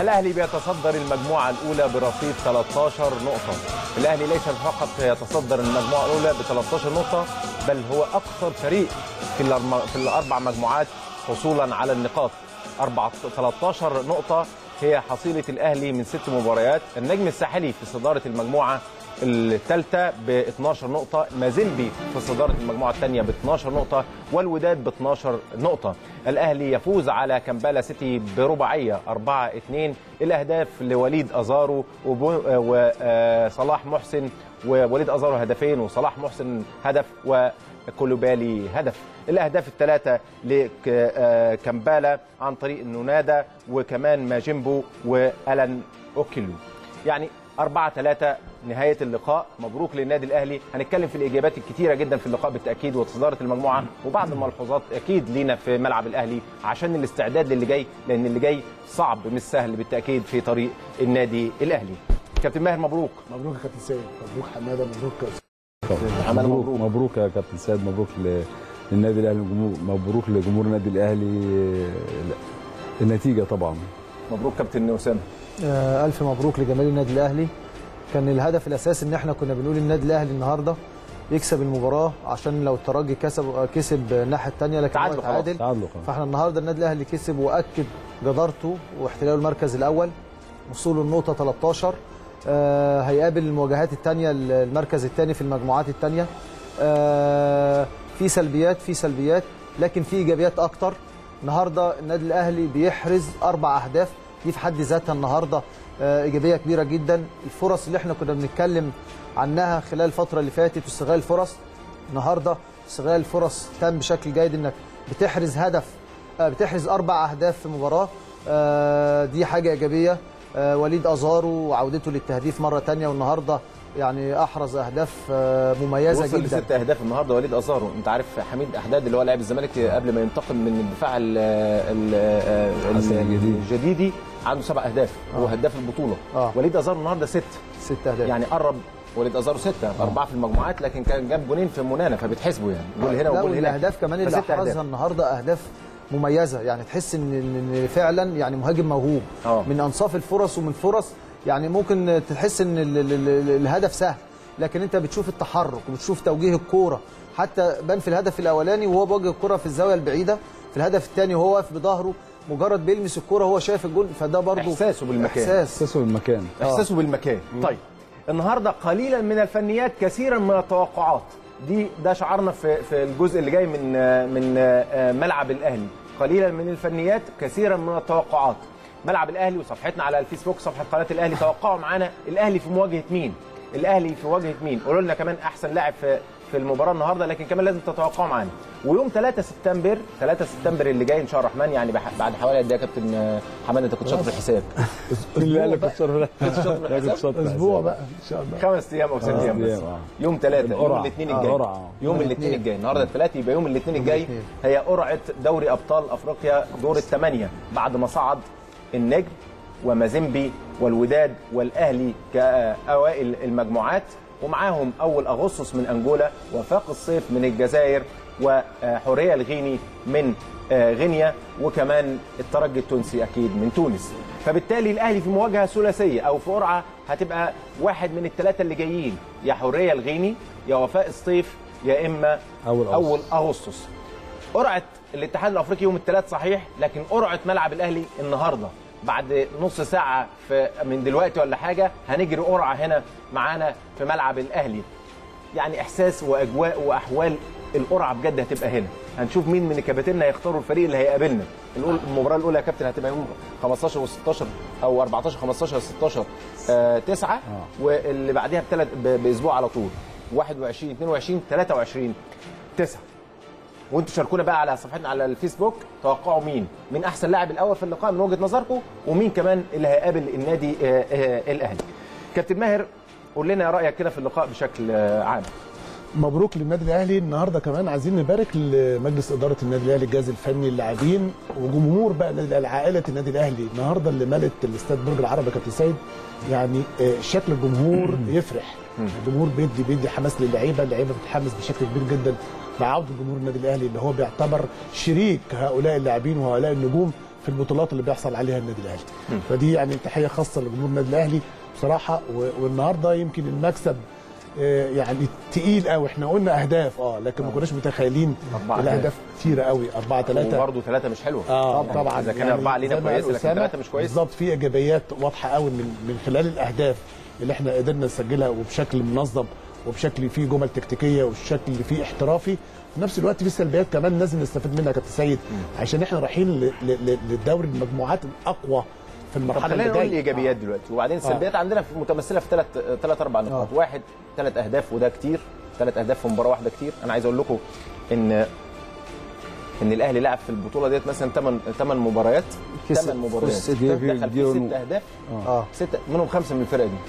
الاهلي بيتصدر المجموعه الاولى برصيد 13 نقطه الاهلي ليس فقط يتصدر المجموعه الاولى ب 13 نقطه بل هو اكثر فريق في الأرم- في الاربع مجموعات حصولا على النقاط أربعة 13 نقطه هي حصيله الاهلي من ست مباريات النجم الساحلي في صداره المجموعه الثالثه ب 12 نقطة، مازيمبي في صدارة المجموعة الثانية ب 12 نقطة، والوداد ب 12 نقطة. الأهلي يفوز على كامبالا سيتي برباعية 4-2 الأهداف لوليد أزارو وبو- وصلاح محسن ووليد أزارو هدفين وصلاح محسن هدف وكولوبالي هدف. الأهداف الثلاثة لكامبالا عن طريق نونادا وكمان ماجيمبو وألان أوكيلو. يعني 4 3 نهايه اللقاء مبروك للنادي الاهلي هنتكلم في الاجابات الكتيره جدا في اللقاء بالتاكيد وتصداره المجموعه وبعض الملحوظات اكيد لينا في ملعب الاهلي عشان الاستعداد للي جاي لان اللي جاي صعب مش سهل بالتاكيد في طريق النادي الاهلي كابتن ماهر مبروك مبروك يا كابتن سيد مبروك حماده مبروك حماده مبروك مبروك. مبروك يا كابتن سيد مبروك ل- للنادي الاهلي والجمهور- مبروك لجمهور النادي الاهلي النتيجه طبعا مبروك كابتن اسامه آه، ألف مبروك لجماهير النادي الأهلي كان الهدف الأساسي إن إحنا كنا بنقول النادي الأهلي النهاردة يكسب المباراة عشان لو الترجي كسب كسب الناحية الثانية لكن هو تعادلوا خلاص. تعادل تعادلوا خلاص. فاحنا النهارده النادي الأهلي كسب وأكد جدارته واحتلاله المركز الأول وصوله النقطة 13 آه، هيقابل المواجهات الثانية المركز الثاني في المجموعات الثانية آه، في سلبيات في سلبيات لكن في إيجابيات أكتر النهارده النادي الاهلي بيحرز اربع اهداف دي في حد ذاتها النهارده آه، ايجابيه كبيره جدا الفرص اللي احنا كنا بنتكلم عنها خلال الفتره اللي فاتت واستغلال الفرص النهارده استغلال الفرص تم بشكل جيد انك بتحرز هدف آه، بتحرز اربع اهداف في مباراه آه، دي حاجه ايجابيه آه، وليد ازارو وعودته للتهديف مره تانية والنهارده يعني احرز اهداف آه، مميزه وصل جدا لست اهداف النهارده وليد ازارو انت عارف حميد احداد اللي هو لاعب الزمالك قبل ما ينتقل من الدفاع ال ال حسن الجديدي. الجديدي عنده سبع اهداف هو هداف البطوله آه. وليد ازارو النهارده ست ست اهداف يعني قرب وليد ازارو سته اربعه في المجموعات لكن كان جاب جولين في منانا فبتحسبه يعني جول هنا لا وجول هنا والاهداف كمان اللي فست أهداف. احرزها النهارده اهداف مميزه يعني تحس ان إن فعلا يعني مهاجم موهوب آه. من انصاف الفرص ومن فرص يعني ممكن تحس ان ال- ال- ال- الهدف سهل لكن انت بتشوف التحرك وبتشوف توجيه الكوره حتى بان في الهدف الاولاني وهو بوجه الكوره في الزاويه البعيده في الهدف الثاني وهو واقف بظهره مجرد بيلمس الكوره هو شايف الجول فده برضه إحساسه بالمكان. احساس اساسه المكان احساسه بالمكان طيب النهارده قليلا من الفنيات كثيرا من التوقعات دي ده شعارنا في في الجزء اللي جاي من من ملعب الاهلي قليلا من الفنيات كثيرا من التوقعات ملعب الاهلي وصفحتنا على الفيسبوك صفحه قناه الاهلي توقعوا معانا الاهلي في مواجهه مين الاهلي في مواجهه مين قولوا لنا كمان احسن لاعب في في المباراه النهارده لكن كمان لازم تتوقعوا معانا ويوم 3 سبتمبر 3 سبتمبر اللي جاي ان شاء الله الرحمن يعني بح- بعد حوالي قد ايه يا كابتن حماد انت كنت شاطر في الحساب اللي قال لك كنت شاطر كنت شاطر في الحساب اسبوع بقى ان شاء الله خمس ايام او ست خمس ايام بس أيام، آه. يوم ثلاثة يوم القرعة. الاثنين آه، الجاي قرعة. يوم الاثنين الجاي النهارده الثلاث يبقى يوم الاثنين الجاي الاثنين. هي قرعه دوري ابطال افريقيا دور الثمانيه بعد ما صعد النجم ومازيمبي والوداد والاهلي كاوائل المجموعات ومعاهم اول اغسطس من انجولا وفاق الصيف من الجزائر وحوريه الغيني من آه، غينيا وكمان الترجي التونسي اكيد من تونس فبالتالي الاهلي في مواجهه ثلاثيه او في قرعه هتبقى واحد من الثلاثه اللي جايين يا حوريه الغيني يا وفاء الصيف يا اما أول أغسطس. اول اغسطس قرعه الاتحاد الافريقي يوم الثلاث صحيح لكن قرعه ملعب الاهلي النهارده بعد نص ساعه في من دلوقتي ولا حاجه هنجري قرعه هنا معانا في ملعب الاهلي يعني احساس واجواء واحوال القرعه بجد هتبقى هنا هنشوف مين من كباتننا هيختاروا الفريق اللي هيقابلنا الأول- المباراه الاولى يا كابتن هتبقى يوم 15 و16 او 14 15 16 آه 9 واللي بعديها بثلاث ب- باسبوع على طول 21 22 23 9 وانتوا شاركونا بقى على صفحتنا على الفيسبوك توقعوا مين من احسن لاعب الاول في اللقاء من وجهه نظركم ومين كمان اللي هيقابل النادي آه، آه، الاهلي كابتن ماهر قول لنا رايك كده في اللقاء بشكل آه، عام مبروك للنادي الاهلي النهارده كمان عايزين نبارك لمجلس اداره النادي الاهلي الجهاز الفني اللاعبين وجمهور بقى النادي الأهلي، عائله النادي الاهلي النهارده اللي ملت الاستاد برج العرب يا كابتن سيد يعني آه، شكل الجمهور يفرح الجمهور بيدي بيدي حماس للعيبه اللعيبه بتتحمس بشكل كبير جدا مع عوده جمهور النادي الاهلي اللي هو بيعتبر شريك هؤلاء اللاعبين وهؤلاء النجوم في البطولات اللي بيحصل عليها النادي الاهلي فدي يعني تحيه خاصه لجمهور النادي الاهلي بصراحه و- والنهارده يمكن المكسب آه، يعني تقيل قوي احنا قلنا اهداف اه لكن ما كناش متخيلين أربعة الاهداف كتيره قوي 4 3 وبرضه ثلاثه مش حلوه اه يعني طبعا اذا كان اربعه لينا زي ما قال كويسه لكن أسامة، ثلاثه مش كويسه بالظبط في ايجابيات واضحه قوي من من خلال الاهداف اللي احنا قدرنا نسجلها وبشكل منظم وبشكل فيه جمل تكتيكيه وبشكل فيه احترافي في نفس الوقت في سلبيات كمان لازم نستفيد منها يا كابتن سيد عشان احنا رايحين ل- ل- ل- للدوري المجموعات الاقوى في طب المرحله خلينا اللي نقول جايه الايجابيات دلوقتي وبعدين السلبيات عندنا في متمثله في ثلاث ثلاث اربع نقاط واحد ثلاث اهداف وده كتير ثلاث اهداف في مباراه واحده كتير انا عايز اقول لكم ان ان الاهلي لعب في البطوله ديت مثلا ثمان ثمان مباريات كسب ثمان فوز مباريات ستة. دخل دي فيه ونو- ست اهداف اه ستة منهم خمسة من الفرقة دي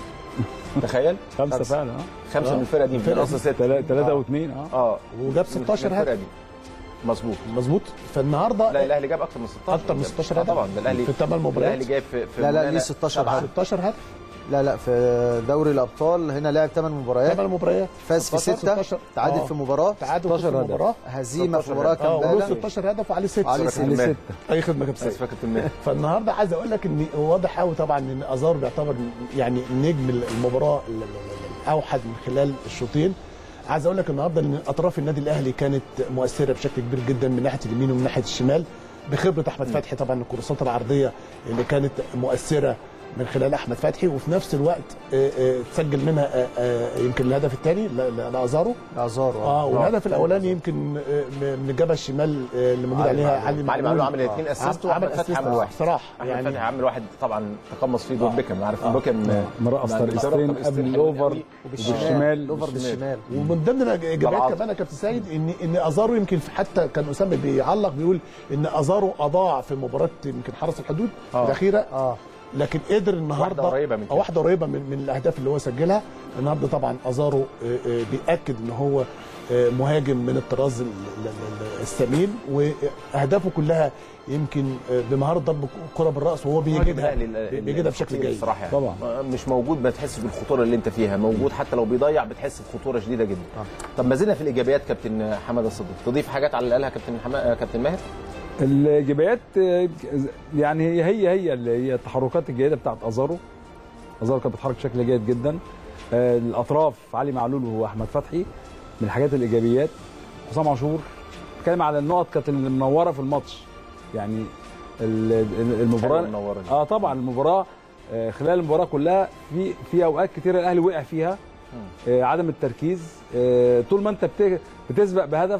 تخيل خمسه فعلا اه خمسة من الفرقة دي من الفرقة أصل ستة ثلاثه آه. واثنين اه اه وجاب من 16 الفرقة هدف دي مظبوط مظبوط فالنهارده لا الاهلي جاب اكتر من 16 اكتر من 16 آه هدف طبعا ده الاهلي في الثمان مباريات الاهلي جايب في, في لا لا منانا ليه 16 سبعة. هدف 16 هدف لا لا في دوري الابطال هنا لعب 8 مباريات ثمان مباريات فاز في 6 16 تعادل آه. في مباراه تعادل في 16 هدف. مباراه هزيمه في 16 مباراه هدف. اه كامبالا وله 16 هدف وعليه 6 وعليه فاكر ستة. المال. ستة. اي خدمه كابتن سيد اسف فاكر المال. فالنهارده عايز اقول لك ان واضح قوي طبعا ان ازار بيعتبر يعني نجم المباراه ال- ال- ال- الاوحد من خلال الشوطين عايز اقول لك النهارده ان اطراف النادي الاهلي كانت مؤثره بشكل كبير جدا من ناحيه اليمين ومن ناحيه الشمال بخبره احمد فتحي طبعا الكورسات العرضيه اللي كانت مؤثره من خلال احمد فتحي وفي نفس الوقت آه، آه، تسجل منها آه، آه، يمكن الهدف الثاني لازارو ازارو اه والهدف الاولاني يمكن آه، من الجبهه الشمال آه، اللي موجود علي عليها معلول. علي معلول عمل اثنين اسيست عمل واحمد فتحي assist عمل واحد بصراحه احمد فتحي يعني عمل واحد طبعا تقمص فيه دور بيكم عارف بيكم مرقص يعني ترقصتين بيطرق قبل حلوين الاوفر قوي. وبالشمال الاوفر بالشمال ومن ضمن الايجابيات بالعاطف. كمان يا كابتن سيد ان ان ازارو يمكن في- حتى كان اسامه بيعلق بيقول ان ازارو اضاع في مباراه يمكن حرس الحدود آه. الاخيره اه لكن قدر النهارده واحدة قريبة من كده. آه، واحده قريبه من, من الاهداف اللي هو سجلها النهارده طبعا ازارو آه، آه، بياكد ان هو آه، مهاجم من الطراز ال- ال- ال- الثمين واهدافه كلها يمكن آه، بمهاره ضرب الكره بالراس وهو بيجدها الأهلي ال- بيجدها بشكل الخطير جيد الصراحه يعني. طبعا. ما- مش موجود ما تحس بالخطوره اللي انت فيها موجود حتى لو بيضيع بتحس بخطوره شديده جدا طب ما زلنا في الايجابيات كابتن حماده الصديق تضيف حاجات على اللي قالها كابتن حما... كابتن ماهر الايجابيات آه، يعني هي هي هي اللي هي التحركات الجيده بتاعت ازارو ازارو كان بيتحرك بشكل جيد جدا آه، الاطراف علي معلول واحمد فتحي من الحاجات الايجابيات حسام عاشور بتكلم على النقط كانت اللي منوره في الماتش يعني ال- ال- المباراه حلوة منورة دي. اه طبعا المباراه آه، خلال المباراه كلها في في اوقات كتيره الاهلي وقع فيها آه، عدم التركيز آه، طول ما انت بت- بتسبق بهدف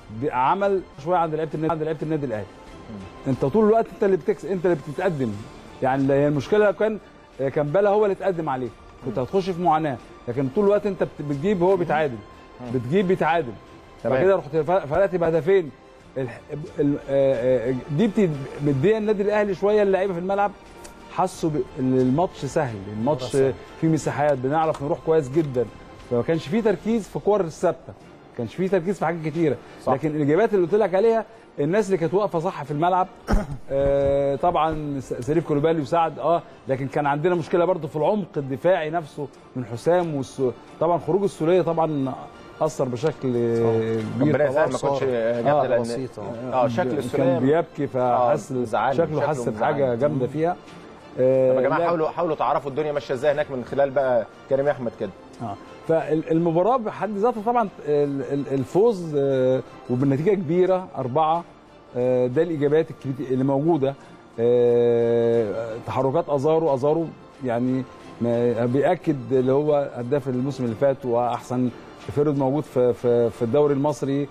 عمل شويه عند لعيبه النادي عند لعيبه النادي الاهلي انت طول الوقت انت اللي بتكسب انت اللي بتتقدم يعني هي المشكله كان كان بالا هو اللي اتقدم عليك كنت هتخش في معاناه لكن طول الوقت انت بت- بتجيب هو بيتعادل بتجيب بيتعادل تمام. بعد كده رحت ف- فرقت بهدفين الح- ال- آه، آه، دي بت- مديه النادي الاهلي شويه اللعيبه في الملعب حسوا ب- ان الماتش سهل الماتش فيه مساحات بنعرف نروح كويس جدا فما كانش فيه تركيز في كور الثابته ما كانش فيه تركيز في حاجات كتيره صح. لكن الاجابات اللي قلت لك عليها الناس اللي كانت واقفه صح في الملعب آه طبعا س- سليف كولوبالي وسعد اه لكن كان عندنا مشكله برضو في العمق الدفاعي نفسه من حسام والس... طبعا خروج السوليه طبعا اثر بشكل آه، كبير ربنا طبعا يسهل ما كنتش آه، جامده لان بسيطة. اه شكل السوليه كان بيبكي فحس آه، زعلني، شكله شكله حس مزعلني. بحاجه جامده فيها طب آه يا جماعه لا- حاولوا حاولوا تعرفوا الدنيا ماشيه ازاي هناك من خلال بقى كريم احمد كده اه فالمباراه بحد ذاتها طبعا ال- ال- الفوز آه، وبالنتيجه كبيره اربعه آه، ده الايجابيات الكبيرة اللي موجوده آه، تحركات ازارو ازارو يعني ما- بياكد اللي هو هداف الموسم اللي فات واحسن فرد موجود في في في الدوري المصري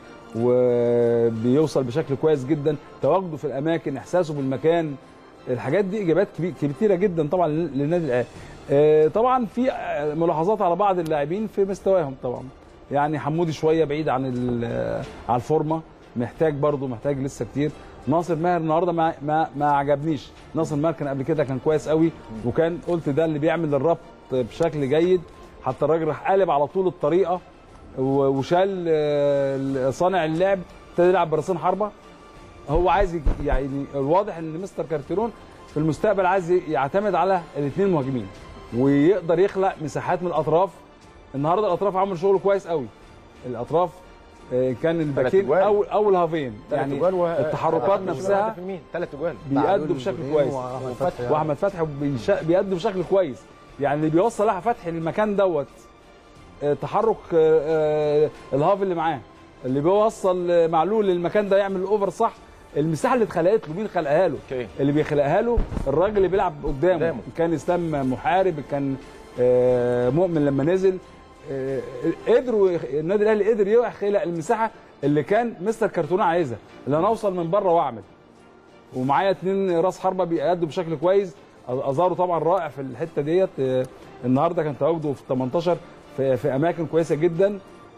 وبيوصل بشكل كويس جدا تواجده في الاماكن احساسه بالمكان الحاجات دي اجابات كبي- كتيره جدا طبعا لل- للنادي الاهلي آه، طبعا في آه، ملاحظات على بعض اللاعبين في مستواهم طبعا يعني حمودي شويه بعيد عن ال- آه، على الفورمه محتاج برضه محتاج لسه كتير ناصر ماهر النهارده ما ما ما عجبنيش ناصر ماهر كان قبل كده كان كويس قوي وكان قلت ده اللي بيعمل الربط بشكل جيد حتى الراجل راح قالب على طول الطريقه و- وشال آه، صانع اللعب ابتدى يلعب براسين حربه هو عايز يج- يعني الواضح ان مستر كارتيرون في المستقبل عايز يعتمد على الاثنين مهاجمين ويقدر يخلق مساحات من الاطراف النهارده الاطراف عملوا شغل كويس قوي الاطراف آه، كان الباكين أجوال. او او الهافين يعني يعني التحركات نفسها ثلاث اجوال بيأدوا معلول بشكل وجولين كويس وأحمد فتحي. واحمد فتحي بيش- بيأدوا بشكل كويس يعني اللي بيوصل احمد فتحي للمكان دوت آه، تحرك آه، آه، الهاف اللي معاه اللي بيوصل آه، معلول للمكان ده يعمل الاوفر صح المساحه اللي اتخلقت له مين خلقها له أوكي. اللي بيخلقها له الراجل اللي بيلعب قدامه قدامه. إن كان اسلام محارب إن كان آه، مؤمن لما نزل آه، قدروا يخ- النادي الاهلي قدر يخلق المساحه اللي كان مستر كارتونه عايزها اللي انا اوصل من بره واعمل ومعايا اتنين راس حربه بيأدوا بشكل كويس ازارو طبعا رائع في الحته ديت آه، النهارده كان تواجده في 18 في, في اماكن كويسه جدا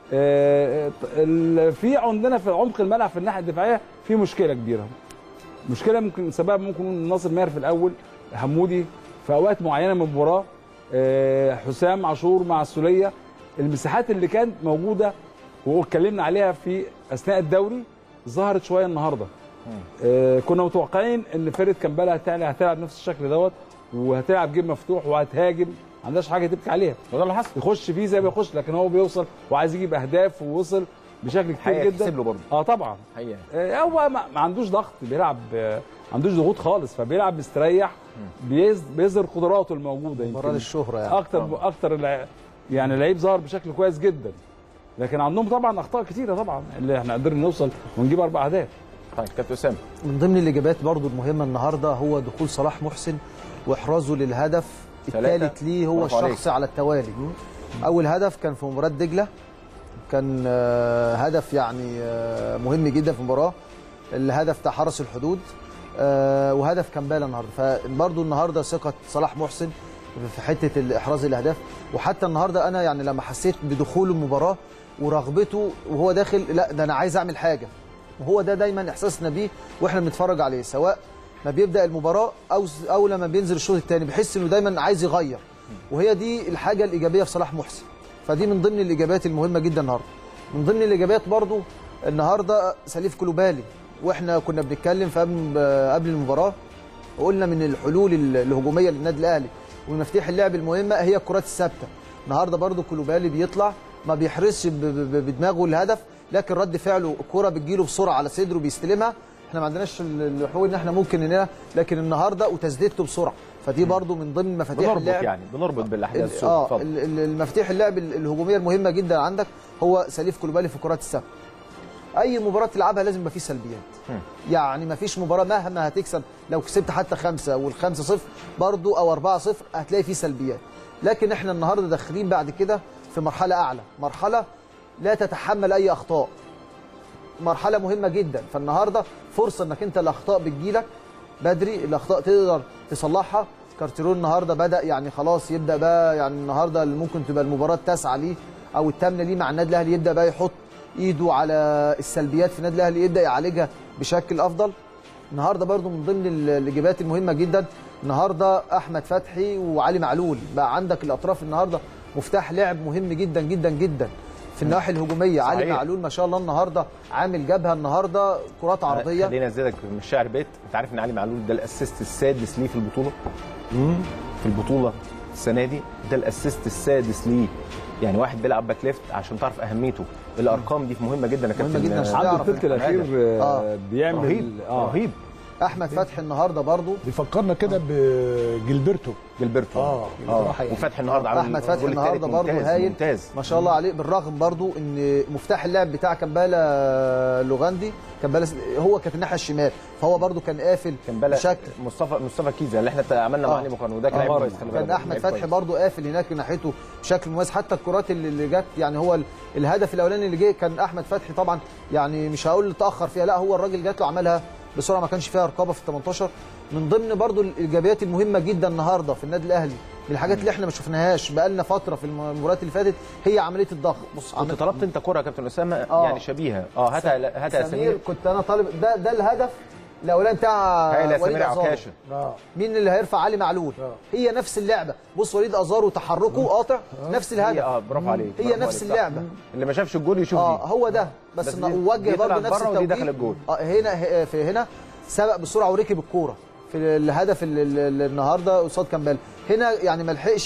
آه، ال- في عندنا في عمق الملعب في الناحيه الدفاعيه في مشكله كبيره مشكله ممكن سبب ممكن يكون ناصر ماهر في الاول حمودي في اوقات معينه من المباراه آه، حسام عاشور مع السوليه المساحات اللي كانت موجوده واتكلمنا عليها في اثناء الدوري ظهرت شويه النهارده آه، كنا متوقعين ان فرقه كامبالا هتلعب هتلعب نفس الشكل دوت وهتلعب جيم مفتوح وهتهاجم ما عندهاش حاجه تبكي عليها وده اللي حصل يخش فيه زي ما يخش لكن هو بيوصل وعايز يجيب اهداف ووصل بشكل كتير حقيقة جدا تحسب له برضه. اه طبعا حقيقه آه، هو ما ما عندوش ضغط بيلعب آه، ما عندوش ضغوط خالص فبيلعب مستريح بيز- بيظهر قدراته الموجوده مباراه يمكن للشهره يعني اكتر اكتر الع- يعني لعيب ظهر بشكل كويس جدا لكن عندهم طبعا اخطاء كتيره طبعا اللي احنا قدرنا نوصل ونجيب اربع اهداف طيب كابتن اسامه من ضمن الاجابات برضو المهمه النهارده هو دخول صلاح محسن واحرازه للهدف ثلاثة. الثالث ليه هو برافو عليك. الشخصي على التوالي اول هدف كان في مباراه دجله كان آه، هدف يعني آه، مهم جدا في المباراه الهدف بتاع حرس الحدود آه، وهدف كامبالا النهارده فبرضو النهارده ثقه صلاح محسن في حته احراز الاهداف وحتى النهارده انا يعني لما حسيت بدخول المباراه ورغبته وهو داخل لا ده انا عايز اعمل حاجه وهو ده دايما احساسنا بيه واحنا بنتفرج عليه سواء ما بيبدا المباراه او او لما بينزل الشوط الثاني بحس انه دايما عايز يغير وهي دي الحاجه الايجابيه في صلاح محسن فدي من ضمن الاجابات المهمه جدا النهارده من ضمن الاجابات برضو النهارده سليف كلوبالي واحنا كنا بنتكلم في قبل قبل المباراه وقلنا من الحلول الهجوميه للنادي الاهلي ومن مفاتيح اللعب المهمه هي الكرات الثابته النهارده برضو كلوبالي بيطلع ما بيحرسش ب- ب- بدماغه الهدف لكن رد فعله الكره بتجيله بسرعه على صدره بيستلمها احنا ما عندناش ال- الحلول ان احنا ممكن ننقلها لكن النهارده وتسديدته بسرعه فدي برضو من ضمن مفاتيح بنربط اللعب يعني بنربط بالاحداث ال- السوداء اه اتفضل ال- ال- المفاتيح اللعب ال- الهجوميه المهمه جدا عندك هو سليف كلوبالي في الكرات الثابته اي مباراه تلعبها لازم يبقى فيه سلبيات يعني ما فيش مباراه مهما هتكسب لو كسبت حتى خمسة والخمسة صفر برضو او أربعة صفر هتلاقي فيه سلبيات لكن احنا النهارده داخلين بعد كده في مرحله اعلى مرحله لا تتحمل اي اخطاء مرحله مهمه جدا فالنهارده فرصه انك انت الاخطاء بتجيلك بدري الاخطاء تقدر تصلحها كارتيرون النهارده بدا يعني خلاص يبدا بقى يعني النهارده اللي ممكن تبقى المباراه التاسعه ليه او الثامنه ليه مع النادي الاهلي يبدا بقى يحط ايده على السلبيات في النادي الاهلي يبدا يعالجها بشكل افضل النهارده برضو من ضمن ال- الاجابات المهمه جدا النهارده احمد فتحي وعلي معلول بقى عندك الاطراف النهارده مفتاح لعب مهم جدا جدا جدا في النواحي الهجوميه علي صحيح. معلول ما شاء الله النهارده عامل جبهه النهارده كرات عرضيه خلينا ازيدك من الشعر بيت انت عارف ان علي معلول ده الاسيست السادس ليه في البطوله في البطوله السنه دي ده الاسيست السادس ليه يعني واحد بيلعب باك ليفت عشان تعرف اهميته الارقام دي مهمه جدا يا مهمة كابتن جدا عشان آه، عنده تعرف الثلث الاخير آه، آه. بيعمل رهيب آه. رهيب احمد فتحي النهارده برضو بيفكرنا كده بجilberto جilberto اه بصراحه يعني وفتحي النهارده عامل احمد فتحي الجول التالت النهارده برضو ممتاز هايل ممتاز ما شاء الله عليه بالرغم برضو ان مفتاح اللعب بتاع كمبالا لوغاندي كمبالا هو كانت الناحيه الشمال فهو برضو كان قافل كان بلا بشكل مصطفى مصطفى كيزا اللي احنا عملنا معاه آه. مقارنه وده كان لعيب آه. كويس خلي بالك كان احمد لعيب فتحي كويس. برضو قافل هناك ناحيته بشكل مميز حتى الكرات اللي اللي جت يعني هو ال- الهدف الاولاني اللي جه كان احمد فتحي طبعا يعني مش هقول تاخر فيها لا هو الراجل جات له عملها بسرعه ما كانش فيها رقابه في ال 18 من ضمن برضو الايجابيات المهمه جدا النهارده في النادي الاهلي من الحاجات اللي احنا ما شفناهاش بقالنا فتره في المباريات اللي فاتت هي عمليه الضغط بص كنت عمل- طلبت انت كره يا كابتن اسامه آه. يعني شبيهه اه هاتها هاتها يا سمير سمير كنت انا طالب ده ده الهدف الاولاني بتاع هاي يا وليد سمير أزارو. عكاشه اه مين اللي هيرفع علي معلول هي نفس اللعبه بص وليد ازارو تحركه قاطع نفس هي الهدف اه برافو عليك هي برافو نفس عليك، صح. اللعبه اللي ما شافش الجول يشوف اه دي هو ده بس, بس بس دي- وجه دي برضه طلعت نفس بره ودي التوجيه دخل الجول. اه هنا ه- في هنا سبق بسرعه وركب الكوره في الهدف ال- ال- ال- النهارده قصاد كامبالا هنا يعني ما لحقش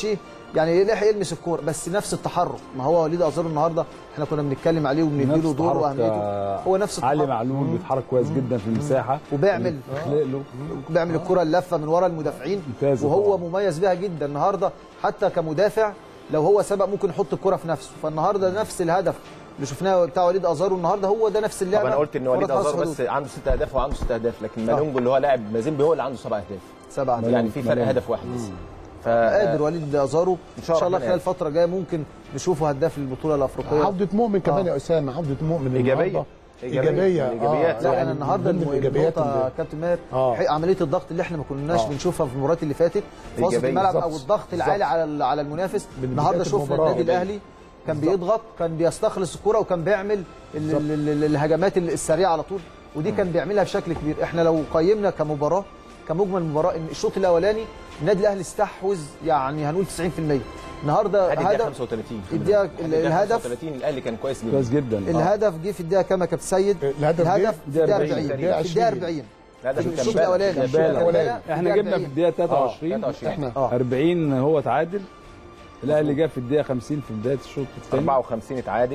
يعني لحق يلمس الكوره بس نفس التحرك ما هو وليد ازارو النهارده احنا كنا بنتكلم عليه وبنديله نفس دوره تحرك، واهميته آه، هو نفس علي التحرك معلول بيتحرك كويس جدا في المساحه وبيعمل خلق له بيعمل الكره اللفه من ورا المدافعين ممتاز وهو طبعاً. مميز بيها جدا النهارده حتى كمدافع لو هو سبق ممكن يحط الكره في نفسه فالنهارده نفس الهدف اللي شفناه بتاع وليد ازارو النهارده هو ده نفس اللعبه طبعا انا قلت ان كرة وليد حرس ازار بس حدود. عنده ست اهداف وعنده ست اهداف لكن مالونجو اللي هو لاعب مازيمبي هو اللي عنده سبع اهداف سبعة أهداف. يعني في فرق مالونجو. هدف واحد بس ف قادر وليد ازارو ان شاء شاء الله الله خلال الفتره الجايه ممكن نشوفه هداف البطوله الافريقيه عوده مؤمن كمان آه. يا اسامه عوده مؤمن إيجابية. النهاردة. إيجابية. ايجابيه الإيجابيات. لا يعني انا النهارده من ضمن الم- الإيجابيات النقطه اللي- يا كابتن ماهر آه. حق- عمليه الضغط اللي احنا ما كناش آه. بنشوفها في المباريات اللي فاتت في وسط إيجابية. الملعب او بالظبط. الضغط العالي على ال- على المنافس من النهارده بداية شفنا المباراة. النادي الاهلي كان بيضغط كان بيستخلص الكره وكان بيعمل ال- ال- ال- الهجمات السريعه على طول ودي كان بيعملها بشكل كبير احنا لو قيمنا كمباراه كمجمل مباراه ان الشوط الاولاني النادي الاهلي استحوذ يعني هنقول 90% النهارده ادي الدقيقه هدف 35 الدقيقة- لحد الدقيقة الهدف- 35 الاهلي كان كويس جدا كويس جدا الهدف جه في الدقيقه كام يا كابتن سيد الهدف جه الهدف في في الدقيقه 40. 40 في الدقيقة الدقيقه 20. 40 الهدف في كان الشوط بالغ. الاولاني كان الشوط بالغ. الاولاني احنا جبنا في الدقيقه 23 23. احنا اه 40 هو تعادل الاهلي جاب في الدقيقه 50 في بدايه الشوط الثاني 54 اتعادل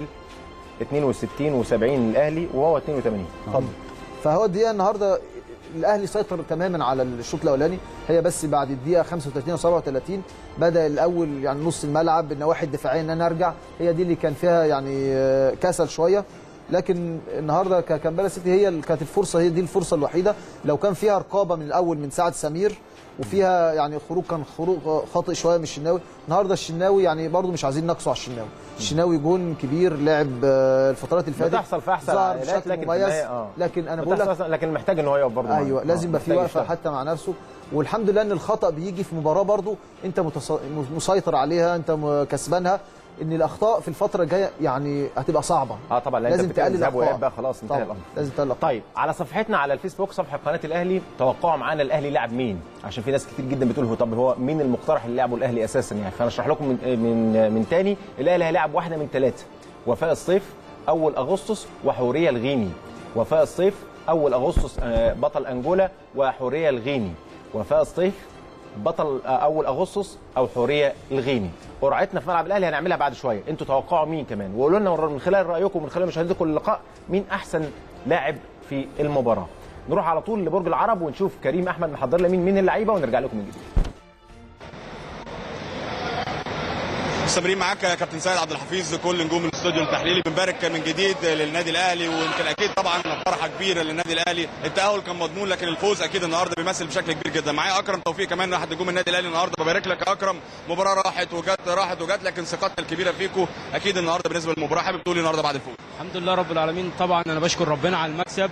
62 و70 الاهلي وهو 82 اتفضل فهو الدقيقه النهارده الاهلي سيطر تماما على الشوط الاولاني هي بس بعد الدقيقه 35 او 37 بدا الاول يعني نص الملعب النواحي الدفاعيه ان انا ارجع هي دي اللي كان فيها يعني آه، كسل شويه لكن النهارده ك- كامبالا سيتي هي اللي كانت الفرصه هي دي الفرصه الوحيده لو كان فيها رقابه من الاول من سعد سمير وفيها يعني خروج كان خروج خاطئ شويه من الشناوي النهارده الشناوي يعني برضو مش عايزين نقصوا على الشناوي الشناوي جون كبير لعب آه، الفترات اللي فاتت بتحصل في احسن ظهر العائلات بشكل لكن في مميز النهاية، آه. لكن انا بقول لك بتحصل لكن محتاج ان هو يقف برضه ايوه معاه. لازم آه، يبقى في محتاج وقفه يشتغل. حتى مع نفسه والحمد لله ان الخطا بيجي في مباراه برضو انت متص- مسيطر عليها انت م- كسبانها ان الاخطاء في الفتره الجايه يعني هتبقى صعبه اه طبعا لان لازم انت بتعمل تقلل ذهاب الأخطاء. واياب بقى خلاص انتهى طبعا الامر لازم تقلل الأخطاء. طيب على صفحتنا على الفيسبوك صفحه قناه الاهلي توقعوا معانا الاهلي لعب مين عشان في ناس كتير جدا بتقول هو طب هو مين المقترح اللي لعبه الاهلي اساسا يعني فانا اشرح لكم من من من تاني الاهلي هيلاعب واحده من ثلاثه وفاء الصيف اول اغسطس وحوريه الغيني وفاء الصيف اول اغسطس آه، بطل انجولا وحوريه الغيني وفاء الصيف بطل آه، اول اغسطس او حوريه الغيني قرعتنا في ملعب الاهلي هنعملها بعد شويه انتوا توقعوا مين كمان وقولوا لنا من خلال رايكم ومن خلال مشاهدتكم اللقاء مين احسن لاعب في المباراه نروح على طول لبرج العرب ونشوف كريم احمد محضر لنا مين من اللعيبه ونرجع لكم من جديد مستمرين معاك يا كابتن سيد عبد الحفيظ كل نجوم الاستوديو التحليلي بنبارك من جديد للنادي الاهلي ويمكن اكيد طبعا فرحه كبيره للنادي الاهلي التاهل كان مضمون لكن الفوز اكيد النهارده بيمثل بشكل كبير جدا معايا اكرم توفيق كمان واحد نجوم النادي الاهلي النهارده ببارك لك يا اكرم مباراه راحت وجت راحت وجت لكن ثقتنا الكبيره فيكم اكيد النهارده بالنسبه للمباراه حابب تقول إيه النهارده بعد الفوز الحمد لله رب العالمين طبعا انا بشكر ربنا على المكسب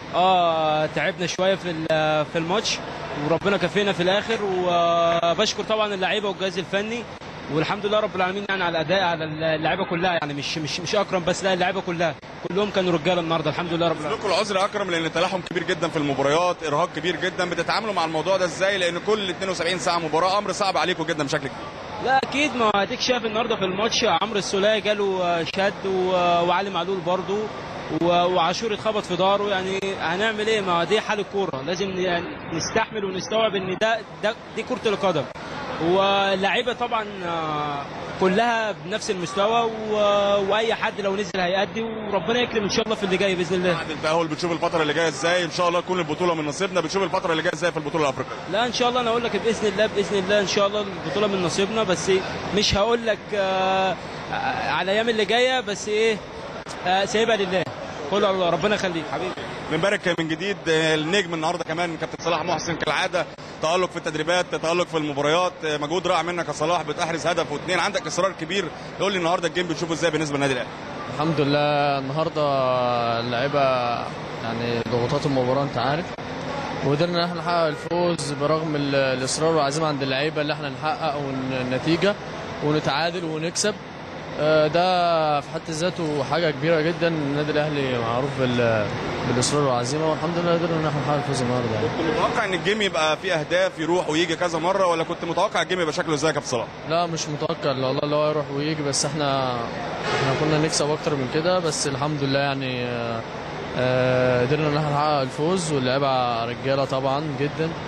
اه تعبنا شويه في ال- في الماتش وربنا كفينا في الاخر وبشكر طبعا اللعيبه والجهاز الفني والحمد لله رب العالمين يعني على الاداء على اللعيبه كلها يعني مش مش مش اكرم بس لا اللعيبه كلها كلهم كانوا رجاله النهارده الحمد لله رب العالمين لكم العذر يا اكرم لان تلاحم كبير جدا في المباريات ارهاق كبير جدا بتتعاملوا مع الموضوع ده ازاي لان كل 72 ساعه مباراه امر صعب عليكم جدا بشكل كبير لا اكيد ما هديك شايف النهارده في الماتش عمرو السوليه جاله شد و- وعلي معلول برضه و- وعاشور اتخبط في ظهره يعني هنعمل ايه ما دي حال الكوره لازم يعني نستحمل ونستوعب ان ده, ده دي كره القدم واللعيبه طبعا آه، كلها بنفس المستوى و- واي حد لو نزل هيأدي وربنا يكرم ان شاء الله في اللي جاي باذن الله بعد التاهل بتشوف الفتره اللي جايه ازاي ان شاء الله تكون البطوله من نصيبنا بتشوف الفتره اللي جايه ازاي في البطوله الافريقيه لا ان شاء الله انا اقول لك باذن الله باذن الله ان شاء الله البطوله من نصيبنا بس مش هقول لك آه، على الايام اللي جايه بس ايه آه، سايبها لله كله على الله ربنا يخليك حبيبي بنبارك من جديد النجم النهارده كمان كابتن صلاح محسن كالعاده تالق في التدريبات تالق في المباريات مجهود رائع منك يا صلاح بتحرز هدف واثنين عندك اصرار كبير قول لي النهارده الجيم بتشوفه ازاي بالنسبه للنادي الاهلي الحمد لله النهارده اللعيبه يعني ضغوطات المباراه انت عارف وقدرنا ان احنا نحقق الفوز برغم ال- الاصرار والعزيمه عند اللعيبه اللي احنا نحقق ون- النتيجه ونتعادل ونكسب آه، ده في حد ذاته حاجه كبيره جدا النادي الاهلي معروف بال- بالاصرار والعزيمه والحمد لله قدرنا ان احنا نحقق الفوز النهارده يعني. كنت متوقع ان الجيم يبقى فيه اهداف يروح ويجي كذا مره ولا كنت متوقع الجيم يبقى شكله ازاي يا كابتن صلاح لا مش متوقع لا والله اللي هو يروح ويجي بس احنا احنا كنا نكسب اكتر من كده بس الحمد لله يعني آه، آه، قدرنا ان احنا نحقق الفوز واللعيبه رجاله طبعا جدا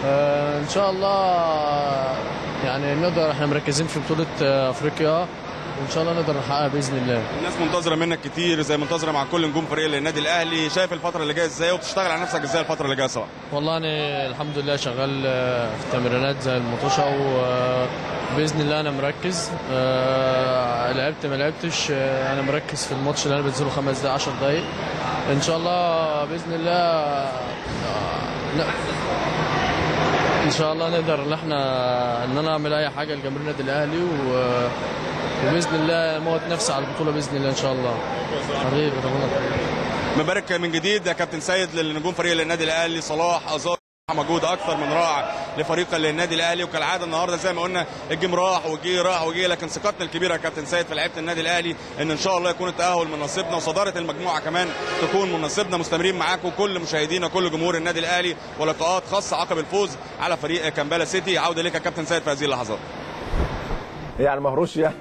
آه، ان شاء الله يعني نقدر احنا مركزين في بطوله آه، افريقيا وان شاء الله نقدر نحققها باذن الله الناس منتظره منك كتير زي منتظره مع كل نجوم فريق النادي الاهلي شايف الفتره اللي جايه ازاي وبتشتغل على نفسك ازاي الفتره اللي جايه سواء والله انا الحمد لله شغال آه، في التمرينات زي المطوشه وباذن الله انا مركز آه، لعبت ما لعبتش آه، انا مركز في الماتش اللي انا بنزله خمس دقايق 10 دقايق ان شاء الله باذن الله آه، لا ان شاء الله نقدر ان احنا ان انا اعمل اي حاجه لجمهور النادي الاهلي و وباذن الله موت نفسي على البطوله باذن الله ان شاء الله حبيبي ربنا يخليك. مبارك من جديد يا كابتن سيد للنجوم فريق النادي الاهلي صلاح ازار مجهود اكثر من رائع لفريق النادي الاهلي وكالعاده النهارده زي ما قلنا الجيم راح وجي راح وجي لكن ثقتنا الكبيره يا كابتن سيد في لعيبه النادي الاهلي ان ان شاء الله يكون التاهل من نصيبنا وصداره المجموعه كمان تكون من نصيبنا مستمرين معاكم كل مشاهدينا كل جمهور النادي الاهلي ولقاءات خاصه عقب الفوز على فريق كامبالا سيتي عوده ليك يا كابتن سيد في هذه اللحظات يعني مهروش يعني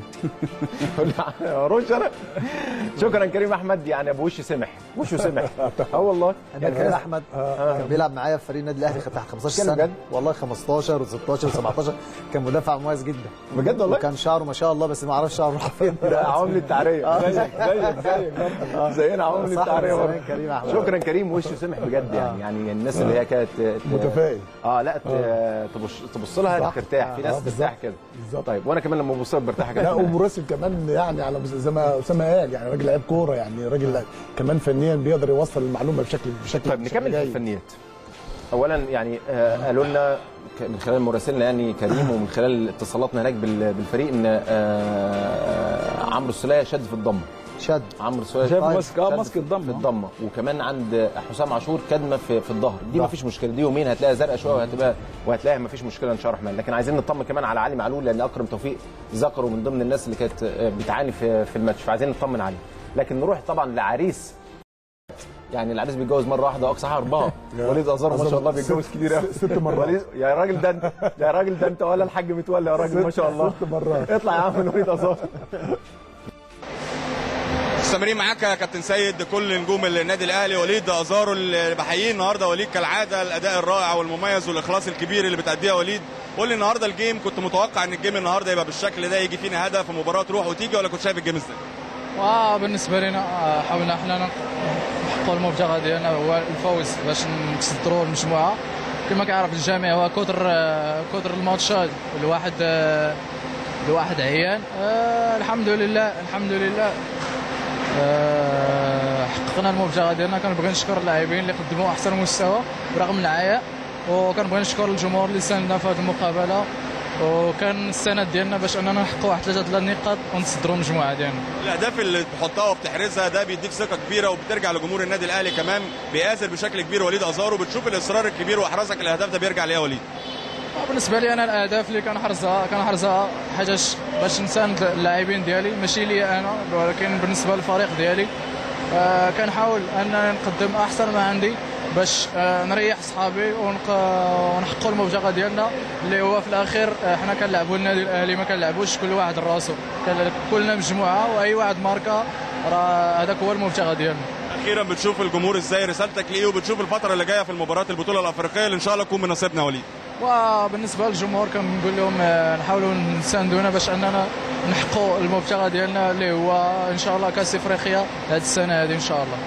مهروش انا شكرا كريم احمد يعني ابو وش سمح وشه سمح اه والله يعني كريم احمد كان بيلعب معايا في فريق النادي الاهلي كان تحت 15 كان سنه بجد؟ والله 15 و16 و17 كان مدافع مميز جدا بجد والله وكان شعره ما شاء الله بس ما اعرفش شعره راح فين ده عوامل التعريه زيك زيك زيك برضه. زينا عوامل صح، التعريه من برضه. زمان كريم أحمد. شكرا كريم وشه سمح بجد يعني يعني الناس اللي هي كانت ت- متفائل. اه لا ت- تبص تبص لها صح. ترتاح في آه، ناس بالظبط. ترتاح كده بالظبط. طيب وانا كمان لما ببص لها برتاح لا كده ومراسل كمان يعني على زي ما اسامه قال يعني راجل لعيب كوره يعني راجل كمان فنيا بيقدر يوصل المعلومه بشكل بشكل طيب بشكل نكمل في جيد. الفنيات اولا يعني آه، قالوا لنا ك- من خلال مراسلنا يعني كريم ومن خلال اتصالاتنا هناك بال- بالفريق ان آه، آه، عمرو السوليه شد في الضمه شد عمرو السوليه شايف شد ماسك اه في- ماسك في الضم الضمه وكمان عند حسام عاشور كدمه في في الظهر دي ما فيش مشكله دي يومين هتلاقيها زرقاء شويه وهتبقى وهتلاقيها ما فيش مشكله ان شاء الله الرحمن لكن عايزين نطمن كمان على علي معلول لان اكرم توفيق ذكره من ضمن الناس اللي كانت آه، بتعاني في في الماتش فعايزين نطمن عليه لكن نروح طبعا لعريس يعني العريس بيتجوز مره واحده واقصى حاجه اربعه وليد ازار ما شاء الله بيتجوز كتير قوي ست مرات. وليد- يا راجل ده انت يا راجل ده انت ولا الحاج متولي يا راجل ما شاء الله ست مرات. اطلع يا عم من وليد ازار مستمرين معاك يا كابتن سيد كل نجوم النادي الاهلي وليد ازارو اللي بحييه النهارده وليد كالعاده الاداء الرائع والمميز والاخلاص الكبير اللي بتأديها وليد قول لي النهارده الجيم كنت متوقع ان الجيم النهارده يبقى بالشكل ده يجي فينا هدف ومباراه تروح وتيجي ولا كنت شايف الجيم ازاي؟ وبالنسبه لنا آه، حاولنا احنا نحققوا المبتغى ديالنا هو الفوز باش نتصدروا المجموعه كما كيعرف الجميع هو كثر آه، كثر الماتشات الواحد آه، الواحد عيان آه، الحمد لله الحمد لله آه، حققنا المبتغى ديالنا كنبغي نشكر اللاعبين اللي قدموا احسن مستوى برغم العياء وكنبغي نشكر الجمهور اللي ساندنا في هذه المقابله وكان السند ديالنا باش اننا نحققوا واحد ثلاثه ديال النقاط ونتصدروا المجموعه ديالنا الاهداف اللي بتحطها وبتحرزها ده بيديك ثقه كبيره وبترجع لجمهور النادي الاهلي كمان بيآثر بشكل كبير وليد ازارو بتشوف الاصرار الكبير واحرازك الاهداف ده بيرجع ليه يا وليد؟ بالنسبه لي انا الاهداف اللي كنحرزها كنحرزها حاجه باش نساند اللاعبين ديالي ماشي لي انا ولكن بالنسبه للفريق ديالي آه كنحاول انني نقدم احسن ما عندي باش آه نريح صحابي ونق... ونحققوا المبتغى ديالنا اللي هو في الاخير آه، حنا كنلعبوا النادي الاهلي ما كنلعبوش كل واحد راسو كن- كلنا مجموعه واي واحد ماركه راه هذاك هو المبتغى ديالنا اخيرا بتشوف الجمهور ازاي رسالتك ليه وبتشوف الفتره اللي جايه في المباراه البطوله الافريقيه اللي ان شاء الله تكون من نصيبنا يا وليد وبالنسبه للجمهور كنقول لهم آه، نحاولوا نساندونا باش اننا نحققوا المبتغى ديالنا اللي هو ان شاء الله كاس افريقيا هذه السنه هذه ان شاء الله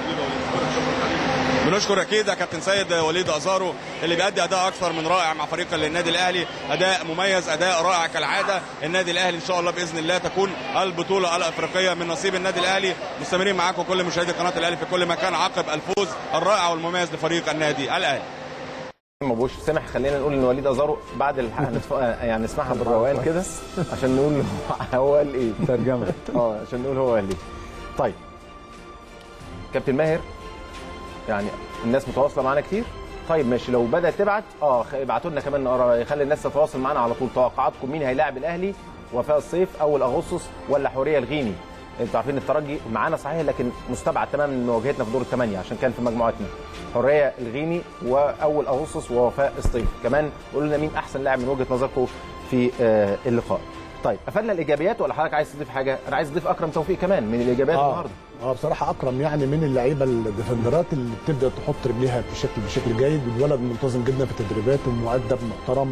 بنشكر اكيد يا كابتن سيد وليد ازارو اللي بيأدي اداء اكثر من رائع مع فريق النادي الاهلي اداء مميز اداء رائع كالعاده النادي الاهلي ان شاء الله باذن الله تكون البطوله الافريقيه من نصيب النادي الاهلي مستمرين معاكم كل مشاهدي قناه الاهلي في كل مكان عقب الفوز الرائع والمميز لفريق النادي الاهلي ما بوش سامح خلينا نقول ان وليد ازارو بعد الح... هنتف... يعني نسمعها بالروقان كده عشان نقول هو قال ايه ترجمه اه عشان نقول هو قال ايه طيب كابتن ماهر يعني الناس متواصله معانا كتير طيب ماشي لو بدات تبعت اه خ- ابعتوا لنا كمان نقرا خلي الناس تتواصل معانا على طول توقعاتكم مين هيلاعب الاهلي وفاء الصيف اول اغسطس ولا حوريه الغيني انتوا عارفين الترجي معانا صحيح لكن مستبعد تماما من مواجهتنا في دور الثمانيه عشان كان في مجموعتنا حوريه الغيني واول اغسطس ووفاء الصيف كمان قولوا لنا مين احسن لاعب من وجهه نظركم في آه، اللقاء طيب قفلنا الايجابيات ولا حضرتك عايز تضيف حاجه انا عايز اضيف اكرم توفيق كمان من الايجابيات اه النهارده اه بصراحه اكرم يعني من اللعيبه الديفندرات اللي بتبدا تحط رجليها بشكل بشكل جيد الولد منتظم جدا في التدريبات ومؤدب محترم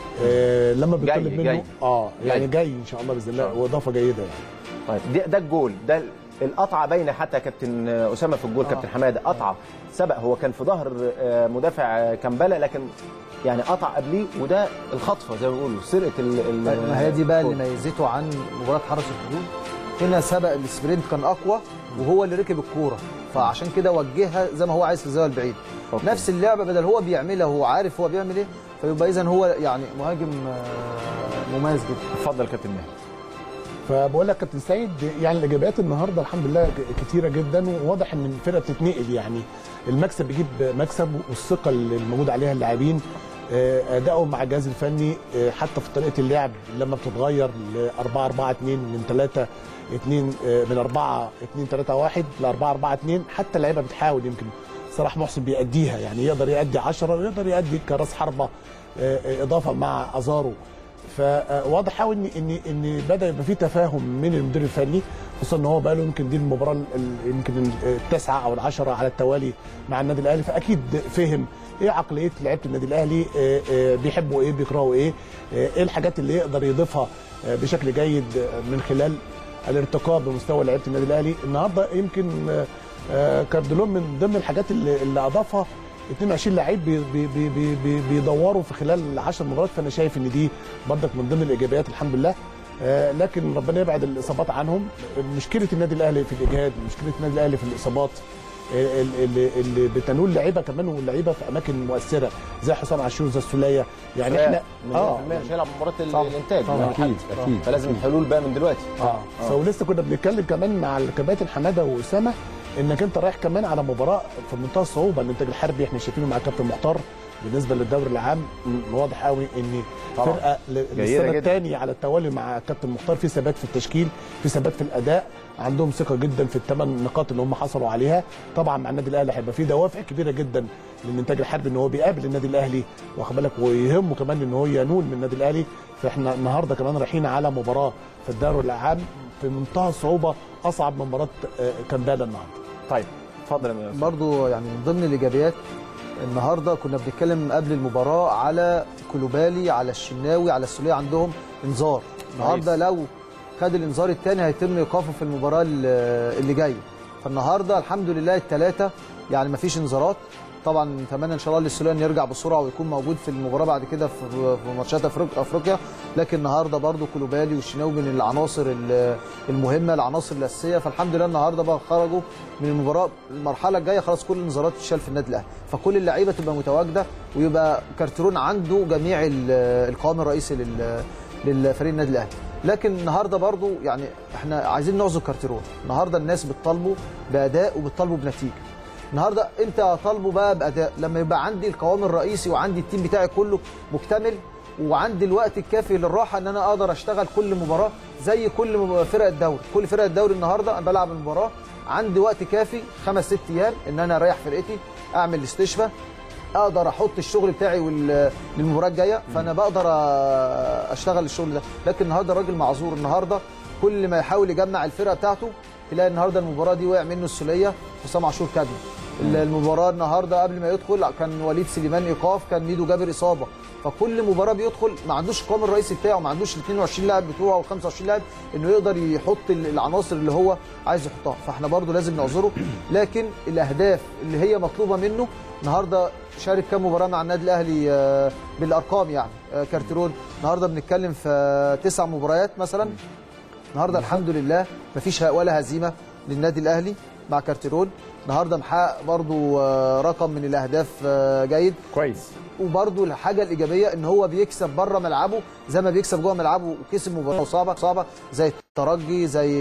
آه لما جاي- بيطلب منه جاي. اه يعني جاي. جاي ان شاء الله باذن الله واضافه جيده يعني طيب ده, ده الجول ده القطعه باينه حتى كابتن اسامه في الجول آه. كابتن حماده قطعه سبق هو كان في ظهر آه، مدافع آه، كامبالا لكن يعني قطع قبليه وده الخطفه زي ما بيقولوا سرقه ال ال- ما هي دي بقى اللي الجول. ميزته عن مباراه حرس الحدود هنا سبق السبرنت كان اقوى وهو اللي ركب الكوره فعشان كده وجهها زي ما هو عايز في الزاويه البعيد أوكي. نفس اللعبه بدل هو بيعملها هو عارف هو بيعمل ايه فيبقى اذا هو يعني مهاجم آه، مميز جدا اتفضل كابتن ماهر فبقول لك كابتن سيد يعني الايجابيات النهارده الحمد لله ك- كتيره جدا وواضح ان الفرقه بتتنقل يعني المكسب بيجيب مكسب والثقه اللي موجود عليها اللاعبين آه، ادائهم مع الجهاز الفني آه، حتى في طريقه اللعب لما بتتغير ل 4 4 2 من 3 2 من 4 2 3 1 ل 4 4 2 حتى اللعيبه بتحاول يمكن صلاح محسن بيأديها يعني يقدر يأدي 10 ويقدر يأدي كراس حربه آه، آه، اضافه مع ازارو فواضح قوي ان ان ان بدا يبقى في تفاهم من المدير الفني خصوصا ان هو بقى له يمكن دي المباراه ال- ال- يمكن التاسعه او العشره على التوالي مع النادي الاهلي فاكيد فهم ايه عقليه لعيبه النادي الاهلي آه، آه، بيحبوا ايه بيكرهوا ايه آه، ايه الحاجات اللي يقدر يضيفها آه، بشكل جيد آه، من خلال الارتقاء بمستوى لعيبه النادي الاهلي النهارده يمكن آه، آه، كاردلون من ضمن الحاجات اللي, اللي اضافها 22 لعيب بي بي بي بي بي بيدوروا في خلال 10 مباريات فانا شايف ان دي برضك من ضمن الايجابيات الحمد لله آه، لكن ربنا يبعد الاصابات عنهم مشكله النادي الاهلي في الاجهاد مشكله النادي الاهلي في الاصابات آه، اللي, اللي بتنول لعيبه كمان واللعيبه في اماكن مؤثره زي حسام عاشور زي السوليه يعني احنا اه مش هيلعب مباراه ال- طبعاً. الانتاج طبعاً. يوم الأحد. أكيد، أكيد. فلازم الحلول بقى من دلوقتي اه فلسه كنا بنتكلم كمان مع الكباتن حماده واسامه انك انت رايح كمان على مباراه في منتهى الصعوبه الانتاج الحربي احنا شايفينه مع كابتن مختار بالنسبه للدوري العام م- واضح قوي ان طبعاً. فرقه ل- جيدة للسنه جداً. الثانيه على التوالي مع كابتن مختار في ثبات في التشكيل في ثبات في الاداء عندهم ثقه جدا في الثمان نقاط اللي هم حصلوا عليها طبعا مع النادي الاهلي هيبقى في دوافع كبيره جدا للانتاج الحربي ان هو بيقابل النادي الاهلي واخد بالك ويهمه كمان ان هو ينول من النادي الاهلي فاحنا النهارده كمان رايحين على مباراه في الدوري العام في منتهى الصعوبه اصعب من مباراه آه، كامبالا النهارده طيب اتفضل يا مستر. برضو يعني من ضمن الايجابيات النهارده كنا بنتكلم قبل المباراه على كلوبالي على الشناوي على السوليه عندهم انذار النهارده لو خد الانذار الثاني هيتم ايقافه في المباراه ال- اللي جايه فالنهارده الحمد لله الثلاثه يعني ما فيش انذارات طبعا نتمنى ان شاء الله للسوليه ان يرجع بسرعه ويكون موجود في المباراه بعد كده في في ماتشات أفريق- افريقيا لكن النهارده برضو كلوبالي والشناوي من العناصر ال- المهمه العناصر الاساسيه فالحمد لله النهارده بقى خرجوا من المباراه المرحله الجايه خلاص كل الانذارات تشال في النادي الاهلي فكل اللعيبه تبقى متواجده ويبقى كارترون عنده جميع ال- القوام الرئيسي لل للفريق النادي الاهلي لكن النهارده برضو يعني احنا عايزين نعذر كارترون النهارده الناس بتطالبه باداء وبتطالبه بنتيجه النهارده انت طالبه بقى باداء لما يبقى عندي القوام الرئيسي وعندي التيم بتاعي كله مكتمل وعندي الوقت الكافي للراحه ان انا اقدر اشتغل كل مباراه زي كل مب- فرق الدوري كل فرق الدوري النهارده انا بلعب المباراه عندي وقت كافي خمس ست ايام ان انا اريح فرقتي اعمل استشفاء اقدر احط الشغل بتاعي وال- للمباراه الجايه فانا بقدر أ- اشتغل الشغل ده لكن النهارده الراجل معذور النهارده كل ما يحاول يجمع الفرقه بتاعته تلاقي النهارده المباراه دي وقع منه السوليه حسام عاشور كدم المباراه النهارده قبل ما يدخل كان وليد سليمان ايقاف كان ميدو جابر اصابه فكل مباراه بيدخل ما عندوش القوام الرئيسي بتاعه ما عندوش ال 22 لاعب بتوعه او 25 لاعب انه يقدر يحط ال- العناصر اللي هو عايز يحطها فاحنا برضو لازم نعذره لكن الاهداف اللي هي مطلوبه منه النهارده شارك كام مباراه مع النادي الاهلي آه، بالارقام يعني آه، كارترون النهارده بنتكلم في آه، تسع مباريات مثلا النهارده الحمد لله مفيش ولا هزيمه للنادي الاهلي مع كارتيرون النهارده محقق برضو آه، رقم من الاهداف آه، جيد كويس وبرضو الحاجه الايجابيه ان هو بيكسب بره ملعبه زي ما بيكسب جوه ملعبه وكسب مباراه صعبه صعبه زي الترجي زي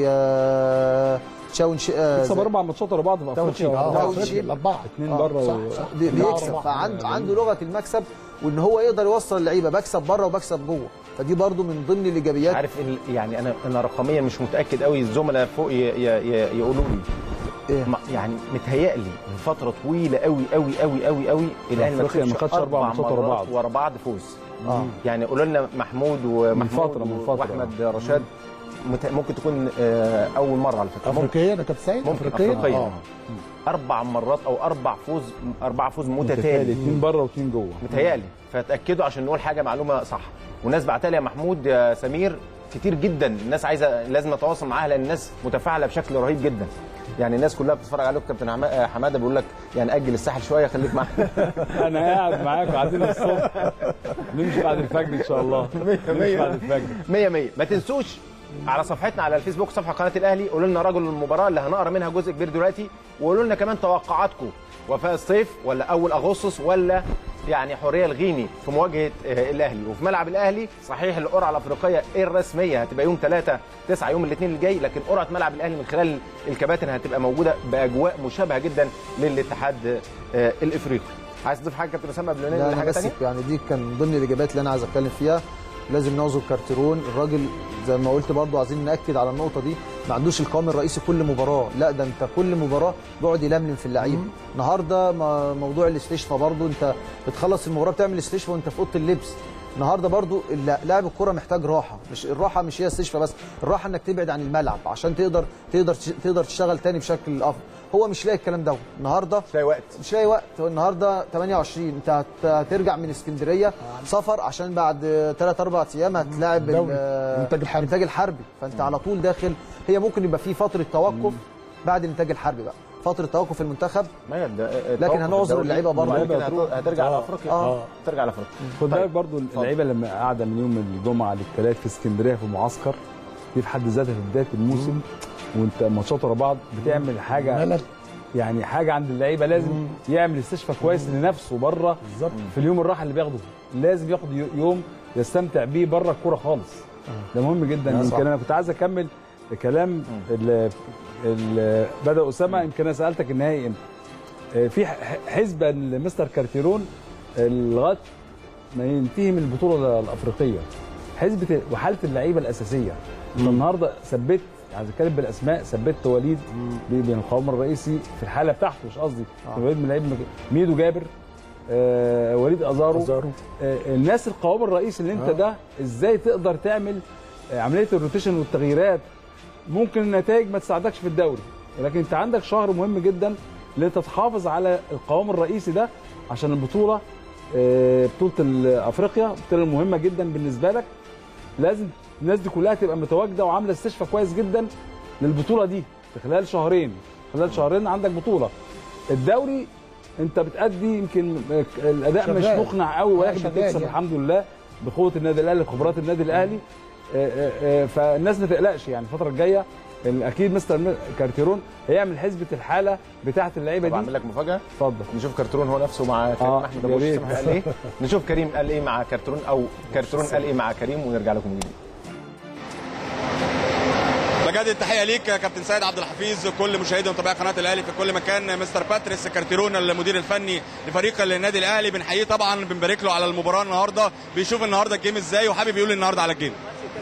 آه، تشاون شي آه، كسب زي- اربع ماتشات ورا بعض في افريقيا آه، وأربعة تاون في شيب. الاربعه اثنين آه، بره صح، و- صح. بي- بيكسب أربعة. فعنده عنده لغه المكسب وان هو يقدر يوصل اللعيبه بكسب بره وبكسب جوه فدي برضو من ضمن الايجابيات عارف ال- يعني انا انا رقميا مش متاكد قوي الزملاء فوق ي- ي- ي- يقولوا لي إيه؟ ما- يعني متهيألي من فتره طويله قوي قوي قوي قوي قوي الاهلي ما أفريقيا ما كسبش خدش أربع ماتشات ورا مرات بعض. ورا بعض فوز اه يعني قولوا لنا محمود ومحمود فترة- من فترة. واحمد رشاد مت- ممكن تكون آه، اول مره على فكره ممكن افريقيا ده كابتن سيد ممكن افريقيا افريقيا آه. اربع مرات او اربع فوز اربع فوز متتالي متتالي اتنين بره واتنين جوه متهيألي فتاكدوا عشان نقول حاجه معلومه صح والناس بعتلي يا محمود يا سمير كتير جدا الناس عايزه لازم نتواصل معاها لان الناس متفاعله بشكل رهيب جدا يعني الناس كلها بتتفرج عليكم كابتن عما- حماده بيقول لك يعني اجل الساحل شويه خليك معانا انا قاعد معاك وقاعدين الصبح نمشي بعد الفجر ان شاء الله نمشي بعد الفجر 100 100 ما تنسوش على صفحتنا على الفيسبوك صفحه قناه الاهلي قولوا لنا رجل المباراه اللي هنقرا منها جزء كبير دلوقتي وقولوا لنا كمان توقعاتكم وفاء الصيف ولا اول اغسطس ولا يعني حوريه الغيني في مواجهه آه، الاهلي وفي ملعب الاهلي صحيح القرعه الافريقيه الرسميه هتبقى يوم 3 9 يوم الاثنين اللي جاي لكن قرعه ملعب الاهلي من خلال الكباتن هتبقى موجوده باجواء مشابهه جدا للاتحاد آه، الافريقي عايز تضيف حاجه كابتن اسامه قبل ما لا ننقل انا لحاجه بس ثانيه يعني دي كان من ضمن الاجابات اللي انا عايز اتكلم فيها لازم نعذر كارتيرون الراجل زي ما قلت برضو عايزين ناكد على النقطه دي ما عندوش القوام الرئيسي كل مباراه لا ده انت كل مباراه بيقعد يلملم في اللعيبه النهارده ما- موضوع الاستشفاء برضو انت بتخلص المباراه بتعمل استشفاء وانت في اوضه اللبس النهارده برضو الل- لاعب الكره محتاج راحه مش الراحه مش هي استشفاء بس الراحه انك تبعد عن الملعب عشان تقدر تقدر تقدر تشتغل تاني بشكل افضل هو مش لاقي الكلام ده النهارده تلاقي وقت مش لاقي وقت هو النهارده 28 انت هت- هترجع من اسكندريه سفر عشان بعد 3 4 ايام هتلاعب دوري. ال- الإنتاج الحربي. الانتاج الحربي فانت على طول داخل هي ممكن يبقى في فتره توقف بعد الانتاج الحربي بقى فتره توقف في المنتخب ما هي ده- لكن هنعذر الدوري اللعيبة برضه. وبعد كده هتروح. هترجع على آه. افريقيا آه. ترجع على افريقيا خد طيب. بالك برضو اللعيبه لما قاعده من يوم الجمعه للثلاث في اسكندريه في معسكر دي في حد ذاتها في بدايه الموسم وانت ماتشات ورا بعض بتعمل حاجه ملل يعني حاجه عند اللعيبه لازم يعمل استشفاء كويس لنفسه بره بالظبط في اليوم الراحه اللي بياخده لازم ياخد يو- يوم يستمتع بيه بره الكوره خالص ده مهم جدا لا، صح. يمكن انا كنت عايز اكمل كلام ال- ال- بدا اسامه يمكن انا سالتك النهائي امتى آه، في ح- حسبه لمستر كارتيرون آه، لغايه ما ينتهي من البطوله الافريقيه حسبه وحاله اللعيبه الاساسيه انت النهارده ثبت عايز اتكلم بالاسماء ثبت وليد بين القوام الرئيسي في الحاله بتاعته مش قصدي وليد من لعيب ميدو جابر آه وليد ازارو, أزارو. آه الناس القوام الرئيسي اللي انت آه. ده ازاي تقدر تعمل آه عمليه الروتيشن والتغييرات ممكن النتائج ما تساعدكش في الدوري ولكن انت عندك شهر مهم جدا اللي انت تحافظ على القوام الرئيسي ده عشان البطوله آه، بطوله ال- افريقيا بطوله مهمه جدا بالنسبه لك لازم الناس دي كلها تبقى متواجده وعامله استشفاء كويس جدا للبطوله دي في خلال شهرين خلال شهرين عندك بطوله الدوري انت بتأدي يمكن آه، الاداء مش شغال. مقنع قوي ولكن شغال بتكسب يعني. الحمد لله بقوه النادي الاهلي بخبرات النادي الاهلي آه، آه، آه، فالناس ما تقلقش يعني الفتره الجايه ال- اكيد مستر كارتيرون هيعمل حسبه الحاله بتاعه اللعيبه طب اعمل دي لك مفاجاه اتفضل نشوف كرتون هو نفسه مع كريم آه، احمد يا ابو ريت. سمح قال ايه نشوف كريم قال ايه مع كرتون او كرتون قال ايه مع كريم ونرجع لكم من جديد بجد التحيه ليك يا كابتن سيد عبد الحفيظ كل مشاهدي ومتابعي قناه الاهلي في كل مكان مستر باتريس كارتيرون المدير الفني لفريق النادي الاهلي بنحييه طبعا بنبارك له على المباراه النهارده بيشوف النهارده الجيم ازاي وحابب يقول النهارده على الجيم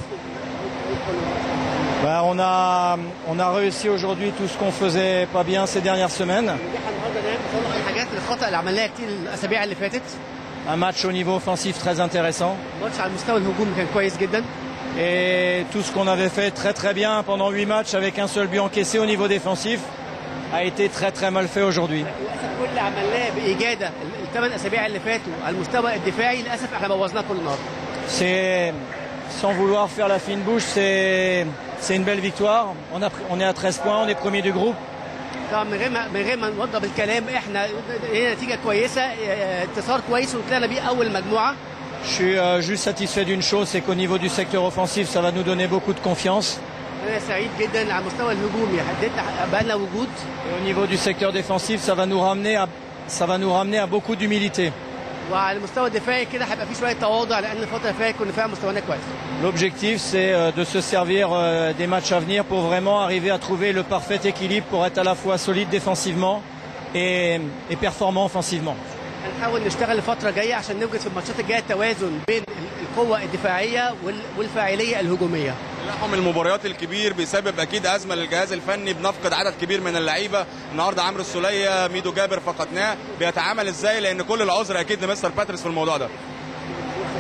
Ben, on, a, on a réussi aujourd'hui tout ce qu'on faisait pas bien ces dernières semaines. النهارده نعمل نصلح الحاجات الخطا اللي عملناها كتير الاسابيع اللي فاتت Un match au niveau offensif très intéressant. ماتش على المستوى الهجومي كان كويس جدا Et tout ce qu'on avait fait très très bien pendant 8 matchs avec un seul but encaissé au niveau défensif a été très très mal fait aujourd'hui. للاسف كل اللي عملناه باجاده الثمان اسابيع اللي فاتوا على المستوى الدفاعي للاسف احنا بوظناه كل النهارده C'est, sans vouloir faire la fine bouche, c'est, c'est une belle victoire. On, a, pris- on est à 13 points, on est premier du groupe. طبعا من غير ما من غير ما نوضب الكلام احنا هي نتيجه كويسه اه، انتصار كويس وطلعنا بيه اول مجموعه Je suis euh, juste satisfait d'une chose, c'est qu'au niveau du secteur offensif, ça va nous donner beaucoup de confiance. انا سعيد جدا على المستوى الهجومي حددنا بقى لنا وجود Et au niveau du secteur défensif, ça va nous ramener à, ça va nous ramener à beaucoup d'humilité. وعلى المستوى الدفاعي كده هيبقى في شويه تواضع لان الفتره اللي فاتت كنا فيها مستوانا كويس L'objectif, c'est euh, de se servir euh, des matchs à venir pour vraiment arriver à trouver le parfait équilibre pour être à la fois solide défensivement et, et performant offensivement. هنحاول نشتغل الفتره الجايه عشان نوجد في الماتشات الجايه توازن بين ال- القوه الدفاعيه وال- والفاعليه الهجوميه تلاحم المباريات الكبير بيسبب اكيد ازمه للجهاز الفني بنفقد عدد كبير من اللعيبه النهارده عمرو السوليه ميدو جابر فقدناه بيتعامل ازاي لان كل العذر اكيد لمستر باتريس في الموضوع ده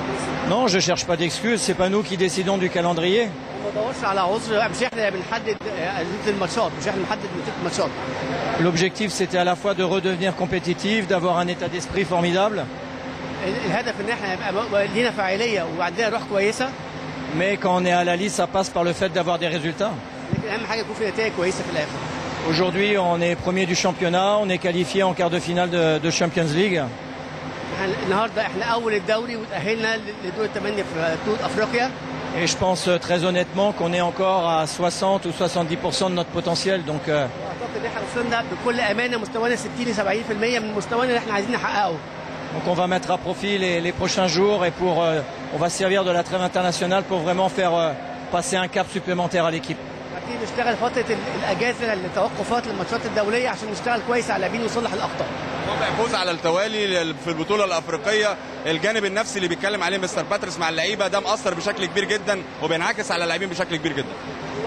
Non, je cherche pas d'excuses, c'est pas nous qui décidons du calendrier. ما بدورش على عذر مش احنا اللي بنحدد آه، نتيجه الماتشات مش احنا اللي بنحدد نتيجه الماتشات L'objectif c'était à la fois de redevenir compétitif, d'avoir un état d'esprit formidable, ال- الهدف ان احنا يبقى م- لينا فاعليه وعندنا روح كويسه mais quand on est à la liste, ça passe par le fait d'avoir des résultats. لكن اهم حاجه يكون في نتائج كويسه في الاخر Aujourd'hui, on est premier du championnat, on est qualifié en quart de finale de, de Champions League. احنا النهارده احنا اول الدوري وتاهلنا ل- لدور الثمانيه في بطوله افريقيا Et je pense euh, très honnêtement qu'on est encore à 60 ou 70% de notre potentiel. Donc euh, اعتقد ان احنا وصلنا بكل امانه مستوانا 60 ل 70% من مستوانا اللي احنا عايزين نحققه Donc on va mettre à profit les, les prochains jours et pour, euh, on va se servir de la trêve internationale pour vraiment faire euh, passer un cap supplémentaire à l'équipe. اكيد نشتغل فتره ال- الاجازه التوقفات للماتشات الدوليه عشان نشتغل كويس على اللاعبين ونصلح الاخطاء رابع فوز على التوالي في البطوله الافريقيه الجانب النفسي اللي بيتكلم عليه مستر باتريس مع اللعيبه ده مأثر بشكل كبير جدا وبينعكس على اللاعبين بشكل كبير جدا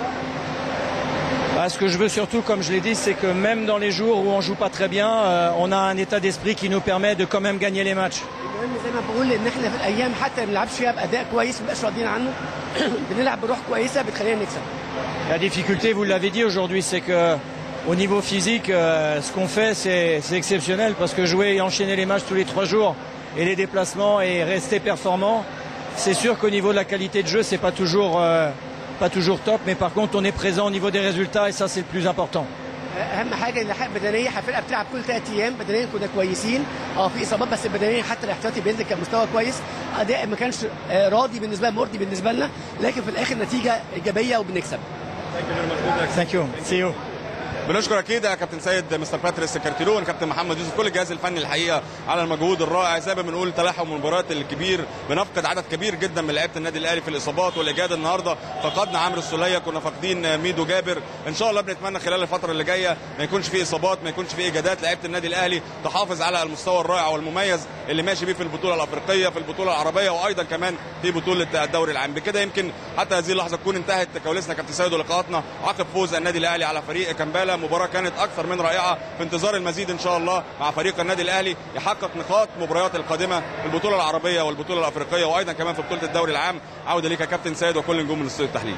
Ah, ce que je veux surtout, comme je l'ai dit, c'est que même dans les jours où on joue pas très bien, euh, on a un état d'esprit qui nous permet de quand même gagner les matchs. المهم زي ما بقول ان احنا في الايام حتى ما بنلعبش فيها باداء كويس ما بنبقاش راضيين عنه بنلعب بروح كويسه بتخلينا نكسب La difficulté, vous l'avez dit aujourd'hui, c'est que au niveau physique, euh, ce qu'on fait, c'est c'est exceptionnel parce que jouer et enchaîner les matchs tous les trois jours et les déplacements et rester performant, c'est sûr qu'au niveau de la qualité de jeu, c'est pas toujours euh, pas toujours top, mais par contre, on est présent au niveau des résultats et ça, c'est le plus important. اهم حاجه ان الحق بدنيه الفرقه بتلعب كل ثلاث ايام بدنيا كنا كويسين اه في اصابات بس بدنيا حتى الاحتياطي بينزل كان مستوى كويس اداء ما كانش آه، راضي بالنسبه لنا مرضي بالنسبه لنا لكن في الاخر نتيجه ايجابيه وبنكسب Thank you. See you. بنشكر اكيد يا كابتن سيد مستر باتريس كارتيرون كابتن محمد يوسف كل الجهاز الفني الحقيقه على المجهود الرائع زي ما بنقول تلاحم المباريات الكبير بنفقد عدد كبير جدا من لعيبه النادي الاهلي في الاصابات والاجهاد النهارده فقدنا عمرو السوليه كنا فاقدين ميدو جابر ان شاء الله بنتمنى خلال الفتره اللي جايه ما يكونش فيه اصابات ما يكونش فيه اجهادات لعيبه النادي الاهلي تحافظ على المستوى الرائع والمميز اللي ماشي بيه في البطوله الافريقيه في البطوله العربيه وايضا كمان في بطوله الدوري العام بكده يمكن حتى هذه اللحظه تكون انتهت كواليسنا كابتن سيد ولقاءاتنا عقب فوز النادي الاهلي على فريق كامبالا مباراه كانت اكثر من رائعه في انتظار المزيد ان شاء الله مع فريق النادي الاهلي يحقق نقاط مباريات القادمه في البطوله العربيه والبطوله الافريقيه وايضا كمان في بطوله الدوري العام عوده ليك يا كابتن سيد وكل نجوم من الاستوديو التحليل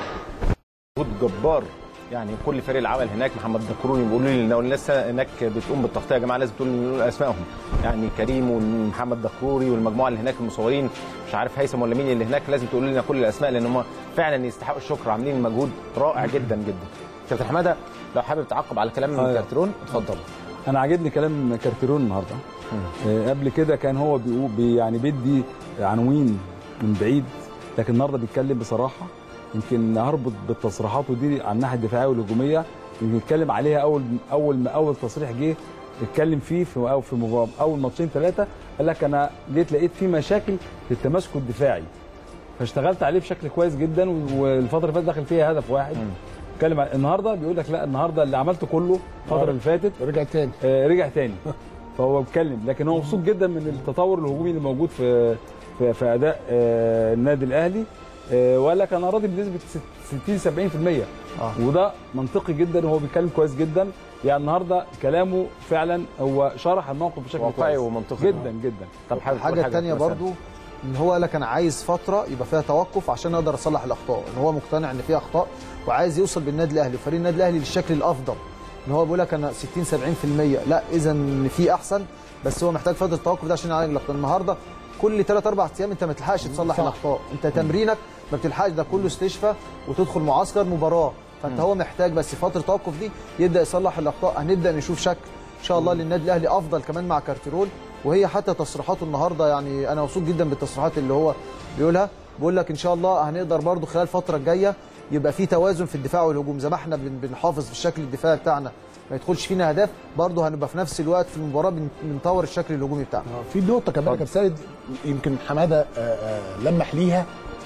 مجهود جبار يعني كل فريق العمل هناك محمد دكروني بيقولوا لي ان الناس هناك بتقوم بالتغطيه يا جماعه لازم تقول اسمائهم يعني كريم ومحمد دكروري والمجموعه اللي هناك المصورين مش عارف هيثم ولا مين اللي هناك لازم تقول لنا كل الاسماء لان هم فعلا يستحقوا الشكر عاملين مجهود رائع جدا جدا كابتن حماده لو حابب تعقب على كلام آه. كارترون اتفضل انا عاجبني كلام كارتيرون النهارده آه، قبل كده كان هو بيقول بي يعني بيدي عناوين من بعيد لكن النهارده بيتكلم بصراحه يمكن هربط بالتصريحاته دي عن الناحيه الدفاعيه والهجوميه يمكن يتكلم عليها اول اول ما اول تصريح جه اتكلم فيه في أو في مباراة اول ماتشين ثلاثه قال لك انا جيت لقيت في مشاكل في التماسك الدفاعي فاشتغلت عليه بشكل كويس جدا والفتره اللي فاتت داخل فيها هدف واحد اتكلم عن- النهارده بيقول لك لا النهارده اللي عملته كله الفتره اللي فاتت رجع تاني آه، رجع تاني فهو بيتكلم لكن هو مبسوط جدا من التطور الهجومي اللي موجود في في, في اداء آه، النادي الاهلي آه، وقال لك انا راضي بنسبه ست- 60 70% آه. وده منطقي جدا وهو بيتكلم كويس جدا يعني النهارده كلامه فعلا هو شرح الموقف بشكل واقعي كويس ومنطقي. جدا جدا طب حابب تقول الحاجه حاجة الثانيه مثلاً؟ برضو ان هو قال لك انا عايز فتره يبقى فيها توقف عشان اقدر اصلح الاخطاء ان هو مقتنع ان فيها اخطاء وعايز يوصل بالنادي الاهلي وفريق النادي الاهلي للشكل الافضل ان هو بيقول لك انا 60 70% لا اذا ان في احسن بس هو محتاج فتره توقف ده عشان يعالج الاخطاء النهارده كل 3 4 ايام انت ما تلحقش تصلح صح. الاخطاء انت تمرينك ما بتلحقش ده كله استشفاء وتدخل معسكر مباراه فانت هو محتاج بس فتره التوقف دي يبدا يصلح الاخطاء هنبدا نشوف شكل ان شاء الله للنادي الاهلي افضل كمان مع كارتيرول وهي حتى تصريحاته النهارده يعني انا مبسوط جدا بالتصريحات اللي هو بيقولها بيقول لك ان شاء الله هنقدر برضو خلال الفتره الجايه يبقى في توازن في الدفاع والهجوم زي ما احنا بن- بنحافظ في الشكل الدفاعي بتاعنا ما يدخلش فينا اهداف برضو هنبقى في نفس الوقت في المباراه بن- بنطور الشكل الهجومي بتاعنا آه، في نقطه كمان يا كابتن سيد يمكن حماده آه، آه، لمح ليها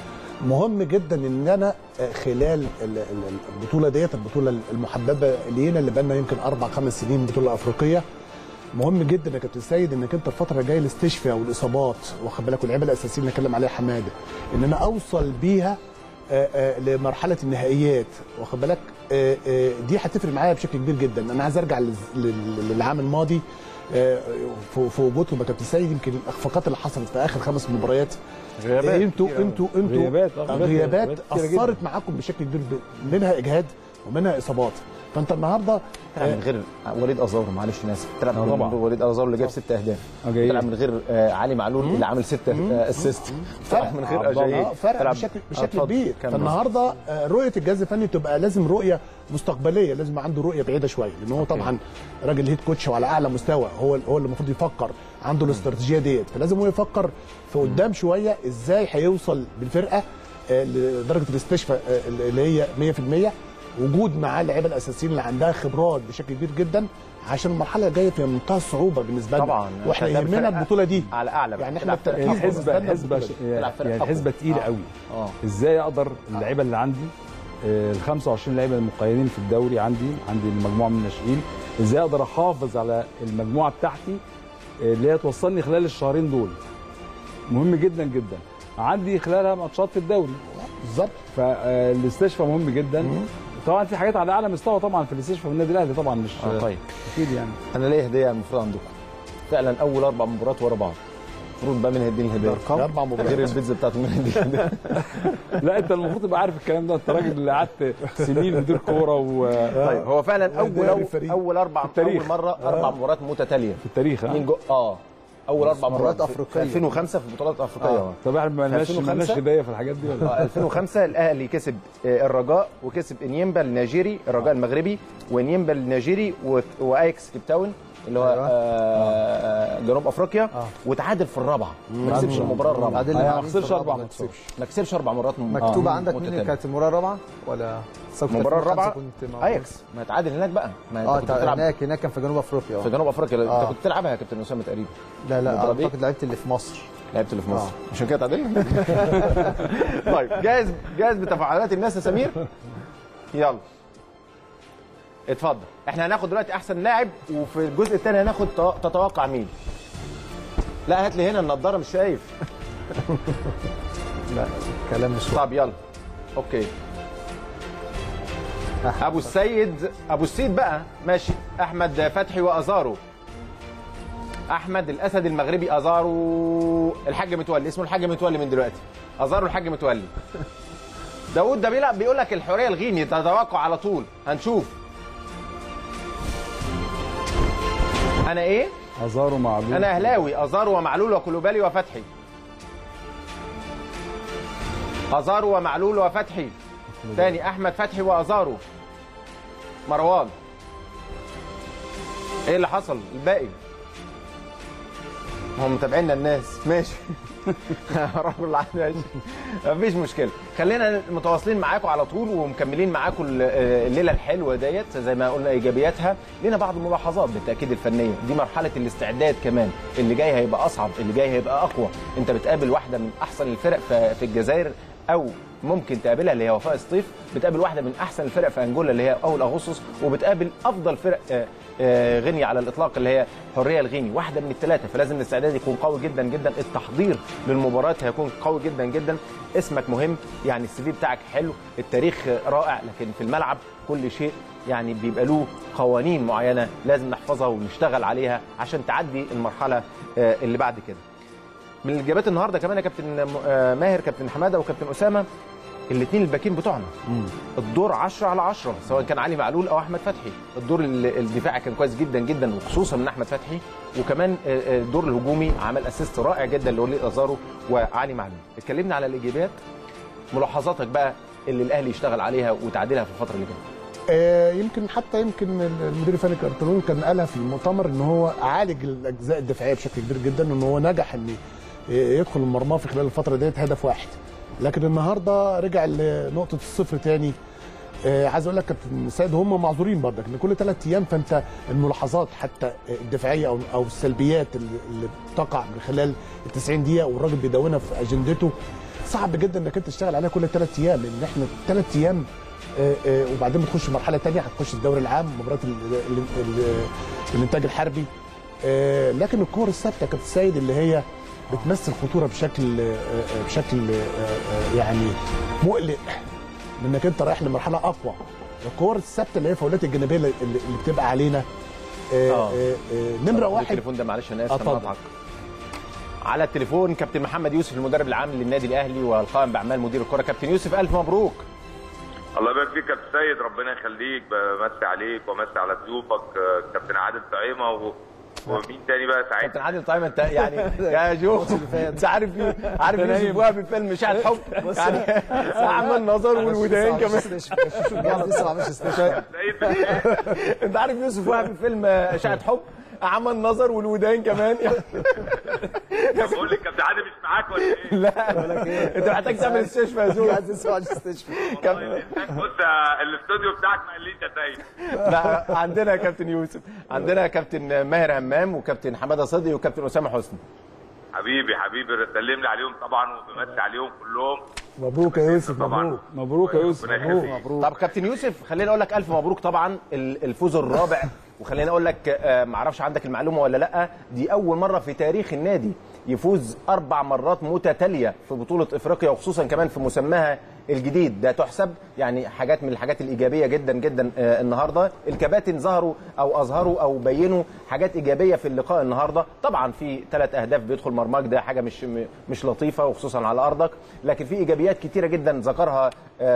مهم جدا ان انا آه، خلال ال- ال- البطوله ديت البطوله المحببه لينا اللي بقالنا يمكن اربع خمس سنين بطوله افريقيه مهم جدا يا كابتن سيد انك انت الفتره الجايه الاستشفاء والاصابات واخد بالك واللعيبه الاساسيين اللي اتكلم عليها حماده ان انا اوصل بيها آه، آه، لمرحله النهائيات واخد بالك آه، آه، دي هتفرق معايا بشكل كبير جدا انا عايز ارجع لل- لل- للعام الماضي آه، في في وجودهم يا كابتن سيد يمكن الاخفاقات اللي حصلت في اخر خمس مباريات غيابات انتوا كتيرة. انتوا انتوا غيابات، آه، غيابات- غيابات غيابات كتيرة جداً. اثرت معاكم بشكل كبير ب- منها اجهاد ومنها اصابات فانت النهارده تلعب من غير وليد ازارو معلش انا اسف تلعب آه من طبعا. غير وليد ازارو اللي جاب ست اهداف آه، جاي. تلعب من غير آه، علي معلول اللي عامل ست اسيست تلعب من غير عبد الله. اجاي اه فرق بشكل بشكل اتفضل. كبير كمل. فالنهارده آه، رؤيه الجهاز الفني تبقى لازم رؤيه مستقبليه لازم يبقى عنده رؤيه بعيده شويه لان هو طبعا راجل هيد كوتش وعلى اعلى مستوى هو هو اللي المفروض يفكر عنده الاستراتيجيه ديت فلازم هو يفكر في قدام شويه ازاي هيوصل بالفرقه آه، لدرجه الاستشفاء آه، اللي هي 100% وجود معاه اللعيبه الاساسيين اللي عندها خبرات بشكل كبير جدا عشان المرحله الجايه في منتهى الصعوبه بالنسبه لنا طبعا واحنا ده يهمنا الفرقة البطوله دي على اعلى بقى. يعني احنا تلعب فرقة التركيز الحسبه بالنسبة لنا الحسبه البطولة دي. تلعب فرقة يعني أقوى. الحسبه تقيله آه. قوي اه ازاي اقدر اللعيبه اللي عندي آه، ال 25 لعيبه المقيدين في الدوري عندي عندي المجموعه من الناشئين ازاي اقدر احافظ على المجموعه بتاعتي آه، اللي هي توصلني خلال الشهرين دول مهم جدا جدا عندي خلالها ماتشات في الدوري بالظبط فالاستشفاء مهم جدا طبعا في حاجات على اعلى مستوى طبعا في الاستشفاء في النادي الاهلي طبعا مش آه، طيب اكيد يعني انا ليا هديه المفروض عندكم فعلا اول اربع مباريات ورا بعض المفروض بقى من هديني الهديه اربع مباريات غير البيتزا بتاعت من هديني لا انت المفروض تبقى عارف الكلام ده انت راجل اللي قعدت سنين مدير كوره وفي طيب هو فعلا اول وهدايا اول, الفريق. أول اربع التاريخ. اول مره اربع مباريات متتاليه التاريخ ها مين جو اه اول اربع مباريات مرات أفريقية. في 2005 في البطولات الافريقيه اه طب احنا ما لناش 2005 ما لناش هدايه في الحاجات دي ولا آه، 2005 الاهلي كسب آه، الرجاء وكسب انيمبا النيجيري الرجاء المغربي وانيمبا النيجيري و- واياكس كيب تاون اللي هو أيوة. آه، جنوب افريقيا وتعادل في الرابعه ما كسبش المباراه الرابعه عادل ما مع مين خسرش في اربع الرابعة؟ ماتشات ما كسبش اربع مرات م- مكتوبه آه، عندك مين اللي متتالية. كانت المباراه الرابعه ولا أصل كنت المباراه 2005 الرابعه كنت موجود. اياكس ما اتعادل هناك بقى ما انت اه كنت تع- بتلعب هناك هناك كان في جنوب افريقيا في آه. جنوب افريقيا آه. انت كنت بتلعبها يا كابتن اسامه تقريبا لا لا المباراة دي؟ اعتقد لعبت اللي في مصر لعبت اللي في مصر آه. عشان كده تعادلنا طيب جاهز جاهز بتفاعلات الناس يا سمير يلا اتفضل احنا هناخد دلوقتي احسن لاعب وفي الجزء الثاني هناخد تو- تتوقع مين لا هات لي هنا النضاره مش شايف لا كلام مش طب يلا اوكي ابو السيد ابو السيد بقى ماشي احمد فتحي وازارو احمد الاسد المغربي ازارو الحاج متولي اسمه الحاج متولي من دلوقتي ازارو الحاج متولي داوود ده بيلعب بيقول لك الحوريه الغيني تتوقع على طول هنشوف انا ايه ازارو معلول انا اهلاوي ازارو ومعلول وكلوبالي وفتحي ازارو ومعلول وفتحي تاني احمد فتحي وازارو مروان ايه اللي حصل الباقي هم متابعينا الناس ماشي رجل ماشي مفيش مشكله خلينا متواصلين معاكم على طول ومكملين معاكم ال- الليله الحلوه ديت زي ما قلنا ايجابياتها لنا بعض الملاحظات بالتاكيد الفنيه دي مرحله الاستعداد كمان اللي جاي هيبقى اصعب اللي جاي هيبقى اقوى انت بتقابل واحده من احسن الفرق في في الجزائر او ممكن تقابلها اللي هي وفاء سطيف بتقابل واحده من احسن الفرق في انجولا اللي هي اول اغسطس وبتقابل افضل فرق آه، آه، غينيا على الاطلاق اللي هي حريه الغيني واحده من الثلاثه فلازم الاستعداد يكون قوي جدا جدا التحضير للمباراه هيكون قوي جدا جدا اسمك مهم يعني السي في بتاعك حلو التاريخ رائع لكن في الملعب كل شيء يعني بيبقى له قوانين معينه لازم نحفظها ونشتغل عليها عشان تعدي المرحله آه، اللي بعد كده من الاجابات النهارده كمان يا كابتن آه، ماهر كابتن حماده وكابتن اسامه الاثنين الباكين بتوعنا الدور 10 على 10 سواء كان علي معلول او احمد فتحي الدور ال- الدفاعي كان كويس جدا جدا وخصوصا من احمد فتحي وكمان آه، آه، الدور الهجومي عمل اسيست رائع جدا لوليد ازارو وعلي معلول اتكلمنا على الايجابيات ملاحظاتك بقى اللي الاهلي يشتغل عليها وتعديلها في الفتره اللي جايه آه، يمكن حتى يمكن المدير الفني كارتلون كان قالها في المؤتمر ان هو عالج الاجزاء الدفاعيه بشكل كبير جدا ان هو نجح ان يدخل المرمى في خلال الفتره ديت هدف واحد لكن النهارده رجع لنقطه الصفر تاني آه، عايز اقول لك كابتن سيد هم معذورين برضك ان كل ثلاث ايام فانت الملاحظات حتى الدفاعيه او او السلبيات اللي, اللي بتقع من خلال ال 90 دقيقه والراجل بيدونها في اجندته صعب جدا انك انت تشتغل عليها كل ثلاث ايام لان احنا ثلاث ايام آه، آه، وبعدين بتخش مرحله ثانيه هتخش الدوري العام مباراه ال- ال- ال- الانتاج الحربي آه، لكن الكور الثابته يا كابتن سيد اللي هي بتمثل خطوره بشكل آه، آه، بشكل آه، آه، يعني مقلق لانك انت رايح لمرحله اقوى الكور الثابته اللي هي الفاولات الجانبيه اللي, اللي بتبقى علينا آه، آه. آه، آه، نمره واحد التليفون ده معلش انا اسف اتفضل. أنا بقطعك. على التليفون كابتن محمد يوسف المدرب العام للنادي الاهلي والقائم باعمال مدير الكره كابتن يوسف الف مبروك الله يبارك فيك يا كابتن سيد ربنا يخليك بمسي عليك ومسي على ضيوفك آه، كابتن عادل طعيمه و... ومين تاني بقى ساعتها كابتن عادل طيب انت يعني يا جو انت عارف عارف يوسف وهبي في فيلم شاهد حب يعني اعمى النظر والودان كمان لسه ما عملش استشفاء انت عارف يوسف وهبي في فيلم شاهد حب اعمى النظر والودان كمان بقول لك كابتن عادل مش معاك ولا ايه؟ لا انت محتاج تعمل استشفاء يا زوز عايز اسمع الاستشفاء بص آه، الاستوديو بتاعك ما قاليش يا سيد لا عندنا يا كابتن يوسف عندنا كابتن ماهر همام وكابتن حماده صدقي وكابتن اسامه حسني حبيبي حبيبي سلم لي عليهم طبعا وبمسي عليهم كلهم مبروك يا يوسف طبعا مبروك مبروك يا يوسف ربنا يخليك. مبروك طب كابتن يوسف خليني اقول لك الف مبروك طبعا ال- الفوز الرابع وخليني اقول لك آه، معرفش عندك المعلومه ولا لا دي اول مره في تاريخ النادي يفوز اربع مرات متتاليه في بطوله افريقيا وخصوصا كمان في مسماها الجديد ده تحسب يعني حاجات من الحاجات الايجابيه جدا جدا آه، النهارده الكباتن ظهروا او اظهروا او بينوا حاجات ايجابيه في اللقاء النهارده طبعا في ثلاث اهداف بيدخل مرماك ده حاجه مش م- مش لطيفه وخصوصا على ارضك لكن في ايجابيات كتيره جدا ذكرها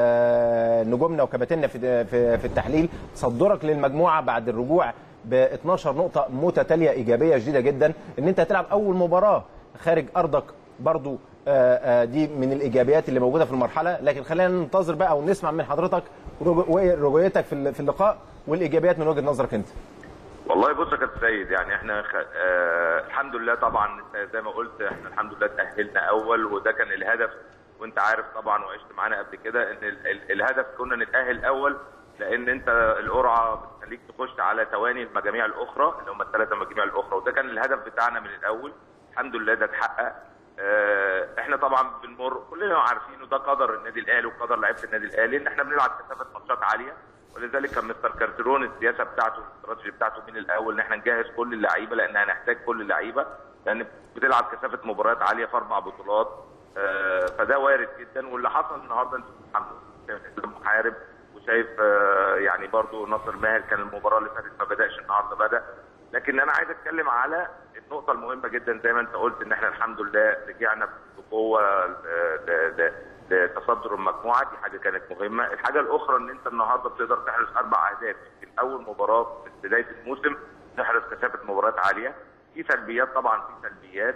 آه، نجومنا وكباتننا في في في التحليل صدرك للمجموعه بعد الرجوع ب 12 نقطه متتاليه ايجابيه شديده جدا ان انت هتلعب اول مباراه خارج ارضك برضو آه، آه، دي من الايجابيات اللي موجوده في المرحله لكن خلينا ننتظر بقى ونسمع من حضرتك رجو- رؤيتك في ال- في اللقاء والايجابيات من وجهه نظرك انت والله بص يا كابتن سيد يعني احنا خ... آه الحمد لله طبعا انت زي ما قلت احنا الحمد لله تاهلنا اول وده كان الهدف وانت عارف طبعا وعشت معانا قبل كده ان ال... ال... الهدف كنا نتاهل اول لان انت القرعه بتخليك تخش على تواني المجاميع الاخرى اللي هم الثلاثه مجاميع الاخرى وده كان الهدف بتاعنا من الاول الحمد لله ده اتحقق آه، احنا طبعا بنمر كلنا عارفين وده قدر النادي الاهلي وقدر لعيبه النادي الاهلي ان احنا بنلعب كثافه ماتشات عاليه ولذلك كان مستر كارترون السياسه بتاعته الاستراتيجي بتاعته من الاول ان احنا نجهز كل اللعيبه لان هنحتاج كل اللعيبه لان بتلعب كثافه مباريات عاليه في اربع بطولات آه، فده وارد جدا واللي حصل النهارده انت الحمد لله شايف محارب وشايف آه، يعني برضو ناصر ماهر كان المباراه اللي فاتت ما بداش النهارده بدا لكن انا عايز اتكلم على النقطه المهمه جدا زي ما انت قلت ان احنا الحمد لله رجعنا بقوه ل- ل- ل- لتصدر المجموعه دي حاجه كانت مهمه الحاجه الاخرى ان انت النهارده بتقدر تحرز اربع اهداف في اول مباراه في بدايه الموسم تحرز كثافه مباريات عاليه في سلبيات طبعا في سلبيات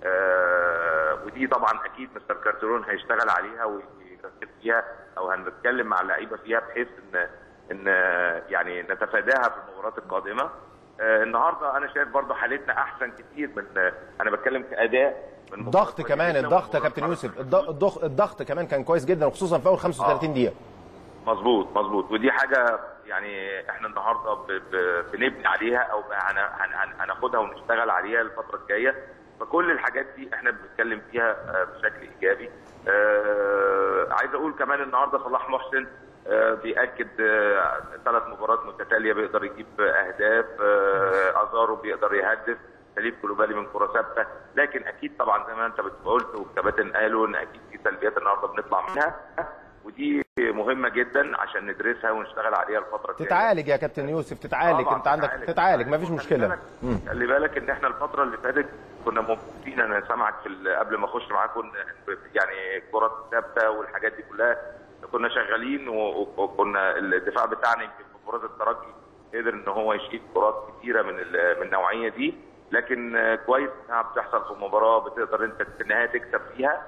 آه ودي طبعا اكيد مستر كارترون هيشتغل عليها ويركز فيها او هنتكلم مع اللعيبه فيها بحيث ان ان يعني نتفاداها في المباريات القادمه آه النهارده انا شايف برضه حالتنا احسن كتير من آه، انا بتكلم كاداء من مباراة ضغط كمان جداً الضغط يا ومباراة كابتن خارج يوسف الضغط الضغط- الضغط كمان كان كويس جدا وخصوصا في اول 35 دقيقه مظبوط مظبوط ودي حاجه يعني احنا النهارده ب- ب- بنبني عليها او هن- هن- هن- هناخدها ونشتغل عليها الفتره الجايه فكل الحاجات دي احنا بنتكلم فيها آه، بشكل ايجابي آه، عايز اقول كمان النهارده صلاح محسن آه، بيأكد ثلاث مباريات متتاليه بيقدر يجيب اهداف آه، ازارو بيقدر يهدف سليم كلوبالي من كره ثابته لكن اكيد طبعا زي ما انت قلت والكباتن قالوا ان اكيد في سلبيات النهارده بنطلع منها ودي مهمه جدا عشان ندرسها ونشتغل عليها الفتره الجايه تتعالج يا كابتن يوسف تتعالج طبعاً انت عندك تتعالج. تتعالج مفيش خلي مشكله بالك- مم. خلي بالك ان احنا الفتره اللي فاتت كنا مبسوطين انا سامعك في ال- قبل ما اخش معاكم إن- يعني الكرات الثابته والحاجات دي كلها كنا شغالين و- وكنا الدفاع بتاعنا يمكن في مباراه الترجي قدر ان هو يشيل كرات كتيره من ال- من النوعيه دي لكن آه، كويس انها بتحصل في مباراه بتقدر انت في النهايه تكسب فيها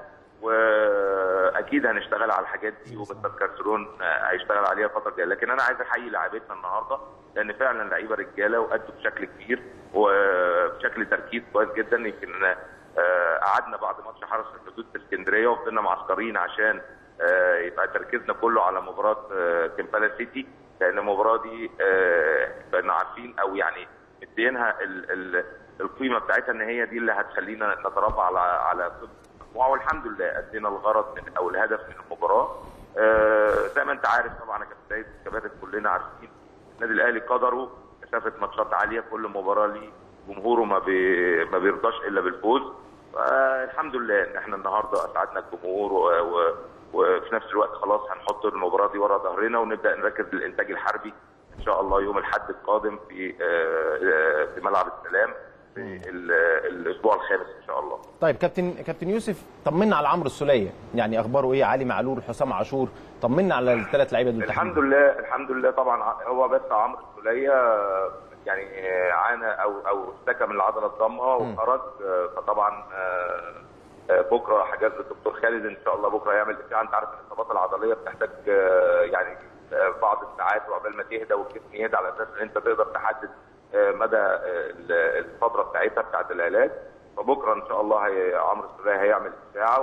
واكيد هنشتغل على الحاجات دي ومستر كارسرون آه، هيشتغل عليها الفتره الجايه لكن انا عايز احيي لاعيبتنا النهارده لان فعلا لعيبه رجاله وادوا بشكل كبير وبشكل تركيز كويس جدا يمكن آه، قعدنا بعد ماتش حرس الحدود في اسكندريه وفضلنا معسكرين عشان آه، يبقى تركيزنا كله على مباراه آه، كمبالا سيتي لان المباراه دي آه، كنا عارفين او يعني مدينها ال- ال- القيمه بتاعتها ان هي دي اللي هتخلينا نتربع على على قمة المجموعه والحمد لله ادينا الغرض من او الهدف من المباراه آه، زي ما انت عارف طبعا يا كابتن سيد كباتن كلنا عارفين النادي الاهلي قدره مسافه ماتشات عاليه كل مباراه ليه جمهوره ما بي ما بيرضاش الا بالفوز آه، الحمد لله ان احنا النهارده اسعدنا الجمهور و... و... وفي نفس الوقت خلاص هنحط المباراه دي ورا ظهرنا ونبدا نركز للانتاج الحربي ان ان شاء الله يوم الاحد القادم في آه، آه، في ملعب السلام في ال- الاسبوع الخامس ان شاء الله طيب كابتن كابتن يوسف طمنا على عمرو السوليه يعني اخباره ايه علي معلول حسام عاشور طمنا على الثلاث لعيبه دول الحمد لله الحمد لله طبعا ع- هو بس عمرو السوليه آه، يعني آه، عانى او او اشتكى من العضله الضامه وخرج آه، فطبعا آه، آه، بكره حجز الدكتور خالد ان شاء الله بكره يعمل اشعه انت عارف ان الاصابات العضليه بتحتاج آه، يعني آه، بعض الساعات وعقبال ما تهدى والجسم يهدى على اساس ان انت تقدر تحدد آه، مدى آه، ال- الفتره بتاعتها بتاعت العلاج فبكره ان شاء الله هي عمرو السوليه هيعمل اشعه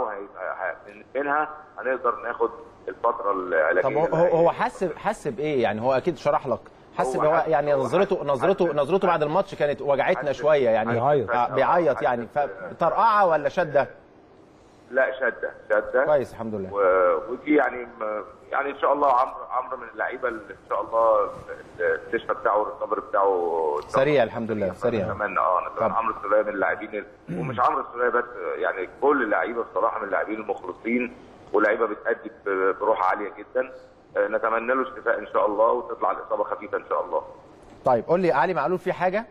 ومنها هنقدر ناخد الفتره العلاجيه طب هو اللي هو هي- هو حس حس بايه يعني هو اكيد شرح لك حس هو ان هو حس- يعني هو نظرته حس- نظرته حس- نظرته بعد الماتش كانت وجعتنا حس- شويه يعني بيعيط. آه، بيعيط يعني فطرقعه ولا شده لا شده شده كويس الحمد لله و- ودي يعني م- يعني ان شاء الله عمرو عمرو من اللعيبه اللي ان شاء الله الاستشفاء بتاعه الريكفري بتاعه سريع الحمد لله سريع نتمنى اه نتمنى طب. عمرو السوليه من اللاعبين ال- ومش عمرو السوليه بس يعني كل اللعيبه بصراحه من اللاعبين المخلصين ولعيبه بتأدي ب- بروح عاليه جدا آه، نتمنى له الشفاء ان شاء الله وتطلع الاصابه خفيفه ان شاء الله طيب قول لي علي معلول في حاجه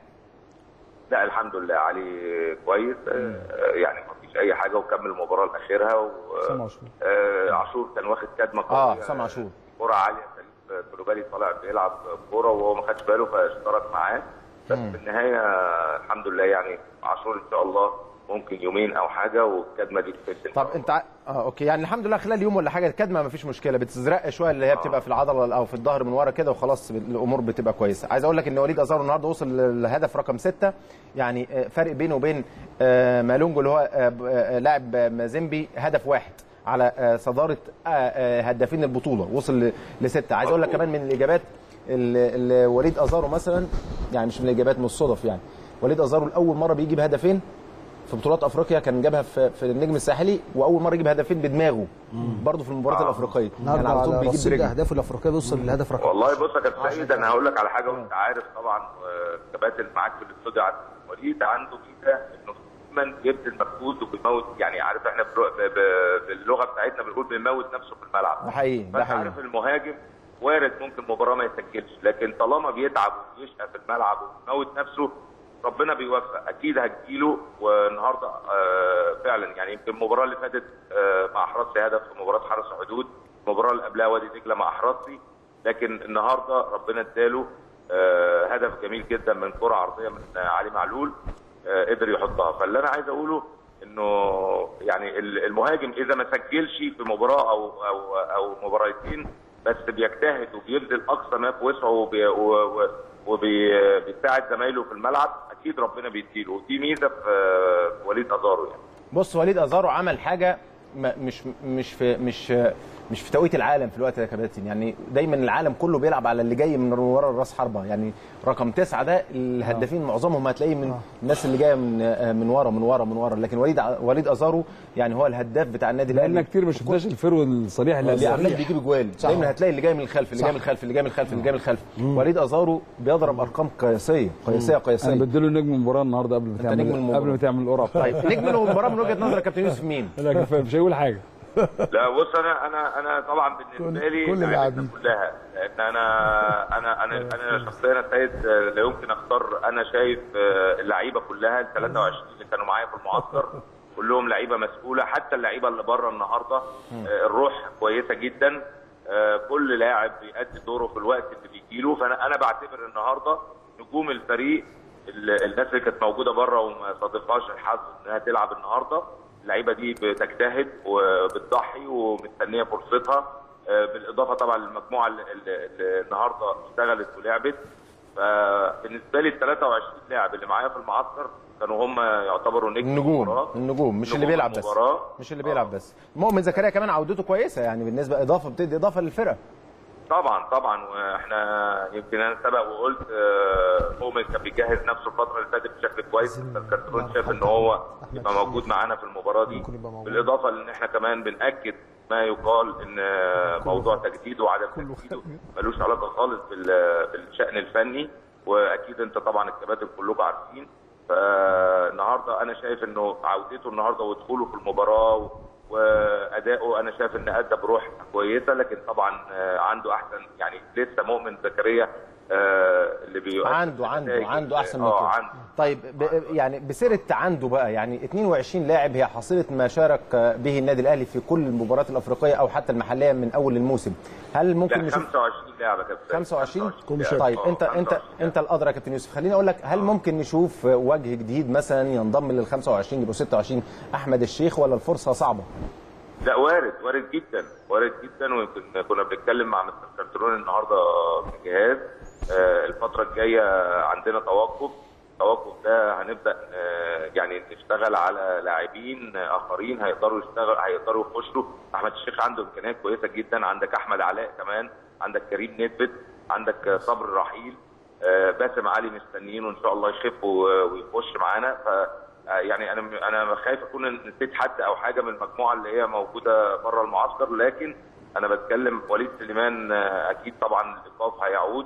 لا الحمد لله علي كويس آه، يعني ما فيش اي حاجه وكمل المباراه لاخرها و حسام عاشور. آه، عاشور كان واخد كدمه اه قويه حسام عاشور كرة عالية سليم كلوبالي طالع بيلعب كورة وهو ما خدش باله فاشترك معاه بس في النهاية الحمد لله يعني عاشور إن شاء الله ممكن يومين أو حاجة والكدمة دي تفك طب انت ع- اه اوكي يعني الحمد لله خلال يوم ولا حاجه الكدمه ما فيش مشكله بتزرق شويه اللي هي بتبقى في العضله او في الظهر من ورا كده وخلاص الامور بتبقى كويسه عايز اقول لك ان وليد ازارو النهارده وصل للهدف رقم ستة يعني آه، فرق بينه وبين آه، مالونجو اللي هو آه، ب- آه، لاعب آه، مازيمبي هدف واحد على آه، صداره آه، آه، هدافين البطوله وصل ل- لسته عايز اقول لك كمان من الاجابات اللي اللي وليد ازارو مثلا يعني مش من الاجابات من الصدف يعني وليد ازارو لاول مره بيجي بهدفين في بطولات افريقيا كان جابها في, في النجم الساحلي واول مره يجيب هدفين بدماغه برضه في المباريات الافريقيه النهارده على طول على بيجيب رصيد برجله اهدافه الافريقيه بيوصل للهدف رقم والله بص يا كابتن سيد أنا هقول لك على حاجة وأنت عارف طبعا آه، كباتن معاك في الاستوديو عن وليد عنده ميزة إنه دايما بيبذل مجهود وبيموت يعني عارف إحنا بر- ب- ب- باللغة بتاعتنا بنقول بيموت نفسه في الملعب ده حقيقي ده فانت حقيقي عارف المهاجم وارد ممكن مباراه ما يسجلش لكن طالما بيتعب وبيشقى في الملعب وبيموت نفسه ربنا بيوفق اكيد هتجيله والنهارده آه فعلا يعني يمكن المباراه اللي فاتت آه ما احرزش هدف في مباراه حرس حدود المباراه اللي قبلها وادي دجله ما احرزش لكن النهارده ربنا اداله آه هدف جميل جدا من كره عرضيه من آه، علي معلول آه قدر يحطها فاللي انا عايز اقوله انه يعني ال- المهاجم اذا ما سجلش في مباراه او او او مباراتين بس بيجتهد وبيبذل اقصى ما في وسعه وبي- و- و- وبيساعد زمايله في الملعب اكيد ربنا بيديله ودي ميزه في في وليد ازارو يعني بص وليد ازارو عمل حاجه ما- مش مش في مش مش في توقيت العالم في الوقت ده يا كباتن يعني دايما العالم كله بيلعب على اللي جاي من ورا الراس حربه يعني رقم تسعة ده الهدافين معظمهم هتلاقيه من الناس اللي جايه من من ورا من ورا من ورا لكن وليد ع- وليد ازارو يعني هو الهداف بتاع النادي لان الاهلي كتير ما شفناش الفرو الصريح اللي اللي عمال الصريح. بيجيب اجوال دايما هتلاقي اللي جاي من الخلف اللي جاي من الخلف اللي جاي من الخلف اللي جاي من الخلف وليد ازارو بيضرب ارقام قياسيه قياسيه انا قياسيه بديله نجم المباراه النهارده قبل ما نجم تعمل المباراة. قبل ما تعمل القرعه طيب نجم المباراه من وجهه نظرك يا كابتن يوسف مين؟ لا كفايه مش هيقول حاجه لا بص انا انا انا طبعا بالنسبه لي كل لعيبتنا اللاعبين. كلها لان انا انا انا انا شخصيا يا سيد آه، لا يمكن اختار انا شايف آه، اللعيبه كلها ال 23 اللي كانوا معايا في المعسكر كلهم لعيبه مسؤوله حتى اللعيبه اللي بره النهارده آه، الروح كويسه جدا آه، كل لاعب بيأدي دوره في الوقت اللي بيجيله فانا انا بعتبر النهارده نجوم الفريق ال- الناس اللي كانت موجوده بره وما صادفهاش الحظ انها تلعب النهارده اللعيبه دي بتجتهد وبتضحي ومستنيه فرصتها آه، بالاضافه طبعا للمجموعه اللي اللي- اللي النهارده اشتغلت ولعبت فبالنسبه لي ال 23 لاعب اللي معايا في المعسكر كانوا هم يعتبروا نجم النجوم المباراة. النجوم مش اللي نجوم بيلعب بس المباراة. مش اللي بيلعب بس مؤمن زكريا كمان عودته كويسه يعني بالنسبه اضافه بتدي اضافه للفرقه طبعا طبعا واحنا يمكن انا سبق وقلت آه، مؤمن كان بيجهز نفسه الفتره اللي فاتت بشكل كويس الكارتون شاف ان هو يبقى موجود معانا في المباراه دي بالاضافه لان احنا كمان بناكد ما يقال ان آه، موضوع تجديده وعدم تجديده ملوش علاقه خالص بال- بالشان الفني واكيد انت طبعا الكباتن كلكم عارفين فالنهارده انا شايف انه عودته النهارده ودخوله في المباراه واداؤه انا شايف ان ادى بروح كويسه لكن طبعا آه، عنده احسن يعني لسه مؤمن زكريا آه، اللي بيؤدي عنده عنده نتائج- عنده احسن من اه كده عنده طيب ب... يعني بسيره عنده بقى يعني 22 لاعب هي حصيله ما شارك به النادي الاهلي في كل المباريات الافريقيه او حتى المحليه من اول الموسم هل ممكن لا نشوف 25 لاعب يا كابتن 25 كل طيب انت انت انت الادرى يا كابتن يوسف خليني اقول لك هل ممكن نشوف وجه جديد مثلا ينضم لل 25 يبقوا 26 احمد الشيخ ولا الفرصه صعبه؟ لا وارد وارد جدا وارد جدا ويمكن كنا بنتكلم مع مستر كارترون النهارده في الجهاز آه، الفتره الجايه عندنا توقف التوقف ده هنبدا آه، يعني نشتغل على لاعبين اخرين هيقدروا يشتغل هيقدروا يخشوا احمد الشيخ عنده امكانيات كويسه جدا عندك احمد علاء كمان عندك كريم نتفت عندك صبر رحيل آه، باسم علي مستنيينه ان شاء الله يخف و- ويخش معانا ف آه، يعني انا انا خايف اكون نسيت حد او حاجه من المجموعه اللي هي موجوده بره المعسكر لكن انا بتكلم وليد سليمان آه، اكيد طبعا الايقاف هيعود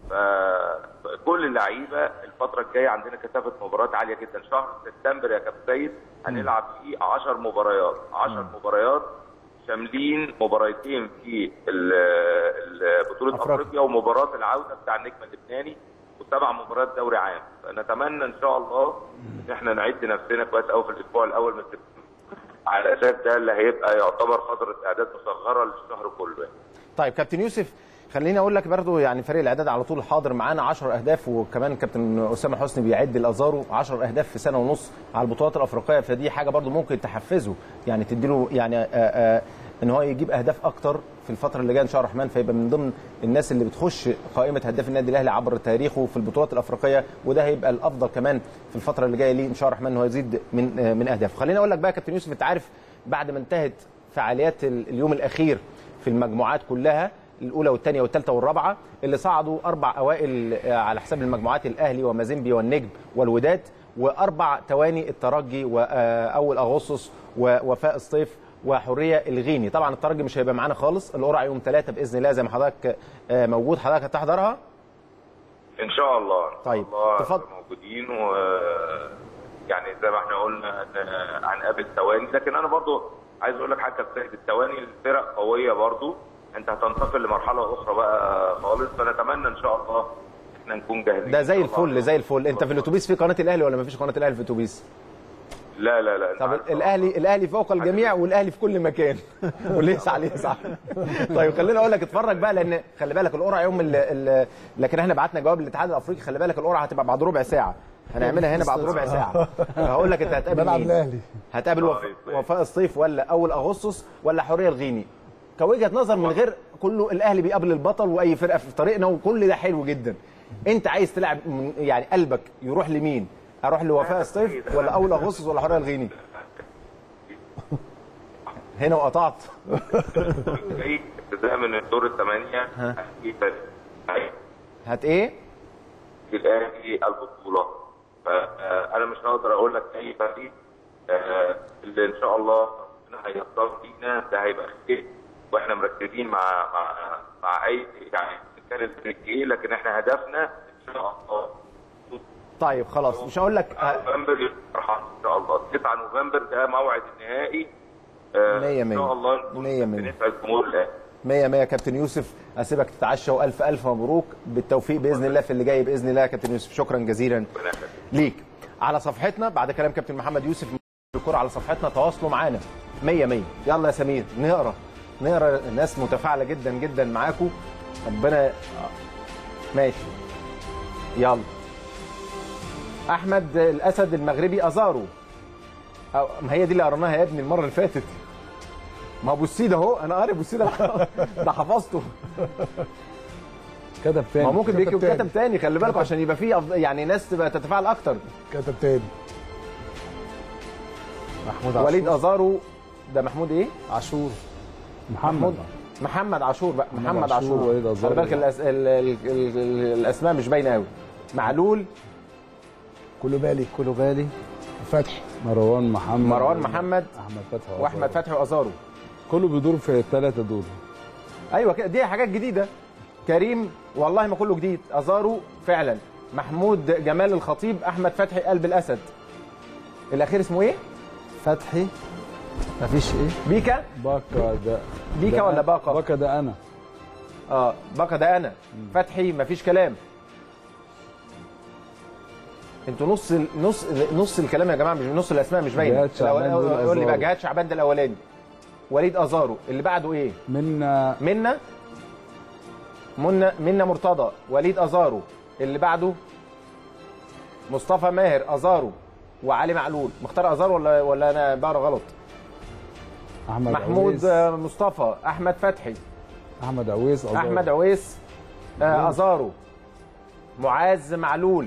فكل اللعيبه الفتره الجايه عندنا كثافه مباريات عاليه جدا شهر سبتمبر يا كابتن سيد هنلعب فيه 10 مباريات 10 مباريات شاملين مباراتين في ال- ال- بطوله أفريقيا. افريقيا ومباراه العوده بتاع النجم اللبناني وسبع مباريات دوري عام فنتمنى ان شاء الله ان احنا نعد نفسنا كويس قوي في الاسبوع الاول من سبتمبر على اساس ده اللي هيبقى يعتبر فتره اعداد مصغره للشهر كله يعني. طيب كابتن يوسف خليني اقول لك برضو يعني فريق الاعداد على طول حاضر معانا 10 اهداف وكمان كابتن اسامه حسني بيعد الازارو 10 اهداف في سنه ونص على البطولات الافريقيه فدي حاجه برضو ممكن تحفزه يعني تديله يعني آآ آآ ان هو يجيب اهداف اكتر في الفتره اللي جايه ان شاء الله الرحمن فيبقى من ضمن الناس اللي بتخش قائمه هداف النادي الاهلي عبر تاريخه في البطولات الافريقيه وده هيبقى الافضل كمان في الفتره اللي جايه ليه ان شاء الله الرحمن ان هو يزيد من آه، من اهدافه خليني اقول لك بقى يا كابتن يوسف انت عارف بعد ما انتهت فعاليات ال- اليوم الاخير في المجموعات كلها الاولى والثانيه والثالثه والرابعه اللي صعدوا اربع اوائل آه، على حساب المجموعات الاهلي ومازيمبي والنجم والوداد واربع تواني الترجي واول اغسطس ووفاء الصيف وحريه الغيني طبعا الترجي مش هيبقى معانا خالص القرعه يوم ثلاثة باذن الله زي ما حضرتك آه، موجود حضرتك هتحضرها ان شاء الله ان شاء طيب، الله تفضل. موجودين و يعني زي ما احنا قلنا هن- هنقابل ثواني لكن انا برضو عايز اقول لك حاجه يا سيد الثواني الفرق قويه برضو انت هتنتقل لمرحله اخرى بقى خالص فنتمنى ان شاء الله احنا نكون جاهزين ده زي إن شاء الله. الفل زي الفل انت في الاتوبيس في قناه الاهلي ولا ما فيش قناه الاهلي في الاتوبيس لا لا لا أنت طب عارف الاهلي الاهلي فوق الجميع والاهلي في كل مكان واللي يسعى يسعى طيب خليني اقول لك اتفرج بقى لان خلي بالك القرعه يوم ال ال لكن احنا بعتنا جواب للاتحاد الافريقي خلي بالك القرعه هتبقى بعد ربع ساعه هنعملها هنا بعد ربع ساعه هقول لك انت هتقابل ملعب مين الاهلي هتقابل وف... وفاء الصيف ولا اول اغسطس ولا حريه الغيني كوجهه نظر من غير كله الاهلي بيقابل البطل واي فرقه في طريقنا وكل ده حلو جدا انت عايز تلعب من- يعني قلبك يروح لمين اروح لوفاء الصيف ولا اول اغسطس ولا حريه الغيني هنا وقطعت جاي ابتداء من الدور الثمانيه هتجيب هت ايه الاهلي البطوله فانا مش هقدر اقول لك اي فريق آه، اللي ان شاء الله هيختار فينا ده هيبقى خير واحنا مركزين مع مع مع اي يعني كان الفريق ايه لكن احنا هدفنا ان شاء الله طيب خلاص مش هقول لك نوفمبر فرحان ان شاء الله 9 نوفمبر ده موعد النهائي آه، مية ان مية. شاء الله نكون مية مية. بنسعد جمهور الاهلي مية مية كابتن يوسف اسيبك تتعشى والف الف مبروك بالتوفيق باذن الله في اللي جاي باذن الله يا كابتن يوسف شكرا جزيلا ليك على صفحتنا بعد كلام كابتن محمد يوسف الكرة على صفحتنا تواصلوا معانا 100 100 يلا يا سمير نقرا نقرا الناس متفاعله جدا جدا معاكم ربنا ماشي يلا احمد الاسد المغربي ازارو أو ما هي دي اللي قرناها يا ابني المره اللي فاتت ما ابو السيد اهو انا قاري ابو السيد ده حفظته كتب تاني ما ممكن كتب بيكتب تاني. كتب تاني خلي بالكم عشان يبقى فيه أفض- يعني ناس تبقى تتفاعل اكتر كتب تاني محمود عاشور وليد ازارو ده محمود ايه؟ عاشور محمد محمد عاشور بقى محمد عاشور عاشور ووليد أزارو. خلي بالك الأس... ال... ال... ال... ال... الاسماء مش باينه قوي معلول كله بالي كله بالي فتحي مروان محمد مروان محمد احمد فتحي واحمد فتحي فتحي وازارو كله بيدور في الثلاثه دول ايوه كده دي حاجات جديده كريم والله ما كله جديد ازارو فعلا محمود جمال الخطيب احمد فتحي قلب الاسد الاخير اسمه ايه فتحي مفيش ايه بيكا باكا ده بيكا ده ولا أنا- باكا؟ باكا ده انا اه بقى ده انا فتحي مفيش كلام انتوا نص ال- نص نص الكلام يا جماعه مش نص الاسماء مش باينه جهاد شعبان الأول- دول يقول لي بقى أزارو. جهاد شعبان ده الاولاني وليد ازارو اللي بعده ايه من منا منا منا مرتضى وليد ازارو اللي بعده مصطفى ماهر ازارو وعلي معلول مختار ازارو ولا ولا انا بقرا غلط احمد محمود عويس آه، مصطفى احمد فتحي احمد عويس أزارو. احمد عويس آه، ازارو معاذ معلول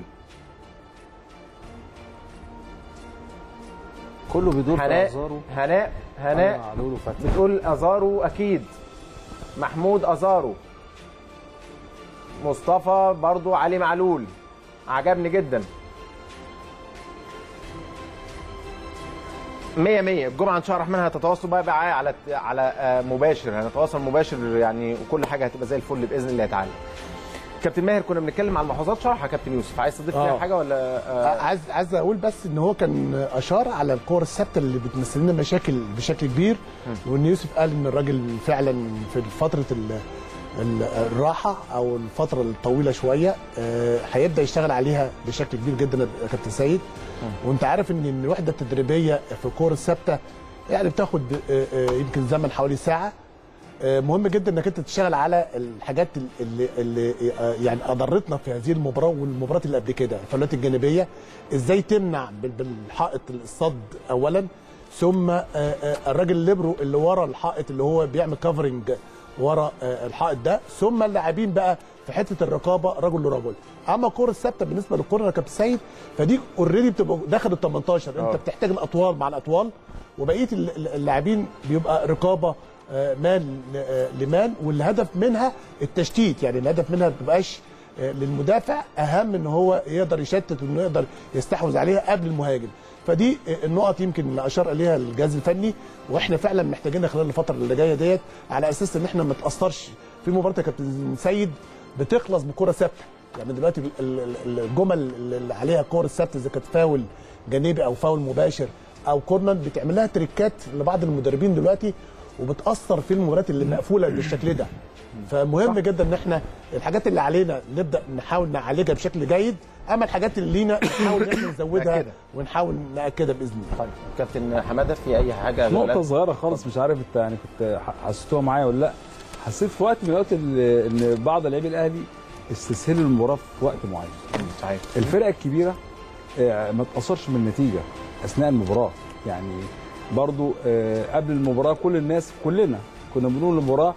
كله بيدور في هناء ازارو هناء هناء معلول وفتحي بتقول ازارو اكيد محمود ازارو مصطفى برضو علي معلول عجبني جدا مية مية الجمعة إن شاء الله الرحمن هتتواصلوا بقى معايا على على آه، مباشر هنتواصل مباشر يعني وكل حاجة هتبقى زي الفل بإذن الله تعالى. كابتن ماهر كنا بنتكلم عن ملحوظات شرح يا كابتن يوسف عايز تضيف فيها آه. حاجة ولا آه، عايز عايز اقول بس ان هو كان اشار على الكور الثابته اللي بتمثل لنا مشاكل بشكل كبير وان يوسف قال ان الراجل فعلا في فتره ال- ال- الراحه او الفتره الطويله شويه آه، هيبدا يشتغل عليها بشكل كبير جدا يا كابتن سيد وانت عارف ان الوحده التدريبيه في الكور الثابته يعني بتاخد آه، آه، يمكن زمن حوالي ساعه آه، مهم جدا انك انت تشتغل على الحاجات اللي, اللي آه، يعني اضرتنا في هذه المباراه والمباريات اللي قبل كده الفاولات الجانبيه ازاي تمنع بال- بالحائط الصد اولا ثم آه، آه، الراجل الليبرو اللي ورا الحائط اللي هو بيعمل كفرنج ورا آه، الحائط ده ثم اللاعبين بقى في حته الرقابه رجل لرجل اما الكره الثابته بالنسبه للكره يا كابتن سيد فدي اوريدي بتبقى داخل ال 18 انت آه. بتحتاج الاطوال مع الاطوال وبقيه ال- ال- اللاعبين بيبقى رقابه آه، مان ل- آه، لمان والهدف منها التشتيت يعني الهدف منها ما بتبقاش آه، للمدافع اهم ان هو يقدر يشتت وانه يقدر يستحوذ عليها قبل المهاجم فدي آه، النقط يمكن اللي اشار اليها الجهاز الفني واحنا فعلا محتاجينها خلال الفتره اللي جايه ديت على اساس ان احنا ما نتاثرش في مباراه يا كابتن سيد بتخلص بكره ثابته يعني دلوقتي ال- ال- ال- الجمل اللي عليها كور الثابته اذا كانت فاول جانبي او فاول مباشر او كورنر بتعمل لها تريكات لبعض المدربين دلوقتي وبتاثر في المباريات اللي مقفوله بالشكل ده فمهم جدا ان احنا الحاجات اللي علينا نبدا نحاول نعالجها بشكل جيد اما الحاجات اللي لينا نحاول ان احنا نزودها نأكدها. ونحاول ناكدها باذن الله طيب كابتن حماده في اي حاجه نقطة ولا- صغيرة خالص مش عارف انت يعني كنت ح- حسيتوها معايا ولا لا حسيت في وقت من الاوقات ال- ان بعض لاعبي الاهلي استسهلوا المباراة في وقت معين صحيح الفرقة الكبيرة آه، ما تأثرش من النتيجة أثناء المباراة يعني برضو آه، قبل المباراة كل الناس كلنا كنا بنقول المباراة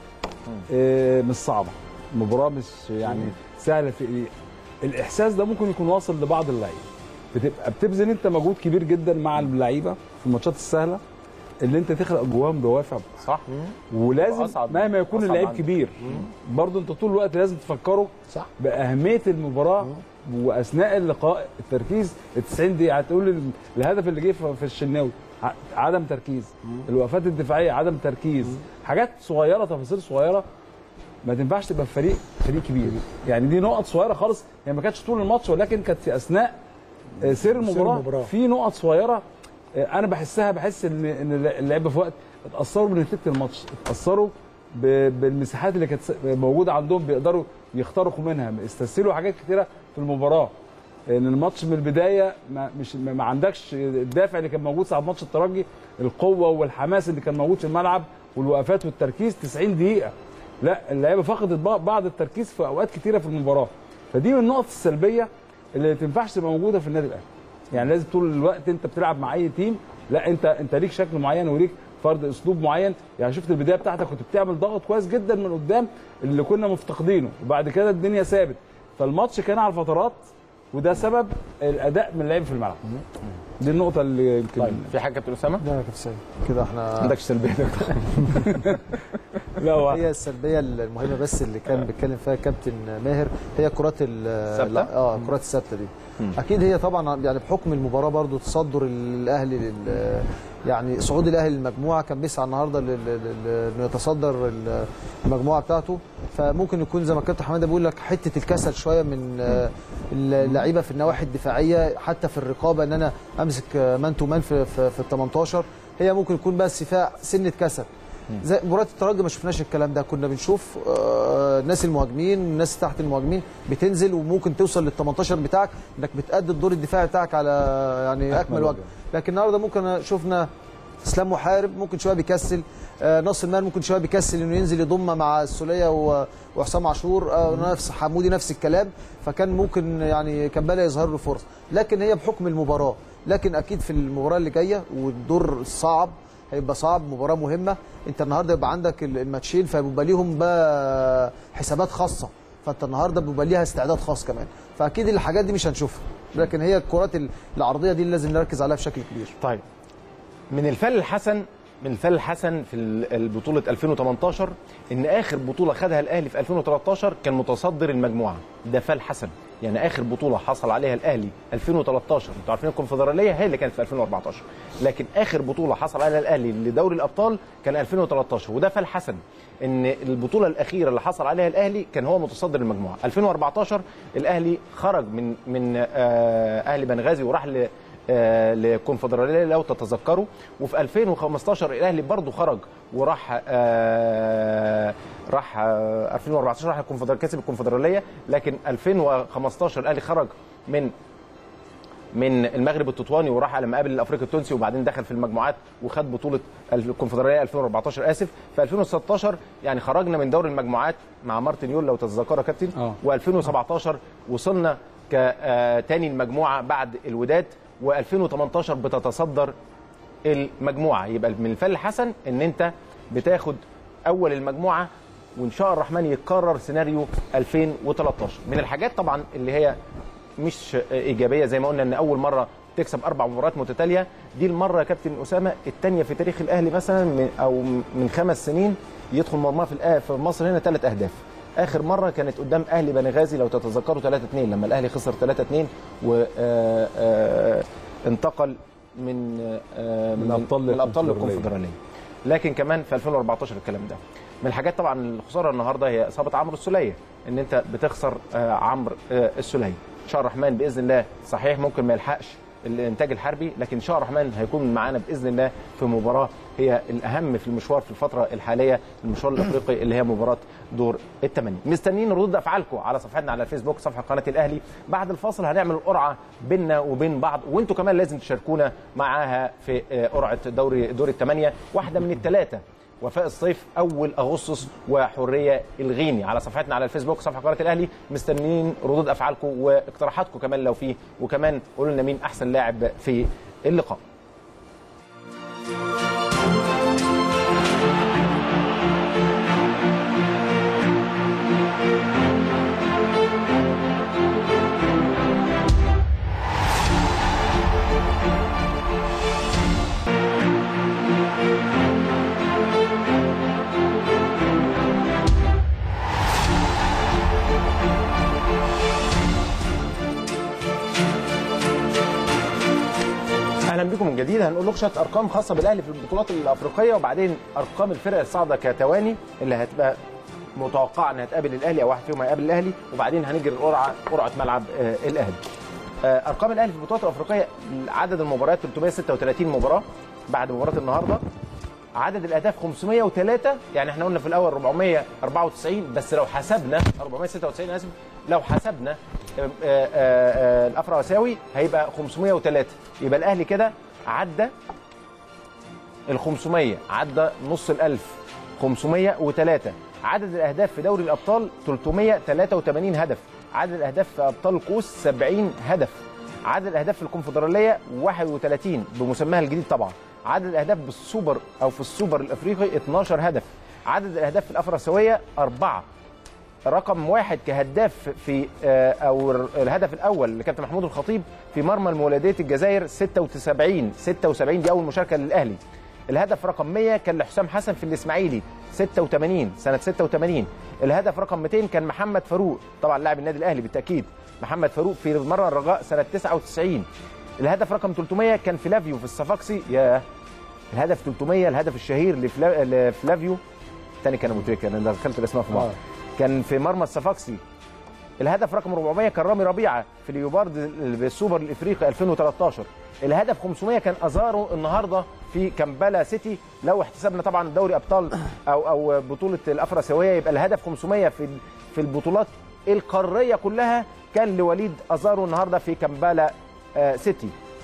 آه، مش صعبة المباراة مش يعني سهلة في إيه الإحساس ده ممكن يكون واصل لبعض اللعيبة بتبقى بتبذل أنت مجهود كبير جدا مع اللعيبة في الماتشات السهلة اللي أنت تخلق جواهم دوافع صح ولازم وأصعب- مهما يكون أصعب اللعيب عندك. كبير برضه انت طول الوقت لازم تفكروا صح باهميه المباراه واثناء اللقاء التركيز ال 90 دقيقه هتقول ال- الهدف اللي جه في في الشناوي ع- عدم تركيز الوقفات الدفاعيه عدم تركيز حاجات صغيره تفاصيل صغيره ما تنفعش تبقى في فريق فريق كبير يعني دي نقط صغيره خالص هي ما كانتش طول الماتش ولكن كانت في اثناء آه، سير المباراه, المباراة. في نقط صغيره آه، انا بحسها بحس ان ان اللعيبه في وقت اتاثروا بنتيجه الماتش اتاثروا ب- بالمساحات اللي كانت موجوده عندهم بيقدروا يخترقوا منها استسهلوا حاجات كتيره في المباراه ان الماتش من البدايه ما مش ما ما عندكش الدافع اللي كان موجود ساعه ماتش الترجي القوه والحماس اللي كان موجود في الملعب والوقفات والتركيز 90 دقيقه لا اللعيبه فقدت بع- بعض التركيز في اوقات كتيره في المباراه فدي من النقط السلبيه اللي ما تنفعش تبقى موجوده في النادي الاهلي يعني لازم طول الوقت انت بتلعب مع اي تيم لا انت انت ليك شكل معين وليك فرض اسلوب معين يعني شفت البدايه بتاعتك كنت بتعمل ضغط كويس جدا من قدام اللي كنا مفتقدينه وبعد كده الدنيا ثابت فالماتش كان على فترات وده سبب الاداء من اللعيبه في الملعب دي النقطه اللي يمكن طيب في حاجه كابتن اسامه ده يا كابتن سيد كده احنا عندكش سلبيه لا هو هي السلبيه المهمه بس اللي كان بيتكلم فيها كابتن ماهر هي كرات ال- الثابتة؟ لا، اه الكرات الثابته دي اكيد هي طبعا يعني بحكم المباراه برضو تصدر الاهلي لل يعني صعود الاهلي للمجموعه كان بيسعى النهارده لل- لل- انه يتصدر ال- المجموعه بتاعته فممكن يكون زي ما كابتن حماده بيقول لك حته الكسل شويه من آه، اللعيبه في النواحي الدفاعيه حتى في الرقابه ان انا امسك مان تو مان في في, في ال 18 هي ممكن يكون بس فيها سنه كسل زي مباراه الترجي ما شفناش الكلام ده كنا بنشوف آه، الناس المهاجمين الناس تحت المهاجمين بتنزل وممكن توصل لل 18 بتاعك انك بتأدي الدور الدفاعي بتاعك على يعني اكمل وجه لكن النهارده ممكن شفنا اسلام محارب ممكن شويه بيكسل آه، ناصر مان ممكن شويه بيكسل انه ينزل يضم مع السوليه و- وحسام عاشور آه، نفس حمودي نفس الكلام فكان ممكن يعني كمبالا يظهر له فرصه لكن هي بحكم المباراه لكن اكيد في المباراه اللي جايه والدور صعب هيبقى صعب مباراه مهمه انت النهارده يبقى عندك ال- الماتشين فبيبقى ليهم بقى حسابات خاصه فانت النهارده بيبقى ليها استعداد خاص كمان فاكيد الحاجات دي مش هنشوفها لكن هي الكرات ال- العرضيه دي اللي لازم نركز عليها بشكل كبير طيب من الفل الحسن من الفل الحسن في ال- البطولة 2018 ان اخر بطولة خدها الاهلي في 2013 كان متصدر المجموعة ده فل حسن يعني اخر بطولة حصل عليها الاهلي 2013 انتوا عارفين الكونفدرالية هي اللي كانت في 2014 لكن اخر بطولة حصل عليها الاهلي لدوري الابطال كان 2013 وده فل حسن ان البطولة الاخيرة اللي حصل عليها الاهلي كان هو متصدر المجموعة 2014 الاهلي خرج من من آه، اهلي بنغازي وراح ل آه، للكونفدراليه لو تتذكروا وفي 2015 الاهلي برضه خرج وراح آه، راح آه، 2014 راح الكونفدراليه كسب الكونفدراليه لكن 2015 الاهلي خرج من من المغرب التطواني وراح على مقابل الافريقي التونسي وبعدين دخل في المجموعات وخد بطوله الكونفدراليه 2014 اسف في 2016 يعني خرجنا من دوري المجموعات مع مارتن يول لو تتذكروا يا كابتن آه. و2017 وصلنا كتاني المجموعه بعد الوداد و2018 بتتصدر المجموعه يبقى من الفل الحسن ان انت بتاخد اول المجموعه وان شاء الرحمن يتكرر سيناريو 2013 من الحاجات طبعا اللي هي مش ايجابيه زي ما قلنا ان اول مره تكسب اربع مباريات متتاليه دي المره يا كابتن اسامه الثانيه في تاريخ الاهلي مثلا من او من خمس سنين يدخل مرمى في الآ- في مصر هنا ثلاث اهداف اخر مره كانت قدام اهلي بنغازي لو تتذكروا 3 2 لما الاهلي خسر 3 2 وانتقل من آه، من الأبطال من الابطال للكونفدرالية. للكونفدراليه لكن كمان في 2014 الكلام ده من الحاجات طبعا الخساره النهارده هي اصابه عمرو السوليه ان انت بتخسر آه، عمرو آه، السوليه ان شاء الرحمن باذن الله صحيح ممكن ما يلحقش الانتاج الحربي لكن ان شاء الرحمن هيكون معانا باذن الله في مباراه هي الاهم في المشوار في الفتره الحاليه المشوار الافريقي اللي هي مباراه دور الثمانيه مستنيين ردود افعالكم على صفحتنا على الفيسبوك صفحه قناه الاهلي بعد الفاصل هنعمل القرعه بيننا وبين بعض وانتم كمان لازم تشاركونا معاها في آه، قرعه دوري دور الثمانيه واحده من الثلاثه وفاء الصيف اول اغسطس وحريه الغيني على صفحتنا على الفيسبوك صفحه قناه الاهلي مستنيين ردود افعالكم واقتراحاتكم كمان لو في وكمان قولوا لنا مين احسن لاعب في اللقاء اهلا بكم من جديد هنقول لكم شويه ارقام خاصه بالاهلي في البطولات الافريقيه وبعدين ارقام الفرق الصاعده كتواني اللي هتبقى متوقعه انها تقابل الاهلي او واحد فيهم هيقابل الاهلي وبعدين هنجري القرعه قرعه ملعب آه، الاهلي. آه، ارقام الاهلي في البطولات الافريقيه عدد المباريات 336 مباراه بعد مباراه النهارده عدد الاهداف 503 يعني احنا قلنا في الاول 494 بس لو حسبنا 496 اسف لو حسبنا آه، آه، آه، الافراساوي هيبقى 503 يبقى الاهلي كده عدى ال 500 عدى نص الألف 503 عدد الأهداف في دوري الأبطال 383 هدف عدد الأهداف في أبطال الكؤوس 70 هدف عدد الأهداف في الكونفدرالية 31 بمسماها الجديد طبعا عدد الأهداف بالسوبر أو في السوبر الأفريقي 12 هدف عدد الأهداف في الأفراسيوية أربعة رقم واحد كهداف في آه، او الهدف الاول لكابتن محمود الخطيب في مرمى المولوديه الجزائر 76 76 دي اول مشاركه للاهلي الهدف رقم 100 كان لحسام حسن في الاسماعيلي 86 سنه 86 الهدف رقم 200 كان محمد فاروق طبعا لاعب النادي الاهلي بالتاكيد محمد فاروق في مرمى الرجاء سنه 99 الهدف رقم 300 كان فلافيو في الصفاقسي يا الهدف 300 الهدف الشهير لفلا- لفلافيو تاني كان ابو تريكه انا دخلت الاسماء في بعض آه. كان في مرمى الصفاقسي الهدف رقم 400 كان رامي ربيعه في ليوبارد بالسوبر الافريقي 2013 الهدف 500 كان ازارو النهارده في كامبالا سيتي لو احتسبنا طبعا دوري ابطال او او بطوله الافراسيويه يبقى الهدف 500 في في البطولات القاريه كلها كان لوليد ازارو النهارده في كامبالا آه، سيتي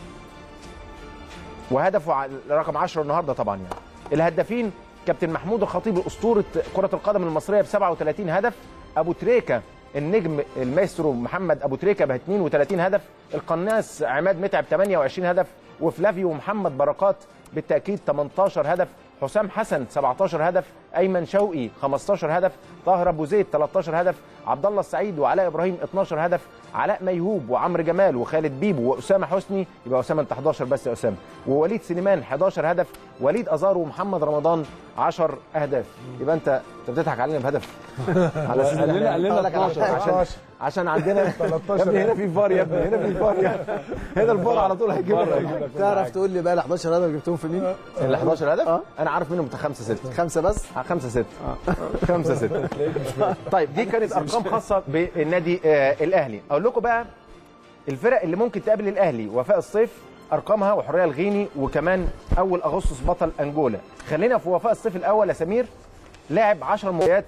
وهدفه ع- رقم 10 النهارده طبعا يعني الهدافين كابتن محمود الخطيب اسطوره كره القدم المصريه ب 37 هدف ابو تريكه النجم المايسترو محمد ابو تريكه ب 32 هدف القناص عماد متعب 28 هدف وفلافيو محمد بركات بالتاكيد 18 هدف حسام حسن 17 هدف ايمن شوقي 15 هدف طاهر ابو زيد 13 هدف عبد الله السعيد وعلاء ابراهيم 12 هدف علاء ميهوب وعمرو جمال وخالد بيبو واسامه حسني يبقى اسامه انت 11 بس يا اسامه ووليد سليمان 11 هدف وليد ازارو ومحمد رمضان 10 اهداف يبقى انت انت بتضحك علينا بهدف على أساس إن قال لنا إحنا- قال لنا أقول لك على 12 عشان عشان عندنا يا ابني هنا في فار يا ابني هنا في فار يا هنا الفار على طول هيجيب لك تعرف تقول لي بقى ال 11 هدف جبتهم في مين؟ ال 11 هدف انا عارف منهم بتاع 5 6 خمسه بس 5 6 5 6 طيب دي كانت ارقام خاصه بالنادي آه، الاهلي اقول لكم بقى الفرق اللي ممكن تقابل الاهلي وفاء الصيف ارقامها وحريه الغيني وكمان اول اغسطس بطل انجولا خلينا في وفاء الصيف الاول يا سمير لاعب 10 مباريات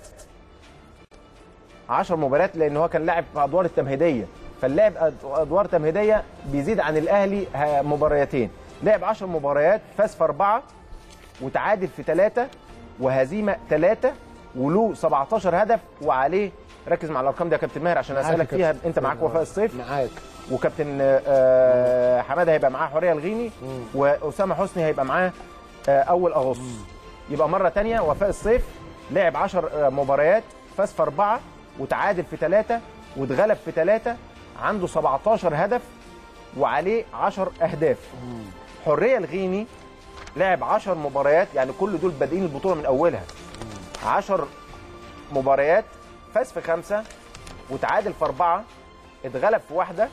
10 مباريات لان هو كان لاعب في ادوار التمهيديه فاللاعب أد- ادوار تمهيديه بيزيد عن الاهلي ه- مباريتين لعب 10 مباريات فاز في اربعه وتعادل في ثلاثه وهزيمه ثلاثه وله 17 هدف وعليه ركز مع الارقام دي يا كابتن ماهر عشان معاك يا اسالك فيها كابتن. انت معاك وفاء الصيف معاك وكابتن آه، حماده هيبقى معاه حوريه الغيني واسامه حسني هيبقى معاه آه، اول اغسطس يبقى مره تانية وفاء الصيف لعب 10 مباريات فاز في اربعه وتعادل في ثلاثه واتغلب في ثلاثه عنده 17 هدف وعليه 10 اهداف حريه الغيني لعب 10 مباريات يعني كل دول بادئين البطوله من اولها 10 مباريات فاز في خمسه وتعادل في اربعه اتغلب في واحده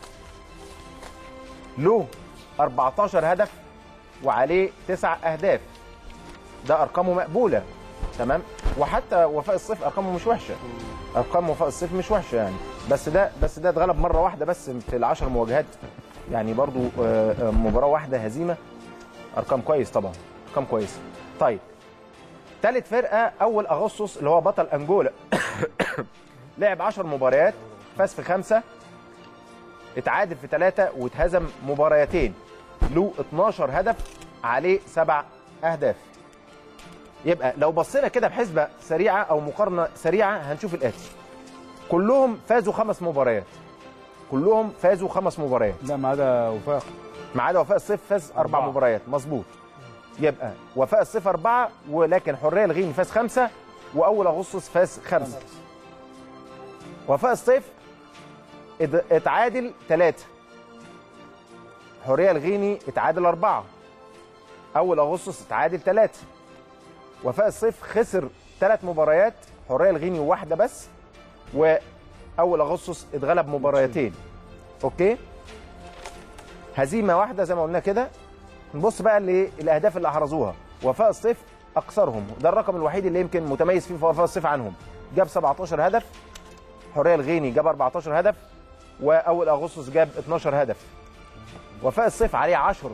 له 14 هدف وعليه تسع اهداف ده ارقامه مقبوله تمام وحتى وفاء الصيف ارقامه مش وحشه ارقام وفاء الصيف مش وحشه يعني بس ده بس ده اتغلب مره واحده بس في العشر مواجهات يعني برضو آه، آه، مباراه واحده هزيمه ارقام كويس طبعا ارقام كويسه طيب ثالث فرقه اول اغسطس اللي هو بطل انجولا لعب 10 مباريات فاز في خمسه اتعادل في ثلاثه واتهزم مباريتين له 12 هدف عليه سبع اهداف يبقى لو بصينا كده بحسبه سريعه او مقارنه سريعه هنشوف الاتي كلهم فازوا خمس مباريات كلهم فازوا خمس مباريات لا ما عدا وفاء ما عدا وفاء الصيف فاز اربع أربعة. مباريات مظبوط يبقى وفاء الصيف اربعه ولكن حريه الغيني فاز خمسه واول اغسطس فاز خمسه وفاء الصيف ات- اتعادل ثلاثه حريه الغيني اتعادل اربعه اول اغسطس اتعادل ثلاثه وفاء الصيف خسر ثلاث مباريات حريه الغيني واحده بس واول اغسطس اتغلب مباريتين اوكي هزيمه واحده زي ما قلنا كده نبص بقى للاهداف اللي احرزوها وفاء الصيف اكثرهم ده الرقم الوحيد اللي يمكن متميز فيه في وفاء الصيف عنهم جاب 17 هدف حريه الغيني جاب 14 هدف واول اغسطس جاب 12 هدف وفاء الصيف عليه 10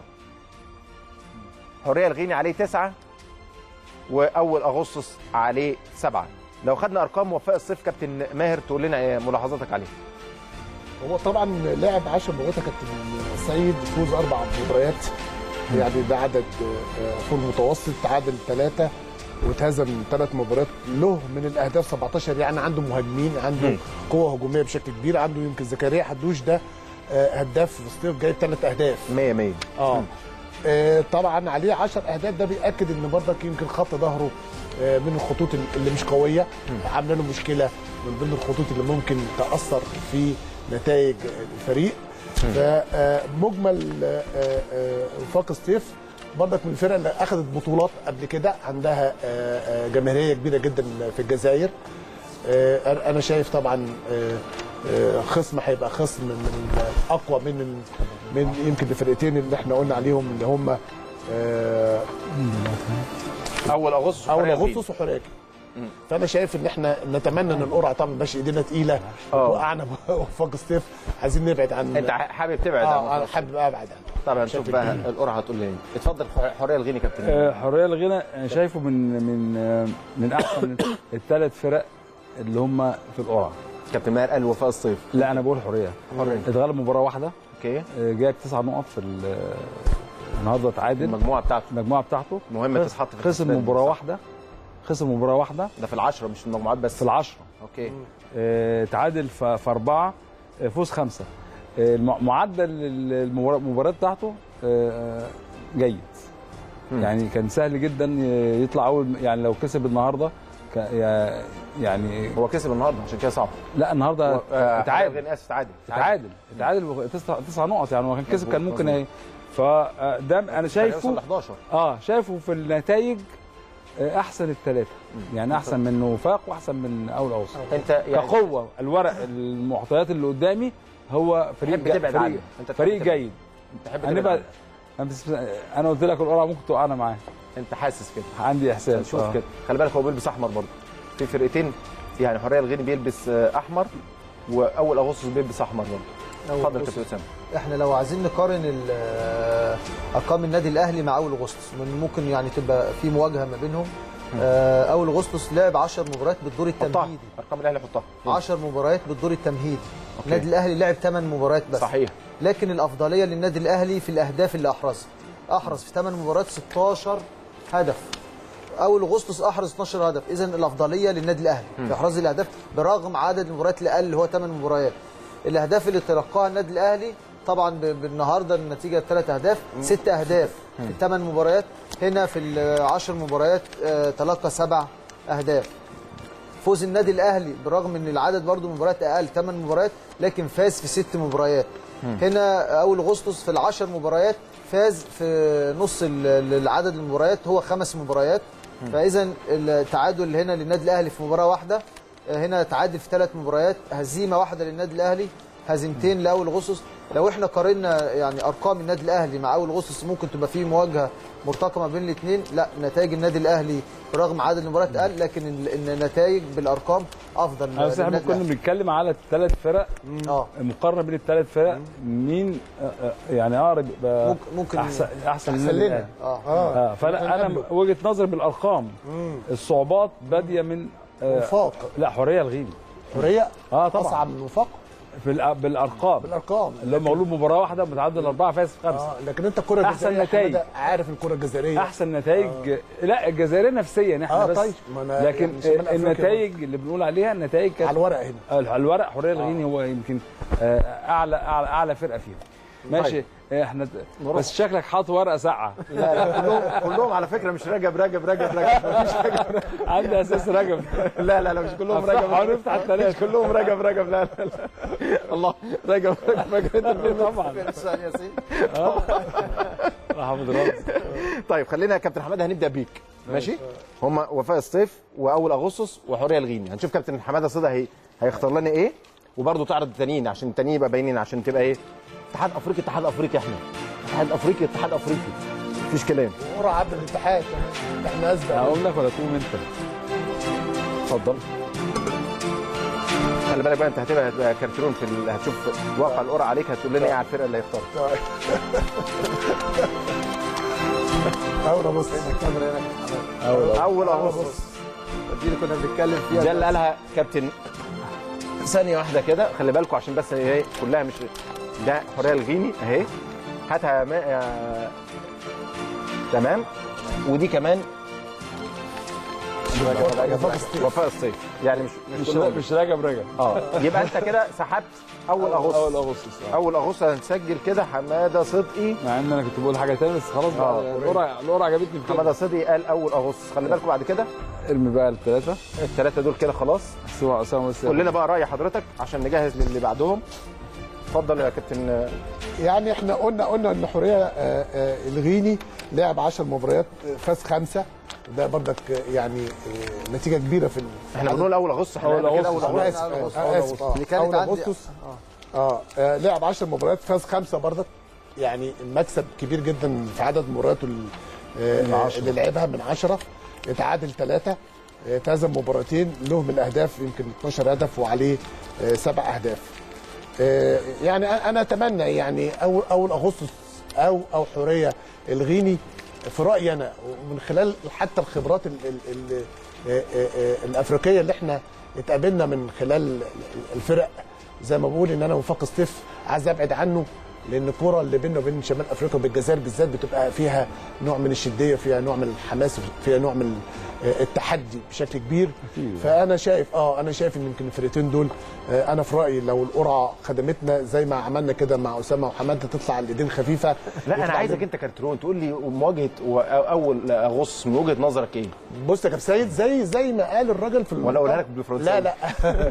حريه الغيني عليه 9 واول اغسطس عليه 7 لو خدنا ارقام وفاء الصيف كابتن ماهر تقول لنا إيه ملاحظاتك عليه هو طبعا لعب 10 مباريات يا كابتن سيد فوز اربع مباريات يعني ده عدد آه، فوز متوسط تعادل ثلاثه واتهزم ثلاث مباريات له من الاهداف 17 يعني عنده مهاجمين عنده مم. قوه هجوميه بشكل كبير عنده يمكن زكريا حدوش ده آه، هداف في الصيف جايب ثلاث اهداف 100 100 اه آه، طبعا عليه 10 اهداف ده بياكد ان برضك يمكن خط ظهره آه، من الخطوط اللي مش قويه عامله له مشكله من ضمن الخطوط اللي ممكن تاثر في نتائج الفريق فمجمل وفاق الصيف برضك من الفرق اللي اخذت بطولات قبل كده عندها آه، آه، جماهيريه كبيره جدا في الجزائر آه، انا شايف طبعا آه، آه، خصم هيبقى خصم من اقوى من ال- من يمكن الفرقتين اللي احنا قلنا عليهم اللي هم آه، اول اغسطس اول حرية الغيني. اغسطس وحراكي فانا شايف ان احنا نتمنى ان القرعه طبعا مبقاش ايدينا تقيله آه. وقعنا وفاق الصيف عايزين نبعد عن انت حابب تبعد عن اه انا المنطقة. حابب ابعد عنه طبعا نشوف شايف بقى الجيل. القرعه هتقول لي ايه اتفضل حريه الغيني كابتن آه، حريه الغنى انا شايفه من من آه، من احسن الثلاث فرق اللي هم في القرعه كابتن ماهر قال وفاء الصيف لا انا بقول حريه حرية. اتغلب مباراه واحده اوكي آه، جايب تسع نقط في ال- النهارده اتعادل المجموعه بتاعته المجموعه بتاعته مهم تتحط في خسر الحسبان. مباراه واحده خسر مباراه واحده ده في العشره مش في المجموعات بس في العشره اوكي آه، تعادل في في اربعه آه، فوز خمسه آه، الم- معدل المباراه المباراه بتاعته آه، جيد مم. يعني كان سهل جدا ي- يطلع اول يعني لو كسب النهارده ك- يا- يعني هو كسب النهارده عشان كده صعب لا النهارده هو- آه، حرية اتعادل الغيني اسف تعادل اتعادل اتعادل تسع تسع نقط يعني هو كان كسب كان ممكن هي فده انا هيوصل شايفه ل 11 اه شايفه في النتائج آه، احسن الثلاثه يعني احسن من وفاق واحسن من اول اوسط انت يعني كقوه الورق المعطيات اللي قدامي هو فريق تحب جا- تبعد فريق, عنه. انت تحب فريق تبعد. جيد تحب هنبقى تبعد انا بس انا قلت لك القرعه ممكن توقعنا معاه انت حاسس كده عندي احساس شوف آه. كده خلي بالك هو بيلبس احمر برضه في فرقتين يعني حريه الغيني بيلبس آه، احمر واول اغسطس بيلبس احمر برضه اتفضل كابتن اسامه احنا لو عايزين نقارن ال- آه، ارقام النادي الاهلي مع اول اغسطس من ممكن يعني تبقى في مواجهه ما بينهم آه، اول اغسطس لعب 10 مباريات بالدور حطها التمهيدي ارقام الاهلي حطها 10 مباريات بالدور التمهيدي النادي الاهلي لعب 8 مباريات بس صحيح لكن الافضليه للنادي الاهلي في الاهداف اللي احرزها احرز في 8 مباريات 16 هدف اول اغسطس احرز 12 هدف اذا الافضليه للنادي الاهلي في احراز الاهداف برغم عدد المباريات اللي اقل اللي هو 8 مباريات الاهداف اللي تلقاها النادي الاهلي طبعا ب- بالنهارده النتيجه ثلاث اهداف ست اهداف في الثمان مباريات هنا في العشر مباريات آه، تلقى سبع اهداف فوز النادي الاهلي برغم ان العدد برضو مباريات اقل 8 مباريات لكن فاز في ست مباريات هنا اول اغسطس في العشر مباريات فاز في نص ال- ال- العدد المباريات هو خمس مباريات فاذا التعادل هنا للنادي الاهلي في مباراه واحده هنا تعادل في ثلاث مباريات هزيمه واحده للنادي الاهلي هزيمتين لاول اغسطس لو احنا قارنا يعني ارقام النادي الاهلي مع اول اغسطس ممكن تبقى في مواجهه مرتقمه بين الاثنين لا نتائج النادي الاهلي برغم عدد المباريات اقل لكن ال- النتائج بالارقام افضل انا بس احنا للنادي كنا الأهلي. بنتكلم على الثلاث فرق اه مقارنه بين الثلاث فرق مين آه، آه، يعني اقرب يبقى ممكن- ممكن احسن احسن احسن للنادي لنا الأهلي. اه اه فانا انا قبله. وجهه نظري بالارقام الصعوبات باديه من آه، وفاق لا حريه الغيني حريه اه طبعا اصعب من وفاق في الأ- بالارقام بالارقام اللي هم مغلوب مباراه واحده متعادل اربعه فاز في خمسه اه لكن انت الكره أحسن الجزائريه نتائج. حمادة عارف الكره الجزائريه احسن نتائج لا الجزائريه نفسيا احنا آه، بس طيب، ما أنا لكن يعني شمال أفريقيا النتائج اللي بنقول عليها النتائج كانت على الورق هنا على الورق حريه الغيني هو يمكن آه، اعلى اعلى اعلى فرقه فيهم ماشي احنا بس شكلك حاطط ورقه ساقعه لا لا كلهم كلهم على فكره مش رجب رجب رجب رجب مفيش رجب عندي اساس رجب لا لا لا مش كلهم رجب افتحها رجب ونفتح الثلاثه مش كلهم رجب رجب لا لا لا الله رجب رجب رجب انت فين طبعا حسام ياسين محمد رمزي طيب خلينا يا كابتن حماده هنبدا بيك ماشي هما وفاء الصيف واول اغسطس وحوريه الغيني هنشوف كابتن حماده صدى هي هيختار لنا ايه وبرده تعرض التانيين عشان التانيين يبقى باينين عشان تبقى ايه اتحاد افريقي اتحاد افريقي احنا اتحاد افريقي اتحاد افريقي مفيش كلام قرعه قبل الاتحاد احنا اسبق هقول لك ولا تقوم انت اتفضل خلي بالك بقى انت هتبقى هتبقى كارترون في ال... هتشوف واقع القرعه عليك هتقول لنا ايه على الفرقه اللي هيختارها اول ابص اول اغسطس دي اللي كنا بنتكلم فيها ده اللي قالها كابتن ثانيه واحده كده خلي بالكم عشان بس هي كلها مش ده حوريه الغيني اهي هاتها ما... آه... تمام ودي كمان وفاق الصيف. وفاء الصيف يعني مش مش كلهم. مش رجب رجب اه يبقى انت كده سحبت اول اغسطس اول اغسطس آه. اول اغسطس هنسجل كده حماده صدقي مع ان انا كنت بقول حاجه تانية بس خلاص آه. بقى القرعه القرعه عجبتني في كده حماده صدقي قال اول اغسطس خلي بالكم بعد كده ارمي بقى الثلاثه الثلاثه دول كده خلاص سواء اسامه بس كلنا بقى راي حضرتك عشان نجهز للي بعدهم اتفضل يا كابتن يعني احنا قلنا قلنا ان حوريه آه، آه، الغيني لعب 10 مباريات آه، فاز خمسه ده برضك آه، يعني آه، نتيجه كبيره في ال- احنا بنقول اول اغسطس احنا أول قلنا كده أغسطس. اول انا اغسطس اسف آه، اسف آه، اللي كانت اول عندي- اغسطس اه آه، لعب 10 مباريات فاز خمسه برضك يعني المكسب كبير جدا في عدد مبارياته ال- آه، آه، اللي لعبها من 10 اتعادل ثلاثه آه، تهزم مباراتين له من الاهداف يمكن 12 هدف وعليه آه، سبع اهداف آه، يعني أنا- انا اتمنى يعني اول اول اغسطس او او حوريه الغيني في رايي انا ومن خلال حتى الخبرات ال ال ال آه، آه، آه، الافريقيه اللي احنا اتقابلنا من خلال الفرق زي ما بقول ان انا وفاق سطيف عايز ابعد عنه لان الكره اللي بيننا وبين شمال افريقيا وبالجزائر بالذات بتبقى فيها نوع من الشديه فيها نوع من الحماس فيها نوع من آه، التحدي بشكل كبير فانا شايف اه انا شايف ان يمكن الفرقتين دول آه، انا في رايي لو القرعه خدمتنا زي ما عملنا كده مع اسامه وحماده تطلع الايدين خفيفه لا انا يطلع عايزك انت كارترون تقول لي مواجهه و- اول اغسطس من وجهه نظرك ايه؟ بص يا كابتن سيد زي زي ما قال الراجل في ولا أقولها لك بالفرنساوي؟ لا لا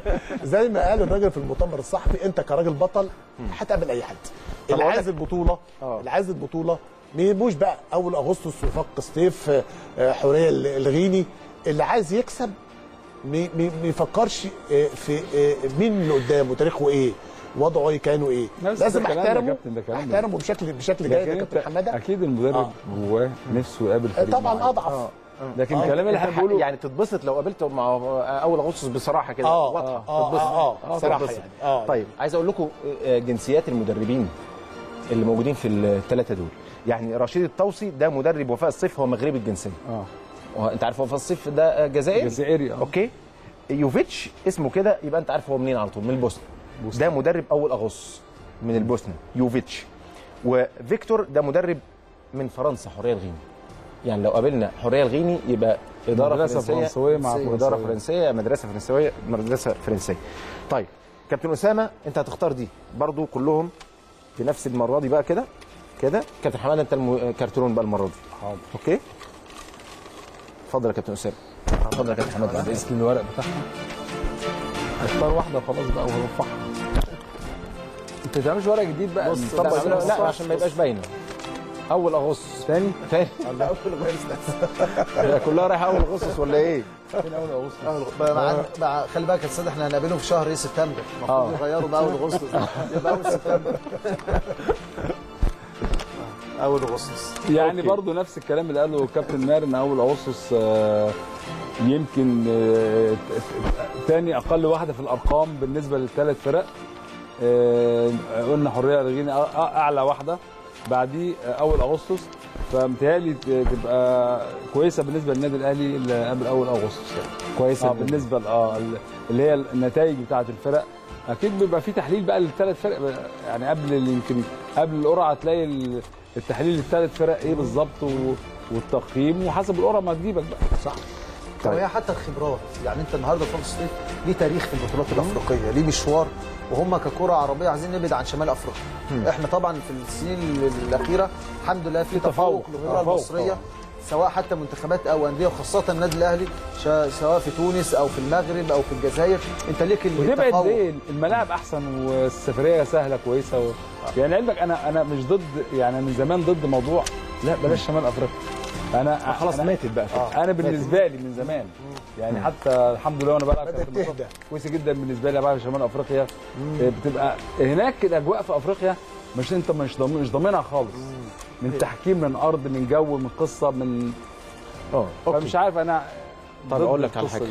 زي ما قال الراجل في المؤتمر الصحفي انت كراجل بطل هتقابل اي حد طب اللي أقول عايز لك- البطوله اللي عايز البطوله ما يهموش بقى اول اغسطس وفق سطيف آه، حوريه الغيني اللي عايز يكسب ما ما- ما يفكرش آه، في آه، مين اللي قدامه تاريخه ايه وضعه ايه كانه ايه نفس لازم ده كلام يا احترمه كابتن، ده كلام. احترمه بشكل بشكل جيد لكن يا انت كابتن حماده اكيد المدرب آه. جواه نفسه يقابل فريق طبعا معين. اضعف لكن آه. الكلام اللي أنت احنا بنقوله يعني تتبسط لو قابلته مع اول اغسطس بصراحه كده آه، واضحة. آه، تتبسط. آه، آه، صراحة تتبسط. يعني. آه. طيب عايز اقول لكم آه، جنسيات المدربين اللي موجودين في الثلاثه دول يعني رشيد الطوسي ده مدرب وفاء الصيف هو مغربي الجنسيه اه وه- انت عارف وفاء الصيف ده آه، جزائري جزائري اه اوكي يوفيتش اسمه كده يبقى انت عارف هو منين على طول من البوسنه ده مدرب اول اغسطس من البوسنه يوفيتش وفيكتور ده مدرب من فرنسا حوريه الغيني يعني لو قابلنا حوريه الغيني يبقى اداره مدرسة فرنسيه فرنسوية مع اداره فرنسوية. فرنسيه مدرسه فرنسويه مدرسه فرنسيه طيب كابتن اسامه انت هتختار دي برضو كلهم في نفس المره دي بقى كده كده كابتن حماده انت الكارتون بقى المره دي حاضر اوكي اتفضل يا كابتن اسامه اتفضل يا كابتن حماده بعد اسم الورق بتاعها اختار واحده خلاص بقى ورفعها انت تعملش ورق جديد بقى بص نطبق لا, زي لا, ما لا صح. عشان ما يبقاش باينه اول اغسطس تاني تاني هي كلها رايحه اول اغسطس ولا ايه؟ فين اول اغسطس مع مع خلي بالك يا استاذ احنا هنقابلهم في شهر ايه سبتمبر المفروض يغيروا بقى اول اغسطس يبقى اول سبتمبر اول اغسطس يعني برضو نفس الكلام اللي قاله كابتن ماهر ان اول اغسطس آه، يمكن آه، ت- ت- تاني اقل واحده في الارقام بالنسبه للثلاث فرق آه، قلنا حريه الغيني أ- أ- اعلى واحده بعديه آه، اول اغسطس فمتهيألي ت- تبقى كويسه بالنسبه للنادي الاهلي اللي قبل اول اغسطس يعني كويسه آه بالنسبه ل- اه ال- اللي هي النتائج بتاعه الفرق اكيد بيبقى في تحليل بقى للثلاث فرق يعني قبل ال- يمكن قبل القرعه تلاقي ال- التحليل للثلاث فرق ايه بالظبط و- والتقييم وحسب القرعه ما تجيبك بقى صح طيب. وهي حتى الخبرات يعني انت النهارده فرنسا الصيف ليه تاريخ في البطولات الافريقيه ليه مشوار وهم ككره عربيه عايزين نبعد عن شمال افريقيا احنا طبعا في السنين الاخيره الحمد لله في تفوق للكره تفوق المصريه طبعاً. سواء حتى منتخبات او انديه وخاصه النادي الاهلي شا- سواء في تونس او في المغرب او في الجزائر انت ليك وتبعد التفوق ليه الملاعب احسن والسفريه سهله كويسه و... يعني علمك انا انا مش ضد يعني من زمان ضد موضوع لا بلاش شمال افريقيا انا خلاص أنا ماتت بقى آه. انا بالنسبه لي من زمان يعني حتى الحمد لله وانا بلعب بدأت كابتن مصطفى، تهدى. كويسه جدا بالنسبه لي بلعب في شمال افريقيا آه، بتبقى هناك الاجواء في افريقيا مش انت مش ضامن مش ضامنها خالص من تحكيم من ارض من جو من قصه من اه فمش عارف انا طب ضد أقول لك على القصة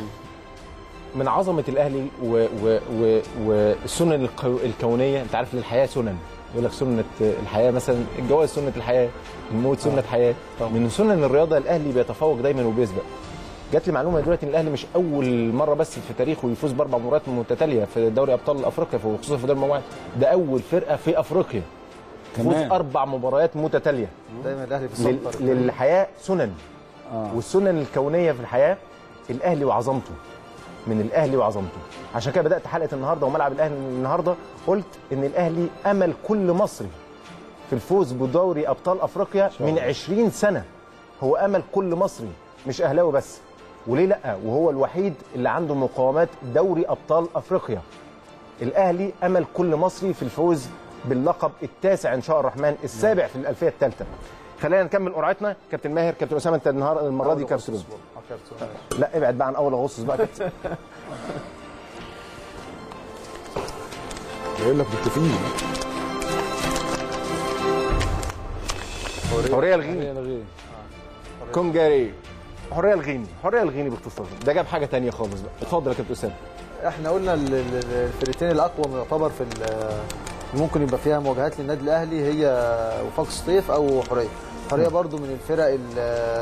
حاجة. دي. من عظمه الاهلي و- و- و- والسنن القو- الكونيه انت عارف ان الحياه سنن يقول لك سنه الحياه مثلا الجواز سنه الحياه الموت سنه حياه من سنن الرياضه الاهلي بيتفوق دايما وبيسبق جات لي معلومه دلوقتي ان الاهلي مش اول مره بس في تاريخه يفوز باربع مباريات متتاليه في دوري ابطال افريقيا وخصوصا في دوري المجموعات ده اول فرقه في افريقيا تفوز كمان. اربع مباريات متتاليه دايما الاهلي لل- بيسيطر للحياه سنن آه. والسنن الكونيه في الحياه الاهلي وعظمته من الاهلي وعظمته عشان كده بدات حلقه النهارده وملعب الاهلي النهارده قلت ان الاهلي امل كل مصري في الفوز بدوري ابطال افريقيا من 20 سنه هو امل كل مصري مش اهلاوي بس وليه لا وهو الوحيد اللي عنده مقاومات دوري ابطال افريقيا الاهلي امل كل مصري في الفوز باللقب التاسع ان شاء الرحمن السابع في الالفيه الثالثه خلينا نكمل قرعتنا كابتن ماهر كابتن اسامه انت النهارده المره دي كابتن لا ابعد بقى عن اول اغسطس بقى كابتن يقول لك متفقين حوريه الغيني هي الغير. كونجاري حريه الغيني حريه الغيني باختصار ده جاب حاجه تانية خالص بقى اتفضل يا كابتن اسامه احنا قلنا ال- ال- الفرقتين الاقوى يعتبر في ال- ممكن يبقى فيها مواجهات للنادي الاهلي هي وفاق الصيف او حريه حريه برضو من الفرق ال-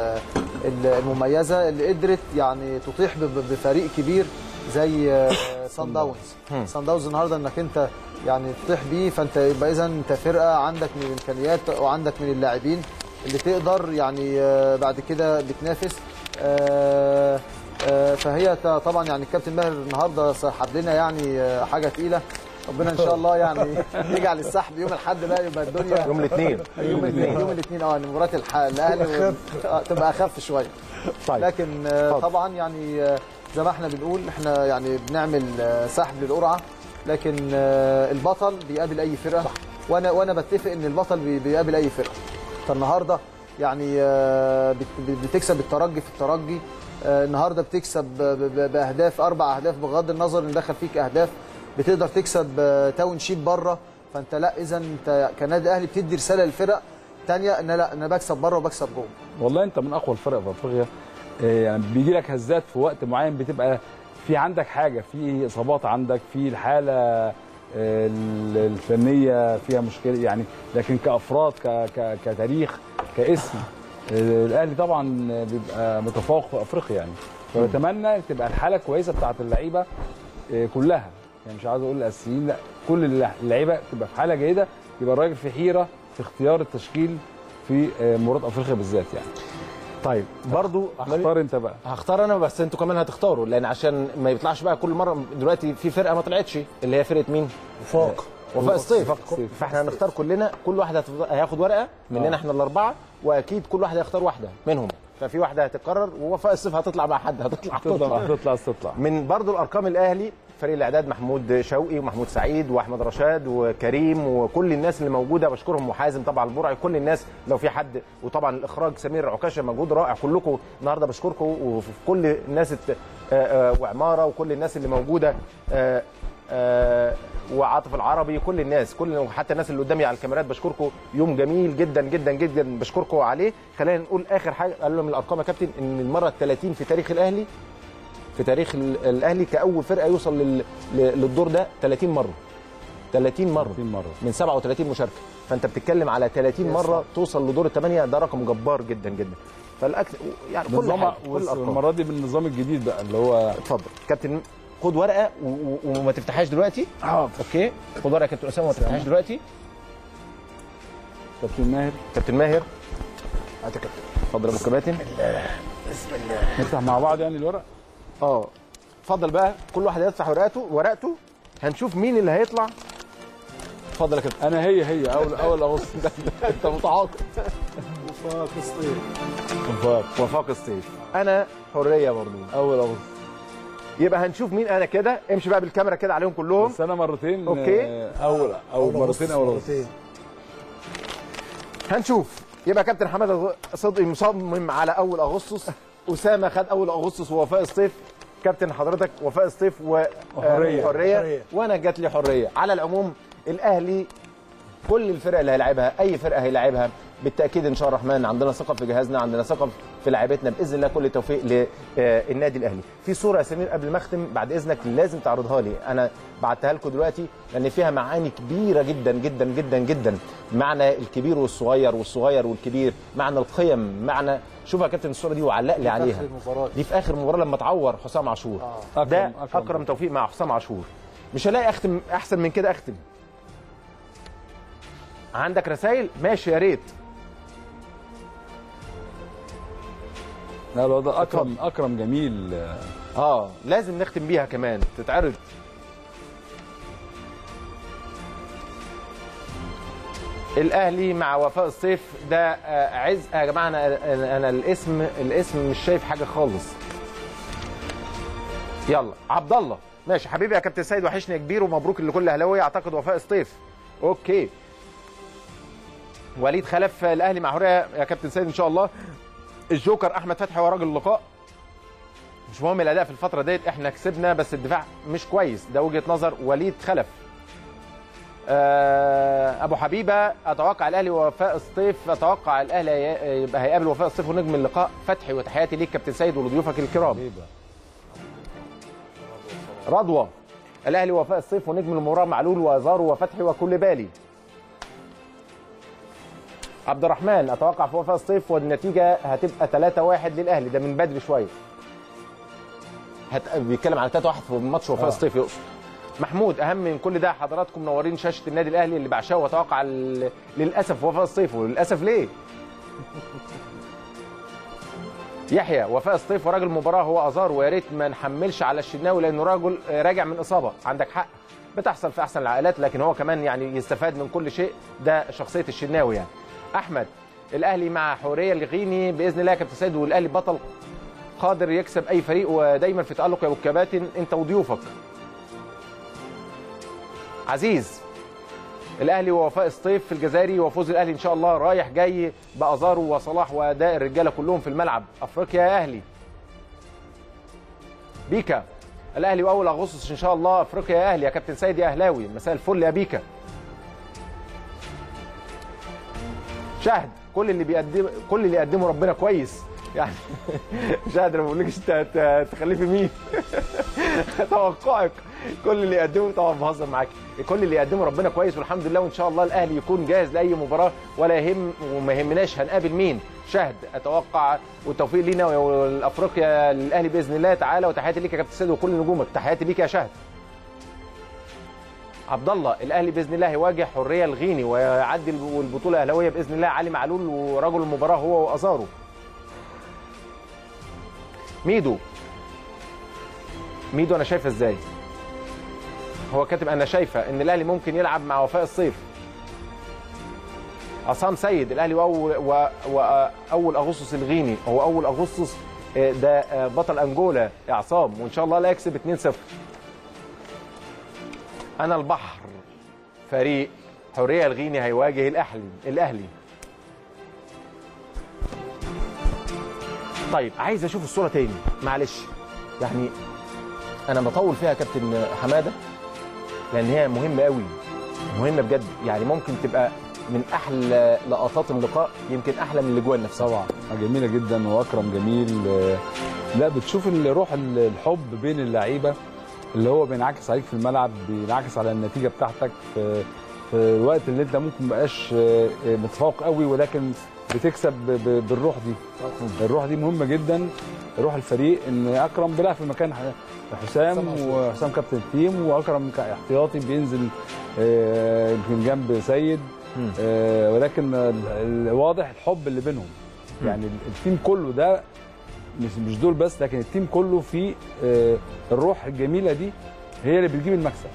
ال- المميزه اللي قدرت يعني تطيح ب- ب- بفريق كبير زي سان داونز سان داونز النهارده انك انت يعني تطيح بيه فانت يبقى اذا انت فرقه عندك من الامكانيات وعندك من اللاعبين اللي تقدر يعني آه، بعد كده بتنافس آه، آه، فهي ت- طبعا يعني الكابتن ماهر النهارده سحب لنا يعني آه، حاجه تقيله ربنا ان شاء الله يعني يجعل السحب يوم الاحد بقى يبقى الدنيا يوم الاثنين يوم الاثنين يوم الاثنين اه يعني مباراه الح- الاهلي وال- آه، تبقى اخف شويه طيب لكن آه، طبعا يعني آه، زي ما احنا بنقول احنا يعني بنعمل آه، سحب للقرعه لكن آه، البطل بيقابل اي فرقه صح. وانا وانا بتفق ان البطل بي- بيقابل اي فرقه فالنهارده يعني آه، بت- بتكسب الترجي في الترجي آه، النهارده بتكسب ب- ب- باهداف اربع اهداف بغض النظر ان دخل فيك اهداف بتقدر تكسب آه، تاون شيب بره فانت لا اذا انت كنادي اهلي بتدي رساله للفرق تانية ان لا انا بكسب بره وبكسب جوه والله انت من اقوى الفرق في افريقيا آه، يعني بيجي لك هزات في وقت معين بتبقى في عندك حاجه في اصابات عندك في الحاله آه، ال- الفنيه فيها مشكله يعني لكن كافراد ك- ك- كتاريخ كاسم آه، الاهلي طبعا بيبقى متفوق في افريقيا يعني فبتمنى تبقى الحاله كويسه بتاعت اللعيبه آه، كلها يعني مش عايز اقول الاساسيين لا كل اللع- اللعيبه تبقى في حاله جيده يبقى الراجل في حيره في اختيار التشكيل في آه، مباراه افريقيا بالذات يعني طيب برضو اختار انت بقى هختار انا بس انتوا كمان هتختاروا لان عشان ما يطلعش بقى كل مره دلوقتي في فرقه ما طلعتش اللي هي فرقه مين؟ وفاق وفاء الصيف وفاق الصيف. فاحنا هنختار كلنا كل واحد هتف- هياخد ورقه مننا احنا الاربعه واكيد كل واحد هيختار واحده منهم ففي واحده هتتكرر ووفاء الصيف هتطلع مع حد هتطلع تطلع تطلع تطلع من برضو الارقام الاهلي فريق الاعداد محمود شوقي ومحمود سعيد واحمد رشاد وكريم وكل الناس اللي موجوده بشكرهم وحازم طبعا البرعي كل الناس لو في حد وطبعا الاخراج سمير عكاشه مجهود رائع كلكم النهارده بشكركم وفي كل الناس الت- آه، آه، وعماره وكل الناس اللي موجوده آه، آه، وعاطف العربي كل الناس كل حتى الناس اللي قدامي على الكاميرات بشكركم يوم جميل جدا جدا جدا بشكركم عليه خلينا نقول اخر حاجه قالوا من الارقام يا كابتن ان المره ال 30 في تاريخ الاهلي في تاريخ ال- الاهلي كاول فرقه يوصل لل- ل- للدور ده 30 مره 30 مره 30 مره من 37 مشاركه فانت بتتكلم على 30 مره توصل لدور الثمانيه ده رقم جبار جدا جدا فالاكل يعني كل نظام حاجه كل الارقام المره دي بالنظام الجديد بقى اللي هو اتفضل كابتن خد ورقه و- و- وما تفتحهاش دلوقتي اه اوكي خد ورقه يا كابتن اسامه وما تفتحهاش دلوقتي كابتن ماهر كابتن ماهر هات يا كابتن اتفضل يا ابو كباتن نفتح مع بعض يعني الورق اه اتفضل بقى كل واحد يفتح ورقته ورقته هنشوف مين اللي هيطلع اتفضل يا كابتن انا هي هي اول اول اغسطس انت متعاقد وفاق الصيف وفاق وفاق الصيف انا حريه برضو اول اغسطس يبقى هنشوف مين انا كده امشي بقى بالكاميرا كده عليهم كلهم بس انا مرتين أوكي. آه، اول اول مرتين اول اغسطس مرتين. هنشوف يبقى كابتن حماده صدقي مصمم على اول اغسطس اسامه خد اول اغسطس ووفاء الصيف كابتن حضرتك وفاء الصيف و وحرية. آه، حريه حرية. وانا جات لي حريه على العموم الاهلي كل الفرق اللي هيلعبها اي فرقه هيلعبها بالتاكيد ان شاء الله الرحمن عندنا ثقه في جهازنا عندنا ثقه في لاعيبتنا باذن الله كل التوفيق للنادي الاهلي في صوره يا سمير قبل ما اختم بعد اذنك لازم تعرضها لي انا بعتها لكم دلوقتي لان فيها معاني كبيره جدا جدا جدا جدا معنى الكبير والصغير والصغير والكبير معنى القيم معنى شوف يا كابتن الصوره دي وعلق لي عليها آخر المباراة. دي في اخر مباراه لما تعور حسام عاشور أكرم- ده أكرم اكرم توفيق مع حسام عاشور مش هلاقي اختم احسن من كده اختم عندك رسائل ماشي يا ريت لا لا ده اكرم اكرم جميل آه، اه لازم نختم بيها كمان تتعرض الاهلي مع وفاء الصيف ده آه، عز يا جماعه انا انا أنا الاسم الاسم مش شايف حاجه خالص يلا عبد الله ماشي حبيبي يا كابتن سيد وحشني يا كبير ومبروك لكل اهلاويه اعتقد وفاء الصيف اوكي وليد خلف الاهلي مع هوريا يا كابتن سيد ان شاء الله الجوكر احمد فتحي هو راجل اللقاء مش مهم الاداء في الفتره ديت احنا كسبنا بس الدفاع مش كويس ده وجهه نظر وليد خلف آه، ابو حبيبه اتوقع الاهلي ووفاء الصيف اتوقع الاهلي هي- يبقى هيقابل وفاء الصيف ونجم اللقاء فتحي وتحياتي ليك كابتن سيد ولضيوفك الكرام رضوى الاهلي ووفاء الصيف ونجم المباراه معلول وازارو وفتحي وكل بالي عبد الرحمن اتوقع في وفاء الصيف والنتيجه هتبقى 3-1 للاهلي ده من بدري شويه هت... بيتكلم على 3-1 في ماتش وفاء آه. الصيف يقصد محمود اهم من كل ده حضراتكم منورين شاشه النادي الاهلي اللي بعشقه واتوقع ال... للاسف وفاء الصيف وللاسف ليه يحيى وفاء الصيف وراجل المباراه هو ازار ويا ريت ما نحملش على الشناوي لانه راجل راجع من اصابه عندك حق بتحصل في احسن العائلات لكن هو كمان يعني يستفاد من كل شيء ده شخصيه الشناوي يعني احمد الاهلي مع حوريه الغيني باذن الله يا كابتن سيد والاهلي بطل قادر يكسب اي فريق ودايما في تالق يا ابو الكباتن انت وضيوفك عزيز الاهلي ووفاء الصيف في الجزائري وفوز الاهلي ان شاء الله رايح جاي بازارو وصلاح واداء الرجاله كلهم في الملعب افريقيا يا اهلي بيكا الاهلي واول اغسطس ان شاء الله افريقيا يا اهلي يا كابتن سيد يا اهلاوي مساء الفل يا بيكا شاهد كل اللي بيقدم كل اللي يقدمه ربنا كويس يعني شاهد انا ما بقولكش ت- ت- تخليه في مين توقعك كل اللي يقدمه طبعا بهزر معاك كل اللي يقدمه ربنا كويس والحمد لله وان شاء الله الاهلي يكون جاهز لاي مباراه ولا يهم وما يهمناش هنقابل مين شهد اتوقع والتوفيق لينا والافريقيا للاهلي باذن الله تعالى وتحياتي ليك يا كابتن سيد وكل نجومك تحياتي ليك يا شهد عبد الله الاهلي باذن الله هيواجه حريه الغيني ويعدي البطوله اهلاويه باذن الله علي معلول ورجل المباراه هو وازارو ميدو ميدو انا شايفه ازاي هو كاتب انا شايفه ان الاهلي ممكن يلعب مع وفاء الصيف عصام سيد الاهلي واول و- واول اغسطس الغيني هو اول اغسطس آه، ده آه، بطل انجولا يا عصام وان شاء الله لا يكسب 2-0 انا البحر فريق حريه الغيني هيواجه الاهلي الاهلي طيب عايز اشوف الصوره تاني معلش يعني انا بطول فيها يا كابتن حماده لان هي مهمه قوي مهمه بجد يعني ممكن تبقى من احلى لقطات اللقاء يمكن احلى من الاجوان نفسها طبعا جميله جدا واكرم جميل آه، لا بتشوف الروح الحب بين اللعيبه اللي هو بينعكس عليك في الملعب بينعكس على النتيجه بتاعتك في في الوقت اللي انت ممكن مبقاش آه، آه، متفوق قوي ولكن بتكسب ب- ب- بالروح دي الروح دي مهمه جدا روح الفريق ان اكرم بيلعب في مكان ح- حسام وحسام كابتن التيم واكرم كاحتياطي بينزل آه، يمكن جنب سيد آه، ولكن ال- ال- واضح الحب اللي بينهم يعني ال- التيم كله ده مش مش دول بس لكن التيم كله فيه آه، الروح الجميله دي هي اللي بتجيب المكسب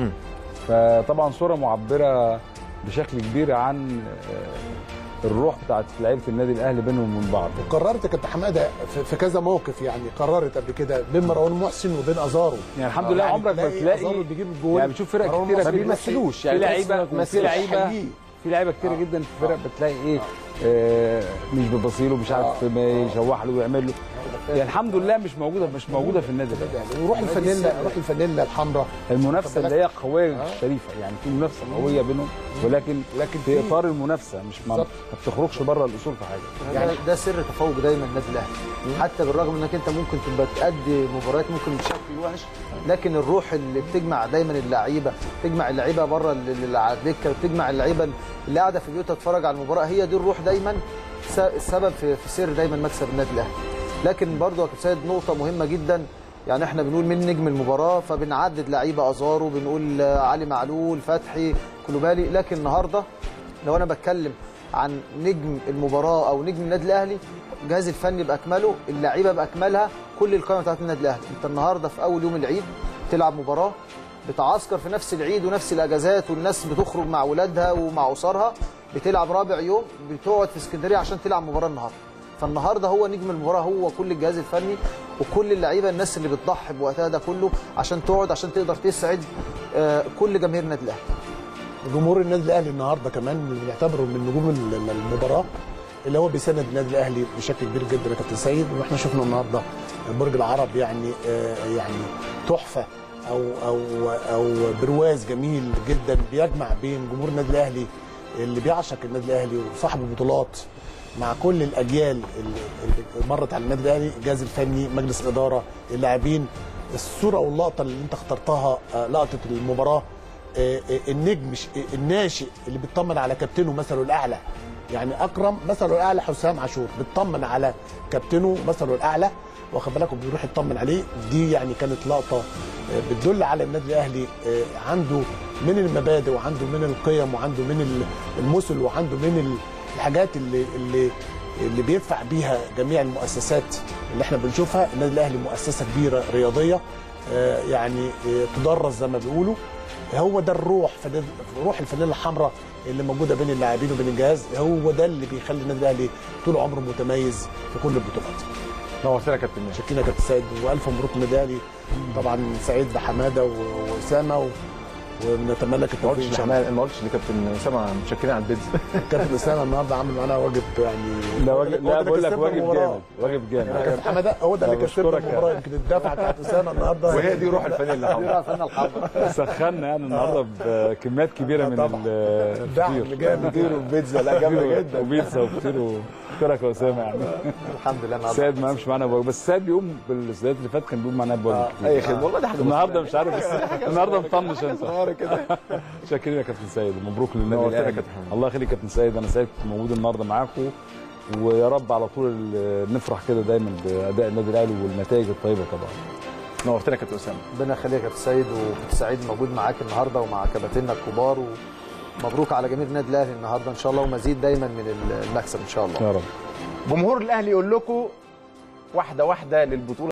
فطبعا صوره معبره بشكل كبير عن آه، الروح بتاعت لعيبه النادي الاهلي بينهم وبين بعض قررت يا كابتن حماده في- في كذا موقف يعني قررت قبل كده بين مروان محسن وبين ازارو يعني الحمد لله عمرك ما تلاقي ازارو بيجيب الجول يعني بتشوف فرق مروان كتيره محسن في بيمثلوش في يعني لعيبه تحس إنك وفي لعيبه حقيقي. في لعيبه كتيره جدا في فرق بتلاقي ايه آه مش ببصيله مش عارف ما يشوح له ويعمل له يعني الحمد لله مش موجوده مش موجوده في النادي الاهلي وروح الفانيلا روح الفانيلا الحمراء المنافسه اللي هي قويه شريفه يعني في منافسه قويه بينهم ولكن لكن في اطار المنافسه مش ما, ما بتخرجش بره الاصول في حاجه يعني ده سر تفوق دايما النادي الاهلي حتى بالرغم انك انت ممكن تبقى تأدي مباريات ممكن بشكل وحش لكن الروح اللي بتجمع دايما اللعيبه تجمع اللعيبه بره اللي على الدكه وتجمع اللعيبه اللي قاعده في بيوتها تتفرج على المباراه هي دي الروح دايما س- السبب في في سر دايما مكسب النادي الاهلي لكن برضه يا كابتن سيد نقطه مهمه جدا يعني احنا بنقول مين نجم المباراه فبنعدد لعيبه ازارو بنقول آه، علي معلول فتحي كلوبالي لكن النهارده لو انا بتكلم عن نجم المباراه او نجم النادي الاهلي الجهاز الفني باكمله اللعيبه باكملها كل القائمه بتاعت النادي الاهلي انت النهارده في اول يوم العيد تلعب مباراه بتعسكر في نفس العيد ونفس الاجازات والناس بتخرج مع اولادها ومع اسرها بتلعب رابع يوم بتقعد في اسكندريه عشان تلعب مباراه النهارده فالنهارده هو نجم المباراه هو كل الجهاز الفني وكل اللعيبه الناس اللي بتضحي بوقتها ده كله عشان تقعد عشان تقدر تسعد آه، كل جماهير النادي الاهلي جمهور النادي الاهلي النهارده كمان اللي بنعتبره من نجوم ال- المباراه اللي هو بيساند النادي الاهلي بشكل كبير جدا يا كابتن سيد واحنا شفنا النهارده برج العرب يعني آه، يعني تحفه او او او برواز جميل جدا بيجمع بين جمهور النادي الاهلي اللي بيعشق النادي الاهلي وصاحب البطولات مع كل الاجيال اللي اللي مرت على النادي الاهلي الجهاز الفني مجلس الاداره اللاعبين الصوره واللقطه اللي انت اخترتها آه، لقطه المباراه آه، آه، النجم ش- آه، الناشئ اللي بيطمن على كابتنه مثله الاعلى يعني اكرم مثله الاعلى حسام عاشور بيطمن على كابتنه مثله الاعلى واخد بالك وبيروح يطمن عليه دي يعني كانت لقطه آه، بتدل على النادي الاهلي آه، عنده من المبادئ وعنده من القيم وعنده من ال- المثل وعنده من ال- الحاجات اللي اللي اللي بيدفع بيها جميع المؤسسات اللي احنا بنشوفها النادي الاهلي مؤسسه كبيره رياضيه آه، يعني آه، تدرس زي ما بيقولوا هو ده الروح فنان- روح الفانيلا الحمراء اللي موجوده بين اللاعبين وبين الجهاز هو ده اللي بيخلي النادي الاهلي طول عمره متميز في كل البطولات نورتنا يا كابتن ماشي شكرا يا كابتن سيد والف مبروك النادي الاهلي طبعا سعيد بحماده و- واسامه و... ونتمنى لك ما التوفيق قلتش ان شاء الله حمال ما قلتش لكابتن اسامه متشكرين على البيتزا كابتن اسامه النهارده عامل معانا واجب يعني لا هو واجب ده لا اللي بقول لك كسبنا واجب المباراة. جامد واجب جامد كابتن حماده هو ده اللي لا، كسبنا بشكرك المباراه يمكن الدفعه بتاعت اسامه النهارده وهي دي روح الفانيلا الحمراء بيلعب فن الحمراء سخنا يعني النهارده بكميات كبيره من طبعا. الفطير دعم جامد فطير وبيتزا لا جامده جدا وبيتزا وفطير وفطيرك يا اسامه يعني الحمد لله النهارده سيد ما قامش معانا بواجب بس سيد بيقوم بالسيدات اللي فات كان بيقوم معانا بواجب كتير. اي خدمه والله دي حاجه النهارده مش عارف بس النهارده مطنش انت صغيره كده شاكرين يا كابتن سيد مبروك للنادي نورتنا يا الاهلي كابتن حمد. الله يخليك يا كابتن سيد انا سعيد موجود النهارده معاكم ويا رب على طول ال- نفرح كده دايما باداء النادي الاهلي والنتائج الطيبه طبعا نورتنا يا كابتن اسامه ربنا يخليك يا كابتن سيد وكنت سعيد موجود معاك النهارده ومع كباتننا الكبار ومبروك على جميع النادي الاهلي النهارده ان شاء الله ومزيد دايما من المكسب ان شاء الله يا رب جمهور الاهلي يقول لكم واحده واحده للبطوله